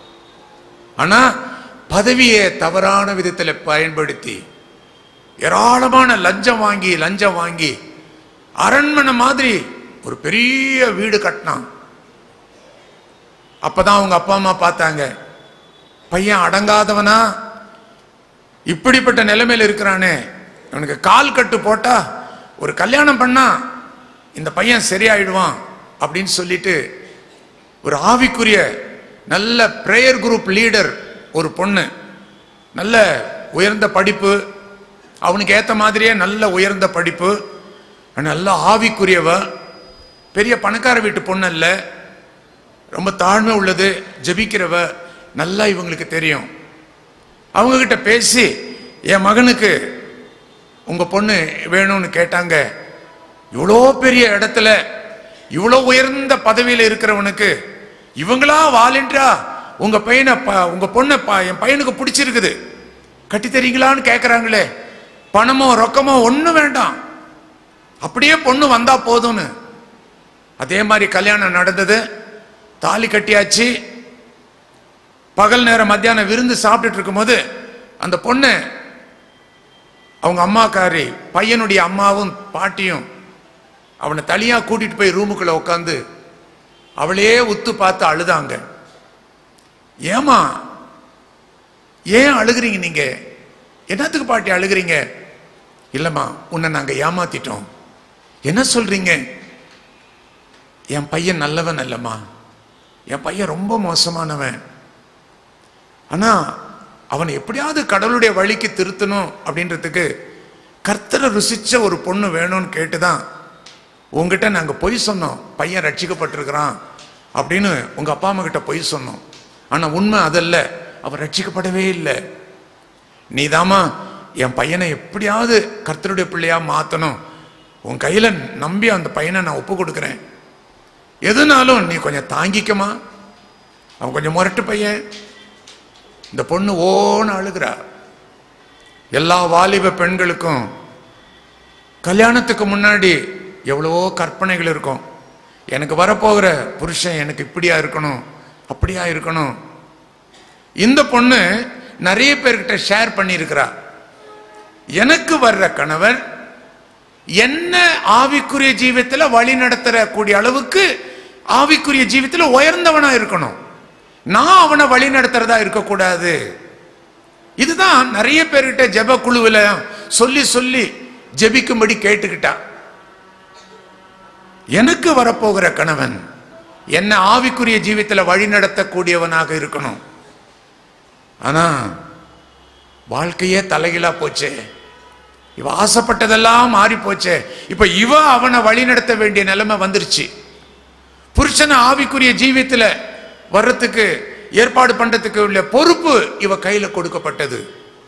[SPEAKER 1] ஆனா பதவியை தவறான விதத்துல பயன்படுத்தி ஏராளமான லஞ்சம் வாங்கி லஞ்சம் வாங்கி அரண்மனை மாதிரி ஒரு பெரிய வீடு கட்டினான் அப்பதான் அவங்க அப்பா அம்மா பார்த்தாங்க பையன் அடங்காதவனா இப்படிப்பட்ட நிலைமையில இருக்கிறானே அவனுக்கு கால் கட்டு போட்டா ஒரு கல்யாணம் பண்ணா இந்த பையன் சரியாயிடுவான் அப்படின்னு சொல்லிட்டு ஒரு ஆவிக்குரிய நல்ல பிரேயர் குரூப் லீடர் ஒரு பொண்ணு நல்ல உயர்ந்த படிப்பு அவனுக்கு ஏத்த மாதிரியே நல்ல உயர்ந்த படிப்பு நல்ல ஆவிக்குரியவ பெரிய பணக்கார வீட்டு பொண்ணு அல்ல ரொம்ப தாழ்மை உள்ளது ஜெபிக்கிறவ நல்லா இவங்களுக்கு தெரியும் அவங்க கிட்ட பேசி என் மகனுக்கு உங்க பொண்ணு வேணும்னு கேட்டாங்க இவ்வளோ பெரிய இடத்துல இவ்வளோ உயர்ந்த பதவியில் இருக்கிறவனுக்கு இவங்களா வாலண்டியரா உங்க பையனை ப- உங்க பொண்ணை ப- என் பையனுக்கு பிடிச்சிருக்குது கட்டி தரீங்களான்னு கேட்குறாங்களே பணமோ ரொக்கமோ ஒன்றும் வேண்டாம் அப்படியே பொண்ணு வந்தா போதும்னு அதே மாதிரி கல்யாணம் நடந்தது தாலி கட்டியாச்சு பகல் நேரம் மத்தியானம் விருந்து சாப்பிட்டுட்டு இருக்கும்போது அந்த பொண்ணு அவங்க அம்மாக்காரி பையனுடைய அம்மாவும் பாட்டியும் அவனை தனியா கூட்டிட்டு போய் ரூமுக்குள்ள உட்காந்து அவளையே உத்து பார்த்து அழுதாங்க ஏமா ஏன் அழுகுறீங்க நீங்க என்னத்துக்கு பாட்டி அழுகுறீங்க இல்லம்மா உன்னை நாங்க ஏமாத்திட்டோம் என்ன சொல்றீங்க என் பையன் நல்லவன் அல்லம்மா என் பையன் ரொம்ப மோசமானவன் ஆனா அவனை எப்படியாவது கடவுளுடைய வழிக்கு திருத்தணும் அப்படின்றதுக்கு கர்த்தரை ருசிச்ச ஒரு பொண்ணு வேணும்னு கேட்டுதான் உங்ககிட்ட நாங்க பொய் சொன்னோம் பையன் ரட்சிக்கப்பட்டிருக்கிறான் அப்படின்னு உங்க அப்பா அம்மா கிட்ட பொய் சொன்னோம் ஆனா உண்மை அதல்ல அவர் ரட்சிக்கப்படவே இல்லை நீதாம்மா என் பையனை எப்படியாவது கர்த்தருடைய பிள்ளையா மாத்தணும் உன் கையில நம்பி அந்த பையனை நான் ஒப்பு கொடுக்குறேன் எதுனாலும் நீ கொஞ்சம் தாங்கிக்கமா அவன் கொஞ்சம் முரட்டு பையன் இந்த பொண்ணு ஓன்னு அழுகிறா எல்லா வாலிப பெண்களுக்கும் கல்யாணத்துக்கு முன்னாடி எவ்வளவோ கற்பனைகள் இருக்கும் எனக்கு வரப்போகிற புருஷன் எனக்கு இப்படியா இருக்கணும் அப்படியா இருக்கணும் இந்த பொண்ணு நிறைய பேர்கிட்ட ஷேர் பண்ணியிருக்கிறா எனக்கு வர்ற கணவர் என்ன ஆவிக்குரிய ஜீவியத்தில் வழி நடத்தக்கூடிய அளவுக்கு ஆவிக்குரிய ஜீவியத்தில் உயர்ந்தவனா இருக்கணும் நான் அவனை வழி நடத்துறதா இருக்கக்கூடாது இதுதான் நிறைய பேர்கிட்ட ஜெப குழுவில் சொல்லி சொல்லி ஜெபிக்கும்படி கேட்டுக்கிட்டா எனக்கு வரப்போகிற கணவன் என்ன ஆவிக்குரிய ஜீவியத்தில் வழி நடத்தக்கூடியவனாக இருக்கணும் ஆனா வாழ்க்கையே தலைகீழா போச்சே இவ ஆசைப்பட்டதெல்லாம் மாறி போச்சே இப்ப இவ அவனை வழி நடத்த வேண்டிய நிலைமை வந்துருச்சு புருஷனை ஆவிக்குரிய ஜீவியத்துல வர்றதுக்கு ஏற்பாடு பண்றதுக்கு உள்ள பொறுப்பு இவ கையில கொடுக்கப்பட்டது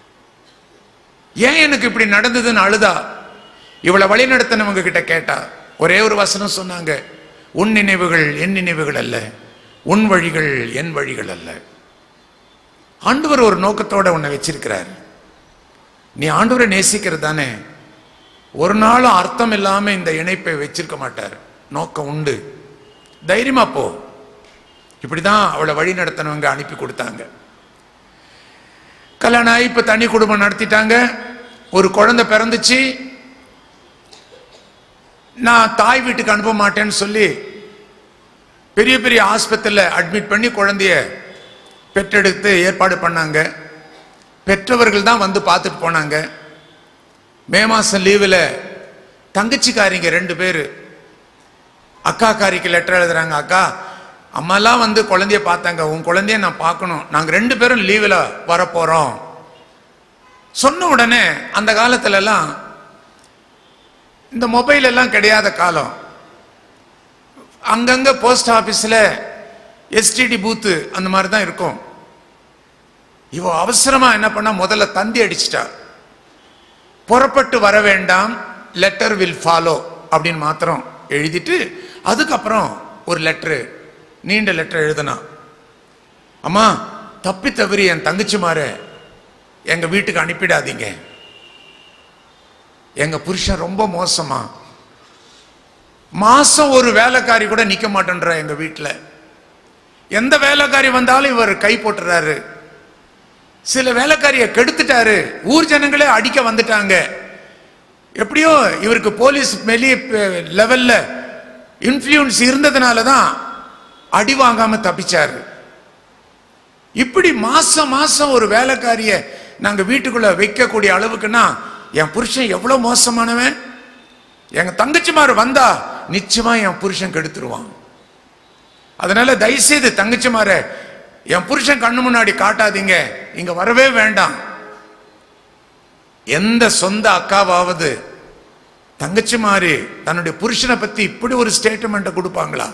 [SPEAKER 1] ஏன் எனக்கு இப்படி நடந்ததுன்னு அழுதா இவளை வழி நடத்தினவங்க கிட்ட கேட்டா ஒரே ஒரு வசனம் சொன்னாங்க உன் நினைவுகள் என் நினைவுகள் அல்ல உன் வழிகள் என் வழிகள் அல்ல ஆண்டவர் ஒரு நோக்கத்தோட உன்னை வச்சிருக்கிறார் நீ ஆண்டவரை நேசிக்கிறது தானே ஒரு நாளும் அர்த்தம் இல்லாம இந்த இணைப்பை வச்சிருக்க மாட்டார் நோக்கம் உண்டு தைரியமா போ இப்படிதான் அவளை வழி நடத்தினவங்க அனுப்பி கொடுத்தாங்க கல்யாணம் ஆகி இப்ப தனி குடும்பம் நடத்திட்டாங்க ஒரு குழந்தை பிறந்துச்சு நான் தாய் வீட்டுக்கு அனுப்ப மாட்டேன்னு சொல்லி பெரிய பெரிய ஆஸ்பத்திரியில் அட்மிட் பண்ணி குழந்தைய பெற்றெடுத்து ஏற்பாடு பண்ணாங்க பெற்றவர்கள் தான் வந்து பார்த்துட்டு போனாங்க மே மாதம் லீவில் தங்கச்சிக்காரிங்க ரெண்டு பேர் அக்கா காரிக்கு லெட்டர் எழுதுறாங்க அக்கா அம்மாலாம் வந்து குழந்தைய பார்த்தாங்க உன் குழந்தைய நான் பார்க்கணும் நாங்கள் ரெண்டு பேரும் லீவில் வரப்போகிறோம் சொன்ன உடனே அந்த காலத்துலலாம் இந்த மொபைல் எல்லாம் கிடையாத காலம் அங்கங்க போஸ்ட் ஆபீஸ்ல எஸ்டிடி பூத்து அந்த மாதிரி தான் இருக்கும் இவ அவசரமா என்ன பண்ணா முதல்ல தந்தி அடிச்சிட்டா புறப்பட்டு வர வேண்டாம் லெட்டர் வில் ஃபாலோ அப்படின்னு மாத்திரம் எழுதிட்டு அதுக்கப்புறம் ஒரு லெட்டரு நீண்ட லெட்டர் எழுதுனா அம்மா தப்பி தவறி என் தங்கச்சிமார எங்க வீட்டுக்கு அனுப்பிடாதீங்க எங்க புருஷன் ரொம்ப மோசமா மாசம் ஒரு வேலைக்காரி கூட நிக்க மாட்டேன்ற எங்க வீட்டுல எந்த வேலைக்காரி வந்தாலும் இவர் கை போட்டுறாரு சில வேலைக்காரிய கெடுத்துட்டாரு ஊர் ஜனங்களே அடிக்க வந்துட்டாங்க எப்படியோ இவருக்கு போலீஸ் மெலி லெவல்ல இன்ஃப்ளூயன்ஸ் இருந்ததுனால தான் அடி வாங்காம தப்பிச்சாரு இப்படி மாசம் மாசம் ஒரு வேலைக்காரிய நாங்க வீட்டுக்குள்ள வைக்கக்கூடிய அளவுக்குன்னா என் புருஷன் எவ்வளவு மோசமானவன் எங்க தங்கச்சிமார் வந்தா நிச்சயமா என் புருஷன் கெடுத்துருவான் அதனால தயவுசெய்து தங்கச்சிமார என் புருஷன் கண்ணு முன்னாடி காட்டாதீங்க இங்க வரவே வேண்டாம் எந்த சொந்த அக்காவாவது தங்கச்சி மாறி தன்னுடைய புருஷனை பத்தி இப்படி ஒரு ஸ்டேட்மெண்ட் கொடுப்பாங்களா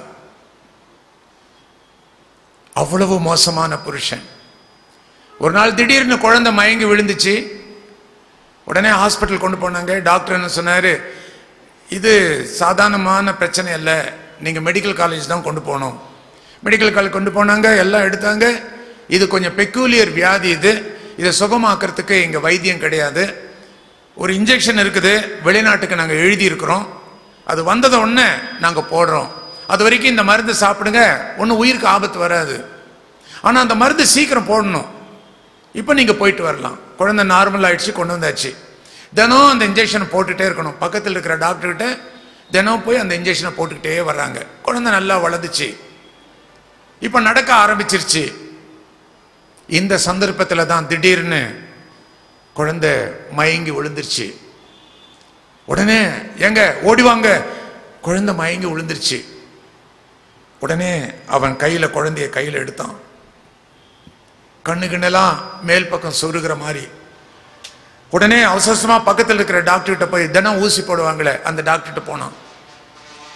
[SPEAKER 1] அவ்வளவு மோசமான புருஷன் ஒரு நாள் திடீர்னு குழந்தை மயங்கி விழுந்துச்சு உடனே ஹாஸ்பிட்டல் கொண்டு போனாங்க டாக்டர் என்ன சொன்னாரு இது சாதாரணமான பிரச்சனை அல்ல நீங்க மெடிக்கல் காலேஜ் தான் கொண்டு போகணும் மெடிக்கல் காலேஜ் கொண்டு போனாங்க எல்லாம் எடுத்தாங்க இது கொஞ்சம் பெக்கூலியர் வியாதி இது இதை சுகமாக்குறதுக்கு இங்க வைத்தியம் கிடையாது ஒரு இன்ஜெக்ஷன் இருக்குது வெளிநாட்டுக்கு நாங்கள் எழுதி இருக்கிறோம் அது வந்ததை உடனே நாங்கள் போடுறோம் அது வரைக்கும் இந்த மருந்து சாப்பிடுங்க ஒன்றும் உயிருக்கு ஆபத்து வராது ஆனால் அந்த மருந்து சீக்கிரம் போடணும் இப்போ நீங்கள் போயிட்டு வரலாம் குழந்தை நார்மல் ஆயிடுச்சு கொண்டு வந்தாச்சு தினம் அந்த இன்ஜெக்ஷனை போட்டுட்டே இருக்கணும் பக்கத்தில் இருக்கிற டாக்டர்கிட்ட தினம் போய் அந்த இன்ஜெக்ஷனை போட்டுக்கிட்டே வர்றாங்க குழந்தை நல்லா வளர்ந்துச்சு இப்போ நடக்க ஆரம்பிச்சிருச்சு இந்த சந்தர்ப்பத்தில் தான் திடீர்னு குழந்தை மயங்கி விழுந்துருச்சு உடனே எங்க ஓடிவாங்க குழந்தை மயங்கி விழுந்துருச்சு உடனே அவன் கையில குழந்தைய கையில எடுத்தான் கண்ணு கண்ணெல்லாம் மேல் பக்கம் சொருகிற மாதிரி உடனே அவசரமா பக்கத்தில் இருக்கிற டாக்டர்கிட்ட போய் தினம் ஊசி போடுவாங்களே அந்த டாக்டர்கிட்ட போனான்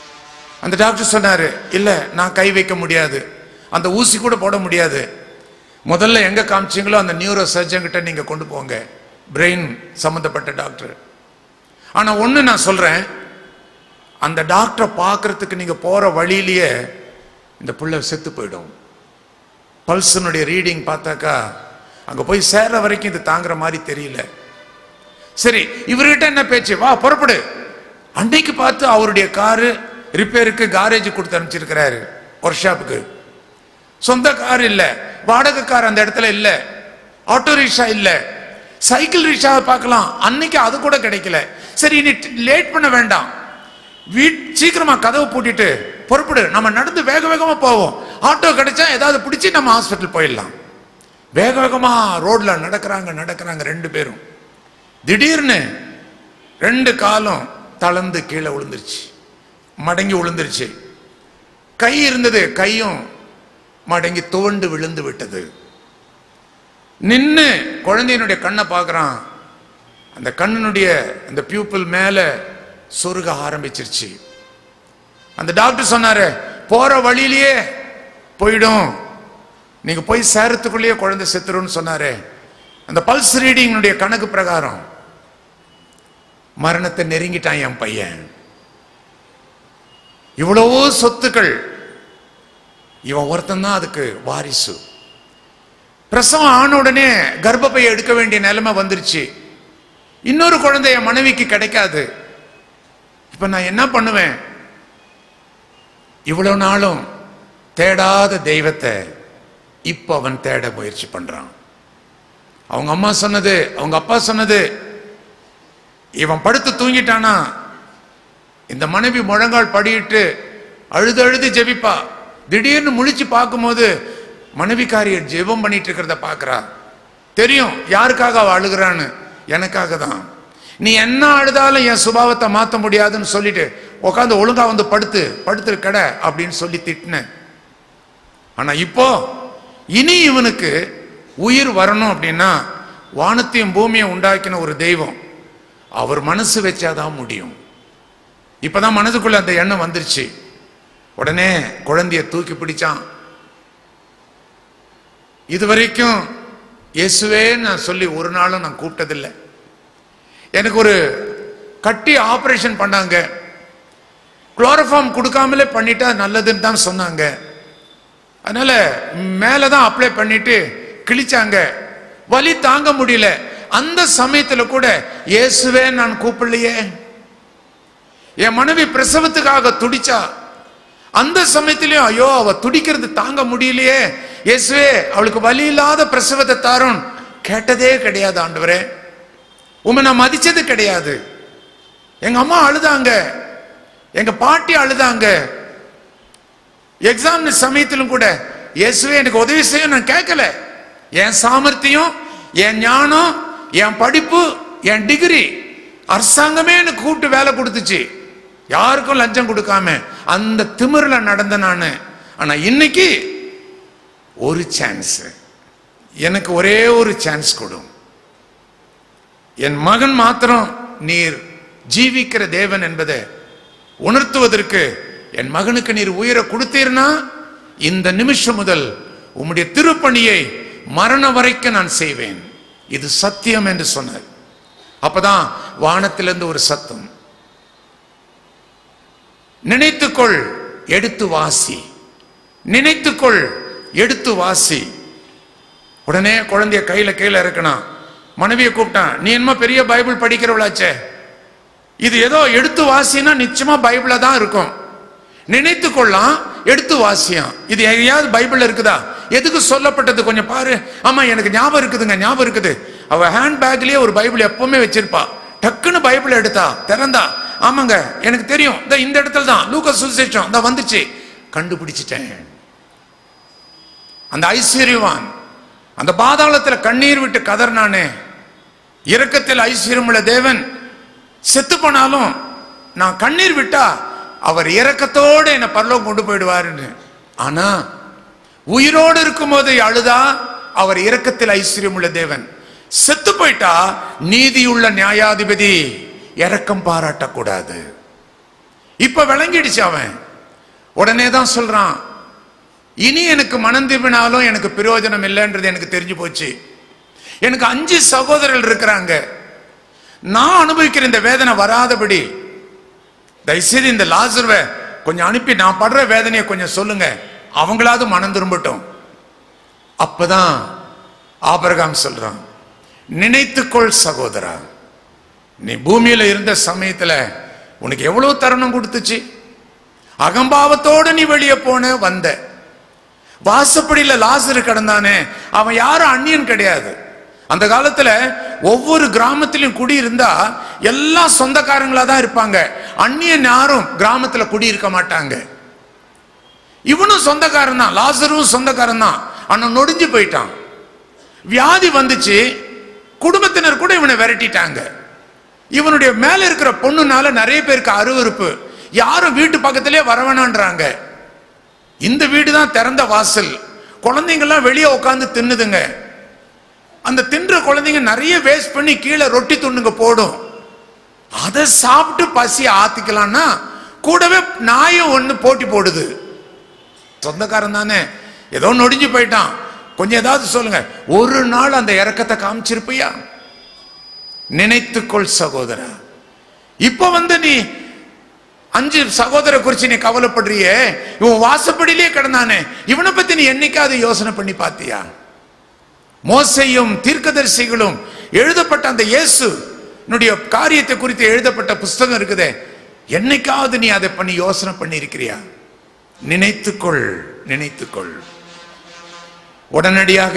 [SPEAKER 1] அந்த டாக்டர் சொன்னாரு இல்ல நான் கை வைக்க முடியாது அந்த ஊசி கூட போட முடியாது முதல்ல எங்க காமிச்சீங்களோ அந்த நியூரோ சர்ஜன் கிட்ட நீங்க கொண்டு போங்க பிரெயின் சம்பந்தப்பட்ட டாக்டர் ஆனா ஒண்ணு நான் சொல்றேன் அந்த டாக்டரை பார்க்கறதுக்கு நீங்க போற வழியிலேயே இந்த புள்ள செத்து போயிடும் பல்சனுடைய ரீடிங் பார்த்தாக்கா அங்க போய் சேர்ற வரைக்கும் இது தாங்குற மாதிரி தெரியல சரி இவர்கிட்ட என்ன பேச்சு வா புறப்படு அன்னைக்கு பார்த்து அவருடைய காரு ரிப்பேருக்கு காரேஜ் கொடுத்து அனுப்பிச்சிருக்கிறாரு ஒர்க் ஷாப்புக்கு சொந்த கார் இல்ல வாடகை கார் அந்த இடத்துல இல்ல ஆட்டோ ரிக்ஷா இல்ல சைக்கிள் ரிக்ஷாவை பார்க்கலாம் அன்னைக்கு அது கூட கிடைக்கல சரி இனி லேட் பண்ண வேண்டாம் வீட் சீக்கிரமா கதவை பூட்டிட்டு புறப்படு நம்ம நடந்து வேக வேகமா போவோம் ஆட்டோ கிடைச்சா ஏதாவது பிடிச்சி நம்ம ஹாஸ்பிட்டல் போயிடலாம் வேக வேகமா ரோட்ல நடக்கிறாங்க நடக்கிறாங்க ரெண்டு பேரும் திடீர்னு ரெண்டு காலும் தளர்ந்து கீழே விழுந்துருச்சு மடங்கி விழுந்துருச்சு கை இருந்தது கையும் மடங்கி துவண்டு விழுந்து விட்டது நின்னு குழந்தையினுடைய கண்ணை பார்க்கறான் அந்த கண்ணினுடைய அந்த பியூப்பிள் மேல சொருக ஆரம்பிச்சிருச்சு அந்த டாக்டர் சொன்னாரு போற வழியிலேயே போயிடும் நீங்க போய் சேரத்துக்குள்ளேயே குழந்தை செத்துருன்னு சொன்னாரு அந்த பல்ஸ் ரீடிங்கினுடைய கணக்கு பிரகாரம் மரணத்தை நெருங்கிட்டான் என் பையன் இவ்வளவோ சொத்துக்கள் இவன் ஒருத்தன் தான் அதுக்கு வாரிசு பிரசவம் ஆன உடனே கர்ப்பப்பையை எடுக்க வேண்டிய நிலைமை வந்துருச்சு இன்னொரு குழந்தை என் மனைவிக்கு கிடைக்காது இப்ப நான் என்ன பண்ணுவேன் இவ்வளவு நாளும் தேடாத தெய்வத்தை இப்ப அவன் தேட முயற்சி பண்றான் அவங்க அம்மா சொன்னது அவங்க அப்பா சொன்னது இவன் படுத்து தூங்கிட்டானா இந்த மனைவி முழங்கால் படியிட்டு அழுது அழுது ஜெபிப்பா திடீர்னு முழிச்சு பார்க்கும்போது மனைவிக்காரிய ஜெபம் பண்ணிட்டு இருக்கிறத பார்க்கறா தெரியும் யாருக்காக அவ அழுகிறான்னு எனக்காக தான் நீ என்ன அழுதாலும் என் சுபாவத்தை மாத்த முடியாதுன்னு சொல்லிட்டு உட்காந்து ஒழுங்கா வந்து படுத்து படுத்து கடை அப்படின்னு சொல்லி திட்டினேன் ஆனா இப்போ இனி இவனுக்கு உயிர் வரணும் அப்படின்னா வானத்தையும் பூமியை உண்டாக்கின ஒரு தெய்வம் அவர் மனசு வச்சாதான் முடியும் இப்பதான் மனதுக்குள்ள அந்த எண்ணம் வந்துருச்சு உடனே குழந்தைய தூக்கி பிடிச்சான் இதுவரைக்கும் இயேசுவே நான் சொல்லி ஒரு நாளும் நான் கூப்பிட்டதில்லை எனக்கு ஒரு கட்டி ஆபரேஷன் பண்ணாங்க குளோரோஃபார்ம் கொடுக்காமலே பண்ணிட்டா நல்லதுன்னு தான் சொன்னாங்க அதனால மேல தான் அப்ளை பண்ணிட்டு கிழிச்சாங்க வலி தாங்க முடியல அந்த சமயத்துல கூட இயேசுவே நான் கூப்பிடலையே என் மனைவி பிரசவத்துக்காக துடிச்சா அந்த சமயத்திலயும் ஐயோ அவ துடிக்கிறது தாங்க முடியலையே இயேசுவே அவளுக்கு வலி இல்லாத பிரசவத்தை தாரும் கேட்டதே கிடையாது ஆண்டவரே உமை நான் மதிச்சது கிடையாது எங்க அம்மா அழுதாங்க எங்க பாட்டி அழுதாங்க எக்ஸாம் சமயத்திலும் கூட இயேசுவே எனக்கு உதவி செய்ய நான் கேட்கல என் சாமர்த்தியம் என் ஞானம் என் படிப்பு என் டிகிரி அரசாங்கமே எனக்கு கூப்பிட்டு வேலை கொடுத்துச்சு யாருக்கும் லஞ்சம் கொடுக்காம அந்த திமிரில் நடந்த நான் ஆனா இன்னைக்கு ஒரு சான்ஸ் எனக்கு ஒரே ஒரு சான்ஸ் கொடும் என் மகன் மாத்திரம் நீர் ஜீவிக்கிற தேவன் என்பதை உணர்த்துவதற்கு என் மகனுக்கு நீர் உயிரை கொடுத்தீர்னா இந்த நிமிஷம் முதல் உம்முடைய திருப்பணியை மரணம் வரைக்கும் நான் செய்வேன் இது சத்தியம் என்று சொன்னார் அப்பதான் வானத்திலிருந்து ஒரு சத்தம் நினைத்துக்கொள் எடுத்து வாசி நினைத்துக்கொள் எடுத்து வாசி உடனே குழந்தைய கையில கையில இருக்கணும் மனைவியை கூப்பிட்டான் நீ என்னமோ பெரிய பைபிள் படிக்கிறவளாச்சே இது ஏதோ எடுத்து வாசினா நிச்சயமா பைபிள தான் இருக்கும் நினைத்து கொள்ளலாம் எடுத்து வாசியாம் இது எங்கேயாவது பைபிள்ல இருக்குதா எதுக்கு சொல்லப்பட்டது கொஞ்சம் பாரு ஆமா எனக்கு ஞாபகம் இருக்குதுங்க ஞாபகம் இருக்குது அவ ஹேண்ட் பேக்லயே ஒரு பைபிள் எப்பவுமே வச்சிருப்பா டக்குன்னு பைபிள் எடுத்தா திறந்தா ஆமாங்க எனக்கு தெரியும் இந்த இந்த இடத்துல தான் லூக்கா சுசேஷம் இந்த வந்துச்சு கண்டுபிடிச்சிட்டேன் அந்த ஐஸ்வர்யவான் அந்த பாதாளத்துல கண்ணீர் விட்டு கதறினானே இரக்கத்தில் ஐஸ்வர்யமுள்ள தேவன் செத்து போனாலும் நான் கண்ணீர் விட்டா அவர் இரக்கத்தோடு என்னை பரலோகம் கொண்டு போயிடுவாருன்னு ஆனா உயிரோடு இருக்கும்போது அழுதா அவர் இரக்கத்தில் ஐஸ்வர்யமுள்ள தேவன் செத்து போயிட்டா நீதியுள்ள நியாயாதிபதி இரக்கம் பாராட்டக்கூடாது இப்ப விளங்கிடுச்சு அவன் உடனே தான் சொல்றான் இனி எனக்கு மனம் திரும்பினாலும் எனக்கு பிரயோஜனம் இல்லைன்றது எனக்கு தெரிஞ்சு போச்சு எனக்கு அஞ்சு சகோதரர்கள் இருக்கிறாங்க நான் அனுபவிக்கிற இந்த வேதனை வராதபடி தயவுசெய்து இந்த லாசர்வை கொஞ்சம் அனுப்பி நான் படுற வேதனையை கொஞ்சம் சொல்லுங்க அவங்களாவது மனம் திரும்பட்டும் அப்பதான் ஆபரகாம் சொல்றான் நினைத்துக்கொள் சகோதரா நீ பூமியில இருந்த சமயத்துல உனக்கு எவ்வளவு தருணம் கொடுத்துச்சு அகம்பாவத்தோட நீ வெளியே போன வந்த வாசப்படியில லாசரு கிடந்தானே அவன் யாரும் அந்நியன் கிடையாது அந்த காலத்துல ஒவ்வொரு கிராமத்திலும் குடி இருந்தா எல்லாம் சொந்தக்காரங்களா தான் இருப்பாங்க அந்நியன் யாரும் கிராமத்துல குடி இருக்க மாட்டாங்க இவனும் சொந்தக்காரன் தான் லாசரும் சொந்தக்காரன் தான் ஆனா நொடிஞ்சு போயிட்டான் வியாதி வந்துச்சு குடும்பத்தினர் கூட இவனை விரட்டிட்டாங்க இவனுடைய மேல இருக்கிற பொண்ணுனால நிறைய பேருக்கு அருவருப்பு யாரும் வீட்டு பக்கத்திலே வரவேணான்றாங்க இந்த வீடு தான் திறந்த வாசல் குழந்தைங்கெல்லாம் வெளியே உட்காந்து தின்னுதுங்க அந்த தின்ற குழந்தைங்க நிறைய வேஸ்ட் பண்ணி கீழே ரொட்டி துண்ணுங்க போடும் அதை சாப்பிட்டு பசி ஆத்திக்கலாம்னா கூடவே நாயும் ஒண்ணு போட்டி போடுது சொந்தக்காரன் தானே ஏதோ நொடிஞ்சு போயிட்டான் கொஞ்சம் ஏதாவது சொல்லுங்க ஒரு நாள் அந்த இறக்கத்தை காமிச்சிருப்பியா நினைத்துக்கொள் சகோதரா இப்ப வந்து நீ அஞ்சு சகோதர குறிச்சு நீ கவலைப்படுறியே இவன் வாசப்படியிலே கிடந்தானே இவனை பத்தி நீ என்னைக்காவது யோசனை பண்ணி பார்த்தியா மோசையும் தீர்க்கதரிசிகளும் எழுதப்பட்ட அந்த இயேசு என்னுடைய காரியத்தை குறித்து எழுதப்பட்ட புஸ்தகம் இருக்குதே என்னைக்காவது நீ அதை பண்ணி யோசனை பண்ணி இருக்கிறியா நினைத்துக்கொள் நினைத்துக்கொள் உடனடியாக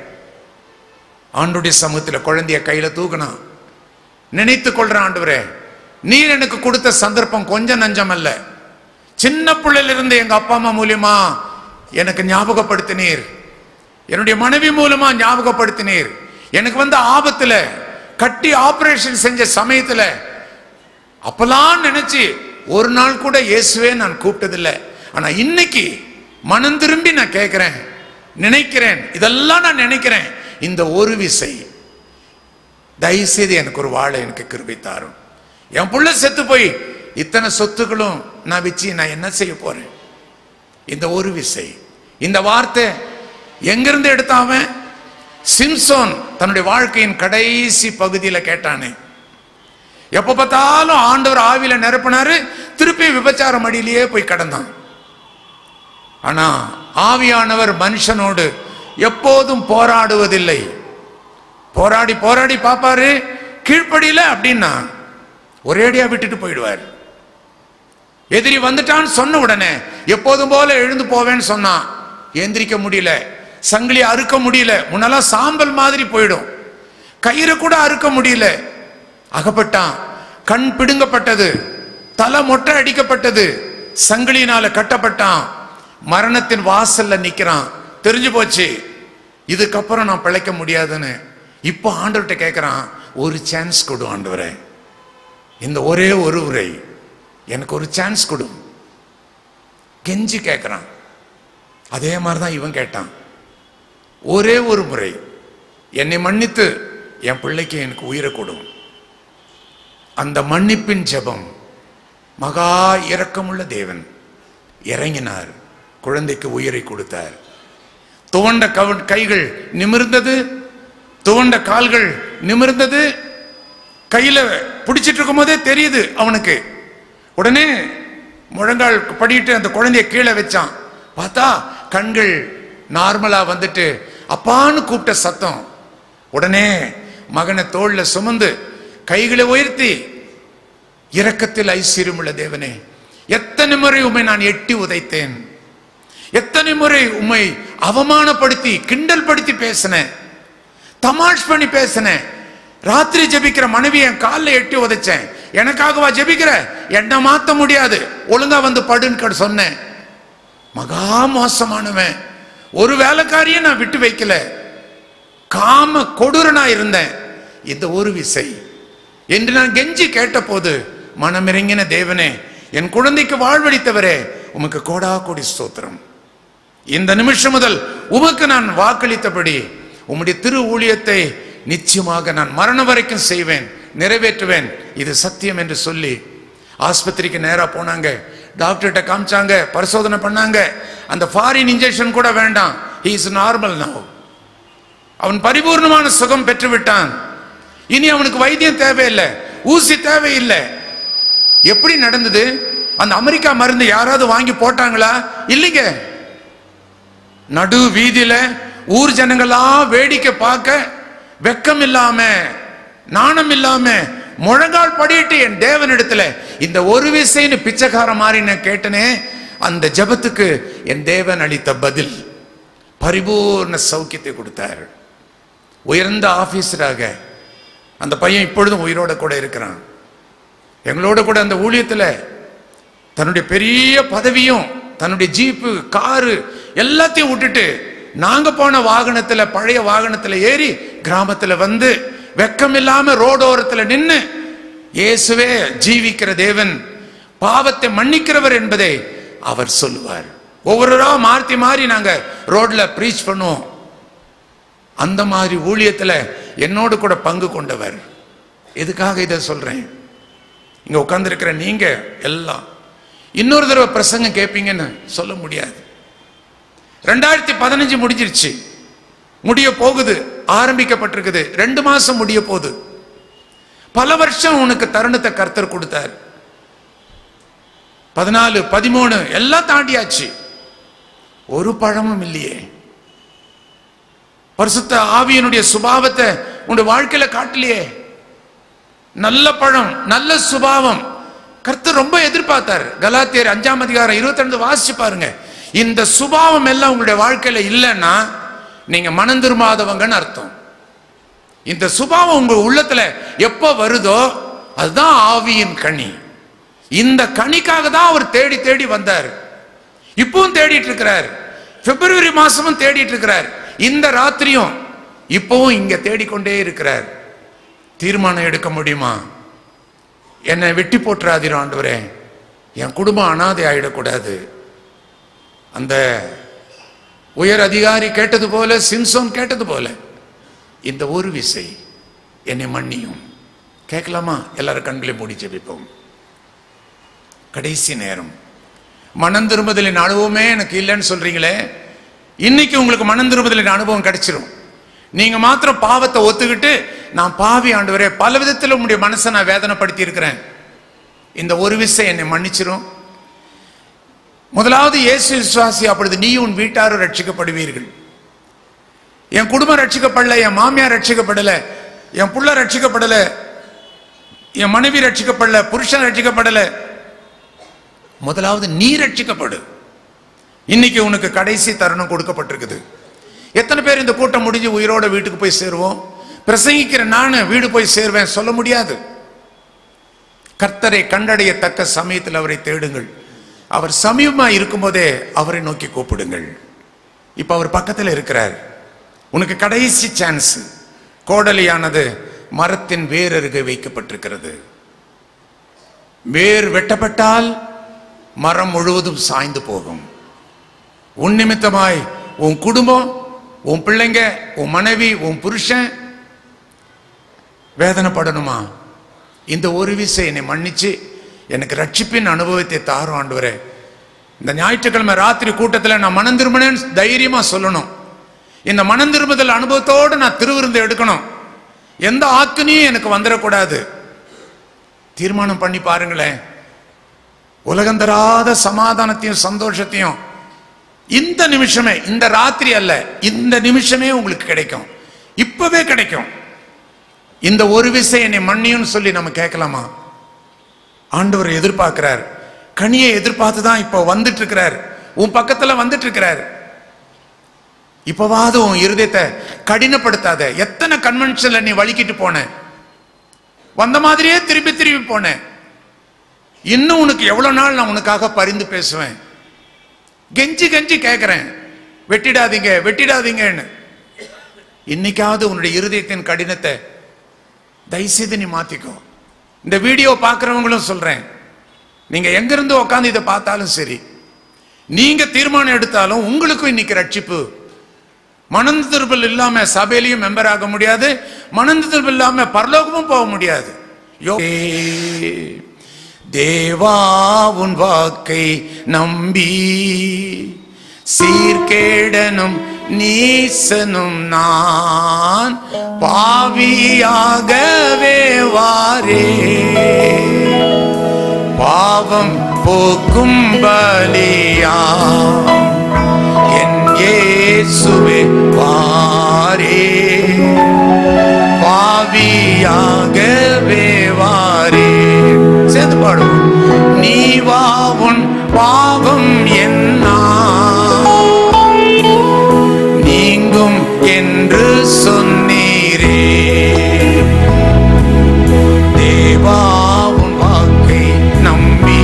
[SPEAKER 1] ஆண்டுடைய சமூகத்துல குழந்தைய கையில தூக்கினான் நினைத்துக் கொள்ற ஆண்டவரே நீர் எனக்கு கொடுத்த சந்தர்ப்பம் கொஞ்சம் நஞ்சம் அல்ல சின்ன பிள்ளையில இருந்து எங்க அப்பா அம்மா மூலியமா எனக்கு ஞாபகப்படுத்தினீர் என்னுடைய மனைவி மூலமா ஞாபகப்படுத்தினீர் எனக்கு வந்த ஆபத்துல கட்டி ஆபரேஷன் செஞ்ச சமயத்துல அப்பெல்லாம் நினைச்சு ஒரு நாள் கூட இயேசுவே நான் கூப்பிட்டதில்லை ஆனா இன்னைக்கு மனம் திரும்பி நான் கேட்கிறேன் நினைக்கிறேன் இதெல்லாம் நான் நினைக்கிறேன் இந்த ஒரு விசை தயவுசெய்து எனக்கு ஒரு வாழை எனக்கு கிருபை தாரும் என் புள்ள செத்து போய் இத்தனை சொத்துக்களும் நான் வச்சு நான் என்ன செய்ய போறேன் இந்த ஒரு விசை இந்த வார்த்தை எங்கிருந்து எடுத்தான் அவன் சிம்சோன் தன்னுடைய வாழ்க்கையின் கடைசி பகுதியில கேட்டானே எப்ப பார்த்தாலும் ஆண்டவர் ஆவியில நிரப்பினாரு திருப்பி விபச்சார மடியிலேயே போய் கடந்தான் ஆனா ஆவியானவர் மனுஷனோடு எப்போதும் போராடுவதில்லை போராடி போராடி பாப்பாரு கீழ்ப்படியில அப்படின்னா ஒரேடியா விட்டுட்டு போயிடுவார் எதிரி வந்துட்டான்னு சொன்ன உடனே எப்போதும் போல எழுந்து போவேன்னு சொன்னான் எந்திரிக்க முடியல சங்கிலி அறுக்க முடியல முன்னெல்லாம் சாம்பல் மாதிரி போயிடும் கயிறு கூட அறுக்க முடியல அகப்பட்டான் கண் பிடுங்கப்பட்டது தலை மொட்டை அடிக்கப்பட்டது சங்கிலியினால கட்டப்பட்டான் மரணத்தின் வாசல்ல நிக்கிறான் தெரிஞ்சு போச்சு இதுக்கப்புறம் நான் பிழைக்க முடியாதுன்னு இப்போ ஆண்டவர்கிட்ட கேட்கிறான் ஒரு சான்ஸ் கொடு ஆண்டவரே இந்த ஒரே ஒரு உரை எனக்கு ஒரு சான்ஸ் கொடு கெஞ்சி கேட்கிறான் அதே மாதிரி தான் இவன் கேட்டான் ஒரே ஒரு முறை என்னை மன்னித்து என் பிள்ளைக்கு எனக்கு உயிரை கொடும் அந்த மன்னிப்பின் ஜெபம் மகா இரக்கமுள்ள தேவன் இறங்கினார் குழந்தைக்கு உயிரை கொடுத்தார் துவண்ட கவ- கைகள் நிமிர்ந்தது துவண்ட கால்கள் நிமிர்ந்தது கையில பிடிச்சிட்டு இருக்கும் போதே தெரியுது அவனுக்கு உடனே முழங்கால் படிட்டு அந்த குழந்தைய கீழே வச்சான் பார்த்தா கண்கள் நார்மலா வந்துட்டு அப்பான்னு கூப்பிட்ட சத்தம் உடனே மகனை தோள்ல சுமந்து கைகளை உயர்த்தி இரக்கத்தில் ஐஸ்வர்யமுள்ள தேவனே எத்தனை முறை உம்மை நான் எட்டி உதைத்தேன் எத்தனை முறை உம்மை அவமானப்படுத்தி கிண்டல் படுத்தி பேசினேன் தமாஷ் பண்ணி பேசினேன் ராத்திரி ஜெபிக்கிற மனைவி என் காலில் எட்டி உதைச்சேன் எனக்காகவா ஜெபிக்கிற என்ன மாத்த முடியாது ஒழுங்கா வந்து படுன்னு சொன்னேன் மகா மோசமானவன் ஒரு வேலைக்காரியை நான் விட்டு வைக்கல காம கொடூரனா இருந்தேன் இந்த ஒரு விசை என்று நான் கெஞ்சி கேட்டபோது மனமிறங்கின தேவனே என் குழந்தைக்கு வாழ்வளித்தவரே உமக்கு கோடா கோடி ஸ்தோத்திரம் இந்த நிமிஷம் முதல் உமக்கு நான் வாக்களித்தபடி உம்முடைய திரு ஊழியத்தை நிச்சயமாக நான் மரணம் வரைக்கும் செய்வேன் நிறைவேற்றுவேன் இது சத்தியம் என்று சொல்லி ஆஸ்பத்திரிக்கு நேரா போனாங்க டாக்டர்கிட்ட காமிச்சாங்க பரிசோதனை பண்ணாங்க அந்த ஃபாரின் இன்ஜெக்ஷன் கூட வேண்டாம் ஹி இஸ் நார்மல் நவ் அவன் பரிபூர்ணமான சுகம் பெற்று விட்டான் இனி அவனுக்கு வைத்தியம் தேவையில்லை ஊசி தேவையில்லை எப்படி நடந்தது அந்த அமெரிக்கா மருந்து யாராவது வாங்கி போட்டாங்களா இல்லைங்க நடு வீதியில ஊர் ஜனங்கள்லாம் வேடிக்கை பார்க்க வெக்கம் இல்லாம நாணம் இல்லாம முழங்கால் படியிட்டு என் தேவனிடத்துல இந்த ஒரு விசைன்னு பிச்சைக்கார மாதிரி நான் கேட்டனே அந்த ஜெபத்துக்கு என் தேவன் அளித்த பதில் பரிபூர்ண சௌக்கியத்தை கொடுத்தார் உயர்ந்த ஆபீசராக அந்த பையன் இப்பொழுதும் உயிரோட கூட இருக்கிறான் எங்களோட கூட அந்த ஊழியத்துல தன்னுடைய பெரிய பதவியும் தன்னுடைய ஜீப்பு காரு எல்லாத்தையும் விட்டுட்டு நாங்க போன வாகனத்துல பழைய வாகனத்துல ஏறி கிராமத்துல வந்து வெக்கம் இல்லாம ரோடோரத்துல நின்னு இயேசுவே ஜீவிக்கிற தேவன் பாவத்தை மன்னிக்கிறவர் என்பதை அவர் சொல்லுவார் ஒவ்வொருவரா மாற்றி மாறி நாங்க ரோட்ல ப்ரீச் பண்ணுவோம் அந்த மாதிரி ஊழியத்துல என்னோடு கூட பங்கு கொண்டவர் எதுக்காக இதை சொல்றேன் இங்க உட்கார்ந்திருக்கிற நீங்க எல்லாம் இன்னொரு தடவை பிரசங்கம் கேட்பீங்கன்னு சொல்ல முடியாது ரெண்டாயிரத்தி பதினஞ்சு முடிஞ்சிருச்சு முடிய போகுது ஆரம்பிக்கப்பட்டிருக்குது ரெண்டு மாசம் முடிய போகுது பல வருஷம் உனக்கு தருணத்தை கர்த்தர் கொடுத்தார் பதினாலு பதிமூணு எல்லாம் தாண்டியாச்சு ஒரு பழமும் இல்லையே பரிசுத்த ஆவியனுடைய சுபாவத்தை உன்னுடைய வாழ்க்கையில காட்டலையே நல்ல பழம் நல்ல சுபாவம் கர்த்தர் ரொம்ப எதிர்பார்த்தார் கலாத்தியர் அஞ்சாம் அதிகாரம் இருபத்தி ரெண்டு வாசிச்சு பாருங்க இந்த சுபாவம் எல்லாம் உங்களுடைய வாழ்க்கையில இல்லைன்னா நீங்க மனம் திரும்பாதவங்கன்னு அர்த்தம் இந்த சுபாவம் உங்க உள்ளத்துல எப்ப வருதோ அதுதான் ஆவியின் கனி இந்த கனிக்காக தான் அவர் தேடி தேடி வந்தார் இப்பவும் தேடிட்டு இருக்கிறார் பிப்ரவரி மாசமும் தேடிட்டு இருக்கிறார் இந்த ராத்திரியும் இப்பவும் இங்க தேடிக்கொண்டே இருக்கிறார் தீர்மானம் எடுக்க முடியுமா என்னை வெட்டி போட்டுறாதீர் ஆண்டவரே என் குடும்பம் அனாதை ஆயிடக்கூடாது அந்த உயர் அதிகாரி கேட்டது போல சிம்சோன் கேட்டது போல இந்த ஒரு விசை என்னை மன்னியும் கேட்கலாமா எல்லாரும் கண்களை மூடி ஜெபிப்போம் கடைசி நேரம் மனம் திரும்புதலின் அனுபவமே எனக்கு இல்லைன்னு சொல்றீங்களே இன்னைக்கு உங்களுக்கு மனம் திரும்புதலின் அனுபவம் கிடைச்சிரும் நீங்க மாத்திரம் பாவத்தை ஒத்துக்கிட்டு நான் பாவி ஆண்டவரே பல விதத்தில் உங்களுடைய மனசை நான் வேதனைப்படுத்தி இருக்கிறேன் இந்த ஒரு விசை என்னை மன்னிச்சிரும் முதலாவது இயேசு விசுவாசி அப்பொழுது நீ உன் வீட்டாரும் ரட்சிக்கப்படுவீர்கள் என் குடும்பம் ரட்சிக்கப்படல என் மாமியார் ரட்சிக்கப்படல என் புள்ள ரட்சிக்கப்படல என் மனைவி ரட்சிக்கப்படல புருஷன் ரட்சிக்கப்படல முதலாவது நீ ரட்சிக்கப்படு இன்னைக்கு உனக்கு கடைசி தருணம் கொடுக்கப்பட்டிருக்குது எத்தனை பேர் இந்த கூட்டம் முடிஞ்சு உயிரோட வீட்டுக்கு போய் சேருவோம் பிரசங்கிக்கிற நானு வீடு போய் சேர்வேன் சொல்ல முடியாது கர்த்தரை கண்டடையத்தக்க சமயத்தில் அவரை தேடுங்கள் அவர் சமீபமா இருக்கும்போதே அவரை நோக்கி கூப்பிடுங்கள் இப்ப அவர் பக்கத்தில் இருக்கிறார் உனக்கு கடைசி சான்ஸ் கோடலியானது மரத்தின் வேரருகே வைக்கப்பட்டிருக்கிறது வேர் வெட்டப்பட்டால் மரம் முழுவதும் சாய்ந்து போகும் உன் நிமித்தமாய் உன் குடும்பம் உன் பிள்ளைங்க உன் மனைவி உன் புருஷன் வேதனைப்படணுமா இந்த ஒரு விசை என்னை மன்னிச்சு எனக்கு ரட்சிப்பின் அனுபவத்தை தாரும் ஆண்டவரே இந்த ஞாயிற்றுக்கிழமை ராத்திரி கூட்டத்தில் நான் மனம் திரும்பினேன்னு தைரியமா சொல்லணும் இந்த மனம் திரும்புதல் அனுபவத்தோடு நான் திருவிருந்து எடுக்கணும் எந்த ஆத்துனியும் எனக்கு வந்துடக்கூடாது தீர்மானம் பண்ணி பாருங்களேன் உலகம் தராத சமாதானத்தையும் சந்தோஷத்தையும் இந்த நிமிஷமே இந்த ராத்திரி அல்ல இந்த நிமிஷமே உங்களுக்கு கிடைக்கும் இப்பவே கிடைக்கும் இந்த ஒரு விசை என்னை மன்னியும் சொல்லி நம்ம கேட்கலாமா ஆண்டவர் எதிர்பார்க்கிறார் கனியை எதிர்பார்த்து தான் இப்போ வந்துட்டு இருக்கிறார் உன் பக்கத்துல வந்துட்டு இருக்கிறார் இப்பவாவது உன் இருதயத்தை கடினப்படுத்தாத எத்தனை கன்வென்ஷன்ல நீ வலிக்கிட்டு போன வந்த மாதிரியே திருப்பி திருப்பி போன இன்னும் உனக்கு எவ்வளவு நாள் நான் உனக்காக பரிந்து பேசுவேன் கெஞ்சி கெஞ்சி கேட்கிறேன் வெட்டிடாதீங்க வெட்டிடாதீங்கன்னு இன்னைக்காவது உன்னுடைய இருதயத்தின் கடினத்தை தயவுசெய்து நீ மாத்திக்கோ இந்த வீடியோ பார்க்குறவங்களும் சொல்றேன் நீங்க எங்கிருந்து உட்காந்து இதை பார்த்தாலும் சரி நீங்க தீர்மானம் எடுத்தாலும் உங்களுக்கும் இன்னைக்கு ரட்சிப்பு மனந்து திருப்பல் இல்லாம சபையிலையும் மெம்பர் ஆக முடியாது மனந்து திருப்பல் இல்லாம பரலோகமும் போக முடியாது யோ தேவா உன் வாக்கை நம்பி சீர்கேடனும் நீசனும் நான் பாவியாகவே வாரே பாவம் போக்கும் பலியா என் இயேசுவே வாரே பாவியாகவே வாரே சேர்ந்து பாடுவோம் நீ வா உன் பாவம் என்ன நீங்கும் என்று சொன்னீரே தேவா உன் வாக்கை நம்பி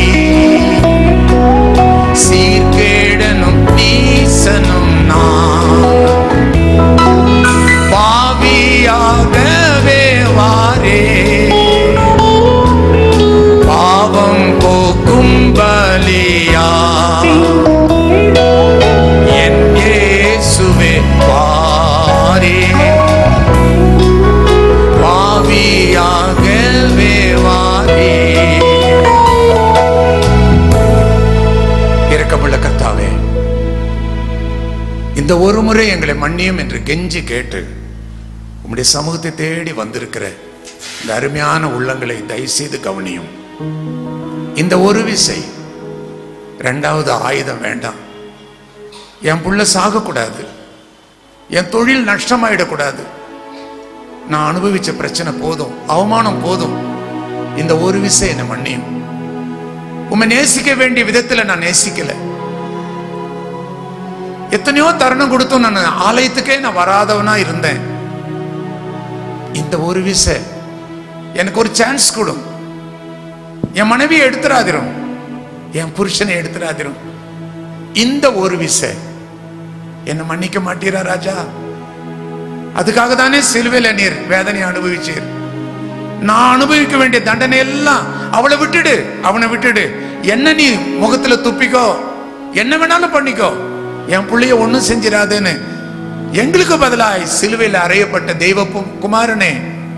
[SPEAKER 1] சீர்கேடனும் நீசனும் நான் பாவியாகவே வாரே பாவம் போக்கும் பலியா என் இயேசுவே வாரே பாவியாகவே வாரே இரக்கமுள்ள கர்த்தாவே இந்த ஒரு முறை எங்களை மன்னியும் என்று கெஞ்சி கேட்டு உம்முடைய சமூகத்தை தேடி வந்திருக்கிற இந்த அருமையான உள்ளங்களை தயவுசெய்து கவனியும் இந்த ஒரு விசை ரெண்டாவது ஆயுதம் வேண்டாம் என் புள்ள சாகக்கூடாது என் தொழில் நஷ்டமாயிடக்கூடாது நான் அனுபவிச்ச பிரச்சனை போதும் அவமானம் போதும் இந்த ஒரு விசை என்னை மன்னியும் உம்மை நேசிக்க வேண்டிய விதத்துல நான் நேசிக்கல எத்தனையோ தருணம் கொடுத்தும் நான் ஆலயத்துக்கே நான் வராதவனா இருந்தேன் இந்த ஒரு விசை எனக்கு ஒரு சான்ஸ் கொடும் என் மனைவியை எடுத்துறாதிரும் என் புருஷனை எடுத்துறாதிரும் இந்த ஒரு விசை என்ன மன்னிக்க மாட்டீரா ராஜா அதுக்காக தானே சிலுவையில நீர் வேதனை அனுபவிச்சீர் நான் அனுபவிக்க வேண்டிய தண்டனை எல்லாம் அவளை விட்டுடு அவனை விட்டுடு என்ன நீ முகத்துல துப்பிக்கோ என்ன வேணாலும் பண்ணிக்கோ என் புள்ளைய ஒண்ணும் செஞ்சிடாதேன்னு எங்களுக்கு பதிலாய் சிலுவையில் அறையப்பட்ட தெய்வ பு- குமாரனே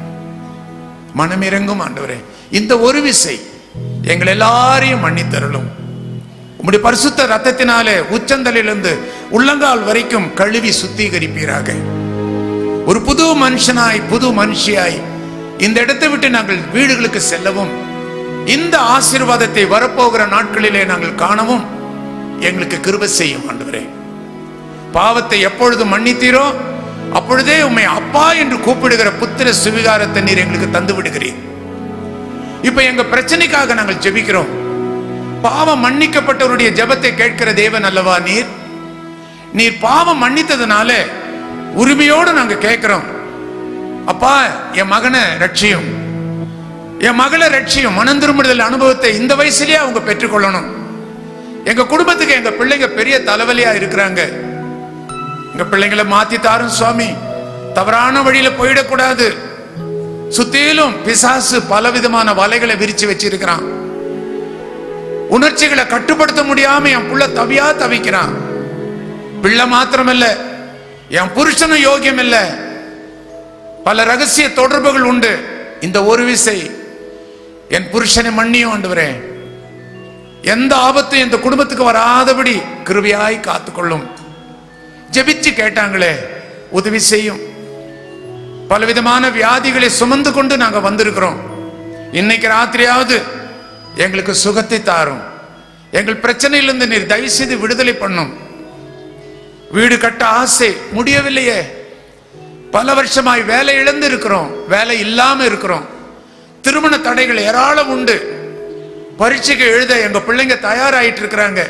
[SPEAKER 1] மனமிறங்கும் ஆண்டவரே இந்த ஒரு விசை எங்கள் எல்லாரையும் மன்னித்தருளும் உம்முடைய பரிசுத்த ரத்தத்தினாலே உச்சந்தலிலிருந்து உள்ளங்கால் வரைக்கும் கழுவி சுத்திகரிப்பீராக ஒரு புது மனுஷனாய் புது மனுஷியாய் இந்த இடத்தை விட்டு நாங்கள் வீடுகளுக்கு செல்லவும் இந்த ஆசீர்வாதத்தை வரப்போகிற நாட்களிலே நாங்கள் காணவும் எங்களுக்கு கிருபை செய்யும் ஆண்டவரே பாவத்தை எப்பொழுது மன்னித்தீரோ அப்பொழுதே உம்மை அப்பா என்று கூப்பிடுகிற புத்திர சுவிகாரத்தை நீர் எங்களுக்கு தந்து விடுகிறீர் இப்ப எங்க பிரச்சனைக்காக நாங்கள் ஜெபிக்கிறோம் பாவம் மன்னிக்கப்பட்டவருடைய ஜெபத்தை கேட்கிற தேவன் அல்லவா நீர் நீர் பாவம் மன்னித்ததுனால உரிமையோடு நாங்க கேட்கிறோம் அப்பா என் மகனை ரட்சியும் என் மகளை ரட்சியும் மனம் திரும்புதல் அனுபவத்தை இந்த வயசுலயே அவங்க பெற்றுக்கொள்ளணும் எங்க குடும்பத்துக்கு எங்க பிள்ளைங்க பெரிய தலைவலியா இருக்கிறாங்க எங்க பிள்ளைங்களை மாத்தி தாரும் சுவாமி தவறான வழியில போயிடக்கூடாது சுத்திலும் பிசாசு பலவிதமான வலைகளை விரிச்சு வச்சிருக்கிறான் உணர்ச்சிகளை கட்டுப்படுத்த முடியாம என் புள்ள தவியா தவிக்கிறான் பிள்ளை மாத்திரமல்ல என் புருஷனும் யோகியம் இல்ல பல ரகசிய தொடர்புகள் உண்டு இந்த ஒரு விசை என் புருஷனை மன்னியும் ஆண்டவரே எந்த ஆபத்தும் இந்த குடும்பத்துக்கு வராதபடி கிருபையாய் காத்துக்கொள்ளும் ஜெபிச்சு கேட்டாங்களே உதவி செய்யும் பலவிதமான வியாதிகளை சுமந்து கொண்டு நாங்க வந்திருக்கிறோம் இன்னைக்கு ராத்திரியாவது எங்களுக்கு சுகத்தை தாரும் எங்கள் பிரச்சனையிலிருந்து நீர் தயவு செய்து விடுதலை பண்ணும் வீடு கட்ட ஆசை முடியவில்லையே பல வருஷமாய் வேலை இழந்து இருக்கிறோம் வேலை இல்லாம இருக்கிறோம் திருமண தடைகள் ஏராளம் உண்டு பரீட்சைக்கு எழுத எங்க பிள்ளைங்க தயாராயிட்டு இருக்கிறாங்க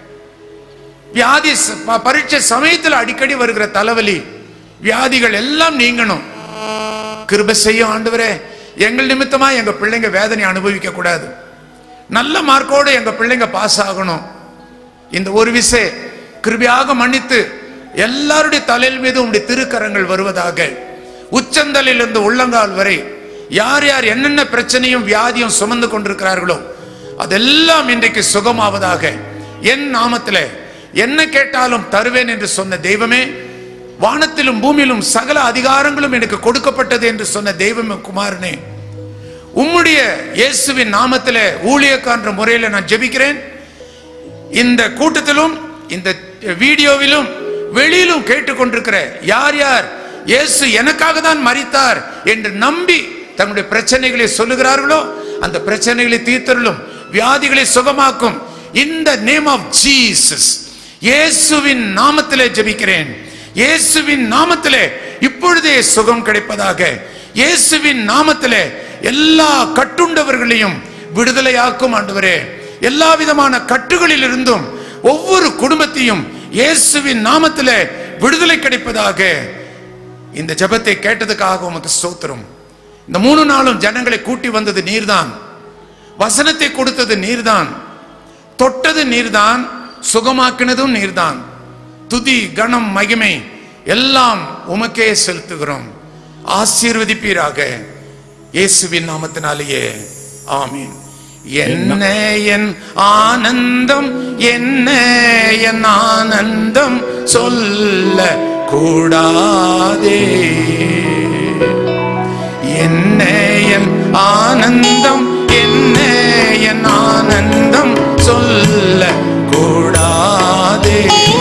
[SPEAKER 1] வியாதி ச- ப- பரீட்சை சமயத்துல அடிக்கடி வருகிற தலைவலி வியாதிகள் எல்லாம் நீங்கணும் கிருபை செய்யும் ஆண்டவரே எங்கள் நிமித்தமா எங்க பிள்ளைங்க வேதனை அனுபவிக்க கூடாது நல்ல மார்க்கோடு எங்க பிள்ளைங்க பாஸ் ஆகணும் இந்த ஒரு விசை கிருபையாக மன்னித்து எல்லாருடைய தலையில் மீது உம்முடைய திருக்கரங்கள் வருவதாக உச்சந்தலில் இருந்து உள்ளங்கால் வரை யார் யார் என்னென்ன பிரச்சனையும் வியாதியும் சுமந்து கொண்டிருக்கிறார்களோ அதெல்லாம் இன்றைக்கு சுகமாவதாக என் நாமத்திலே என்ன கேட்டாலும் தருவேன் என்று சொன்ன தெய்வமே வானத்திலும் பூமியிலும் சகல அதிகாரங்களும் எனக்கு கொடுக்கப்பட்டது என்று சொன்ன தெய்வமே குமாரனே உம்முடைய இயேசுவின் நாமத்திலே ஊழியக்காரன்ற முறையில் நான் ஜெபிக்கிறேன் இந்த கூட்டத்திலும் இந்த வீடியோவிலும் வெளியிலும் கேட்டுக்கொண்டிருக்கிற யார் யார் இயேசு எனக்காக தான் மரித்தார் என்று நம்பி தங்களுடைய பிரச்சனைகளை சொல்லுகிறார்களோ அந்த பிரச்சனைகளை தீர்த்தருளும் வியாதிகளை சுகமாக்கும் இந்த நேம் ஆஃப் ஜீசஸ் இயேசுவின் நாமத்திலே ஜெபிக்கிறேன் இயேசுவின் நாமத்திலே இப்பொழுதே சுகம் கிடைப்பதாக இயேசுவின் நாமத்திலே எல்லா கட்டுண்டவர்களையும் விடுதலையாக்கும் ஆண்டவரே எல்லா விதமான கட்டுகளில் இருந்தும் ஒவ்வொரு குடும்பத்தையும் இயேசுவின் நாமத்திலே விடுதலை கிடைப்பதாக இந்த ஜெபத்தை கேட்டதுக்காக உமக்கு ஸ்தோத்திரம் இந்த மூணு நாளும் ஜனங்களை கூட்டி வந்தது நீர்தான் வசனத்தை கொடுத்தது நீர்தான் தொட்டது நீர்தான் சுகமாக்கினதும் நீர்தான் துதி கணம் மகிமை எல்லாம் உமக்கே செலுத்துகிறோம் ஆசீர்வதிப்பீராக இயேசுவின் நாமத்தினாலேயே ஆமீன் என்ன என் ஆனந்தம் என்ன என் ஆனந்தம் சொல்ல கூடாதே என்ன என் ஆனந்தம் என்ன என் ஆனந்தம் சொல்ல கூடாதே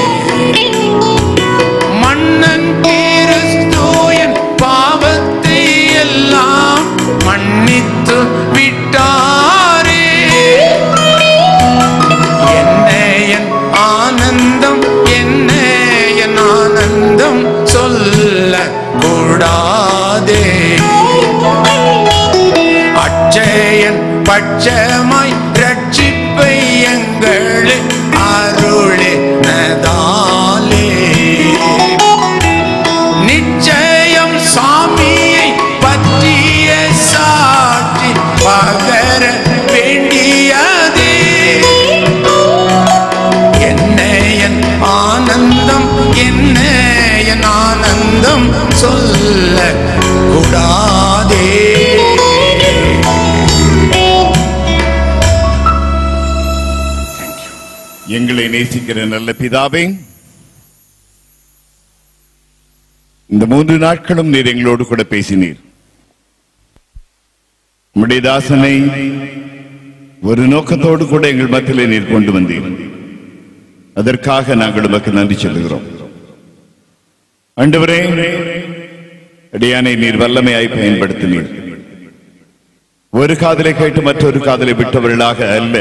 [SPEAKER 1] மன்னன் கிறிஸ்துவின் பாவத்தை எல்லாம் மன்னித்து விட்டாரே என்ன என் ஆனந்தம் என்ன என் ஆனந்தம் சொல்ல கூடாதே அச்சயன் பட்சமாய் ரட்சிப்பை எங்கள் அருளினதாலே நிச்சயம் சாமியை பற்றிய சாட்சி பகர வேண்டியதே என்ன என் ஆனந்தம் என்ன என் ஆனந்தம் சொல்ல கூடாதே
[SPEAKER 2] எங்களை நேசிக்கிற நல்ல பிதாவே இந்த மூன்று நாட்களும் நீர் எங்களோடு கூட பேசினீர் உம்முடைய தாசனை ஒரு நோக்கத்தோடு கூட எங்கள் மத்தியிலே நீர் கொண்டு வந்தீர் அதற்காக நாங்கள் உமக்கு நன்றி சொல்லுகிறோம் ஆண்டவரே அடியானை நீர் வல்லமையாய் பயன்படுத்தினீர் ஒரு காதலை கேட்டு மற்றொரு காதலை விட்டவர்களாக அல்ல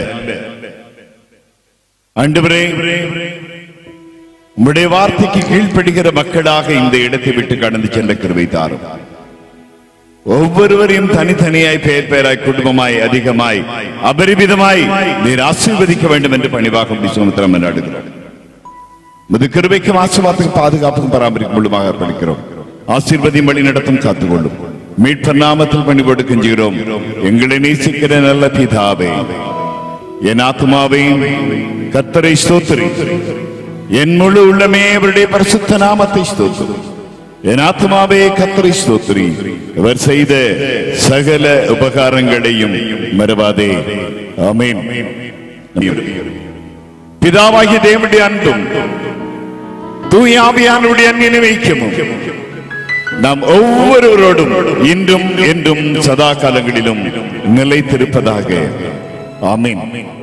[SPEAKER 2] ஆண்டவரே உம்முடைய வார்த்தைக்கு கீழ்ப்படுகிற மக்களாக இந்த இடத்தை விட்டு கடந்து சென்ற கிருபை தாரும் ஒவ்வொருவரையும் தனித்தனியாய் பெயர் பெயராய் குடும்பமாய் அதிகமாய் அபரிமிதமாய் நீர் ஆசீர்வதிக்க வேண்டும் என்று பணிவாக விசுவத்திரம் நாடுகிறோம் முது கிருபைக்கும் ஆசீர்வாதத்துக்கும் பாதுகாப்புக்கும் பராமரிக்கும் முழுமாக அர்ப்பணிக்கிறோம் ஆசீர்வதியும் வழி நடத்தும் காத்துக்கொள்ளும் மீட்பர் நாமத்தில் பணிபோடு கெஞ்சுகிறோம் எங்களை நேசிக்கிற நல்ல பிதாவே என் ஆத்மாவே கத்தரை ஸ்தோத்திரி என் முழு உள்ளமே அவருடைய பரிசுத்த நாமத்தை ஸ்தோத்திரி என் ஆத்மாவே கத்தரை ஸ்தோத்திரி இவர் செய்த சகல உபகாரங்களையும் மறவாதே ஆமென் பிதாவாகிய தேவனுடைய அன்பும் தூய ஆவியானுடைய அன்பினை வைக்கமும் நாம் ஒவ்வொருவரோடும் இன்றும் என்றும் சதா காலங்களிலும் நிலைத்திருப்பதாக ஆமென்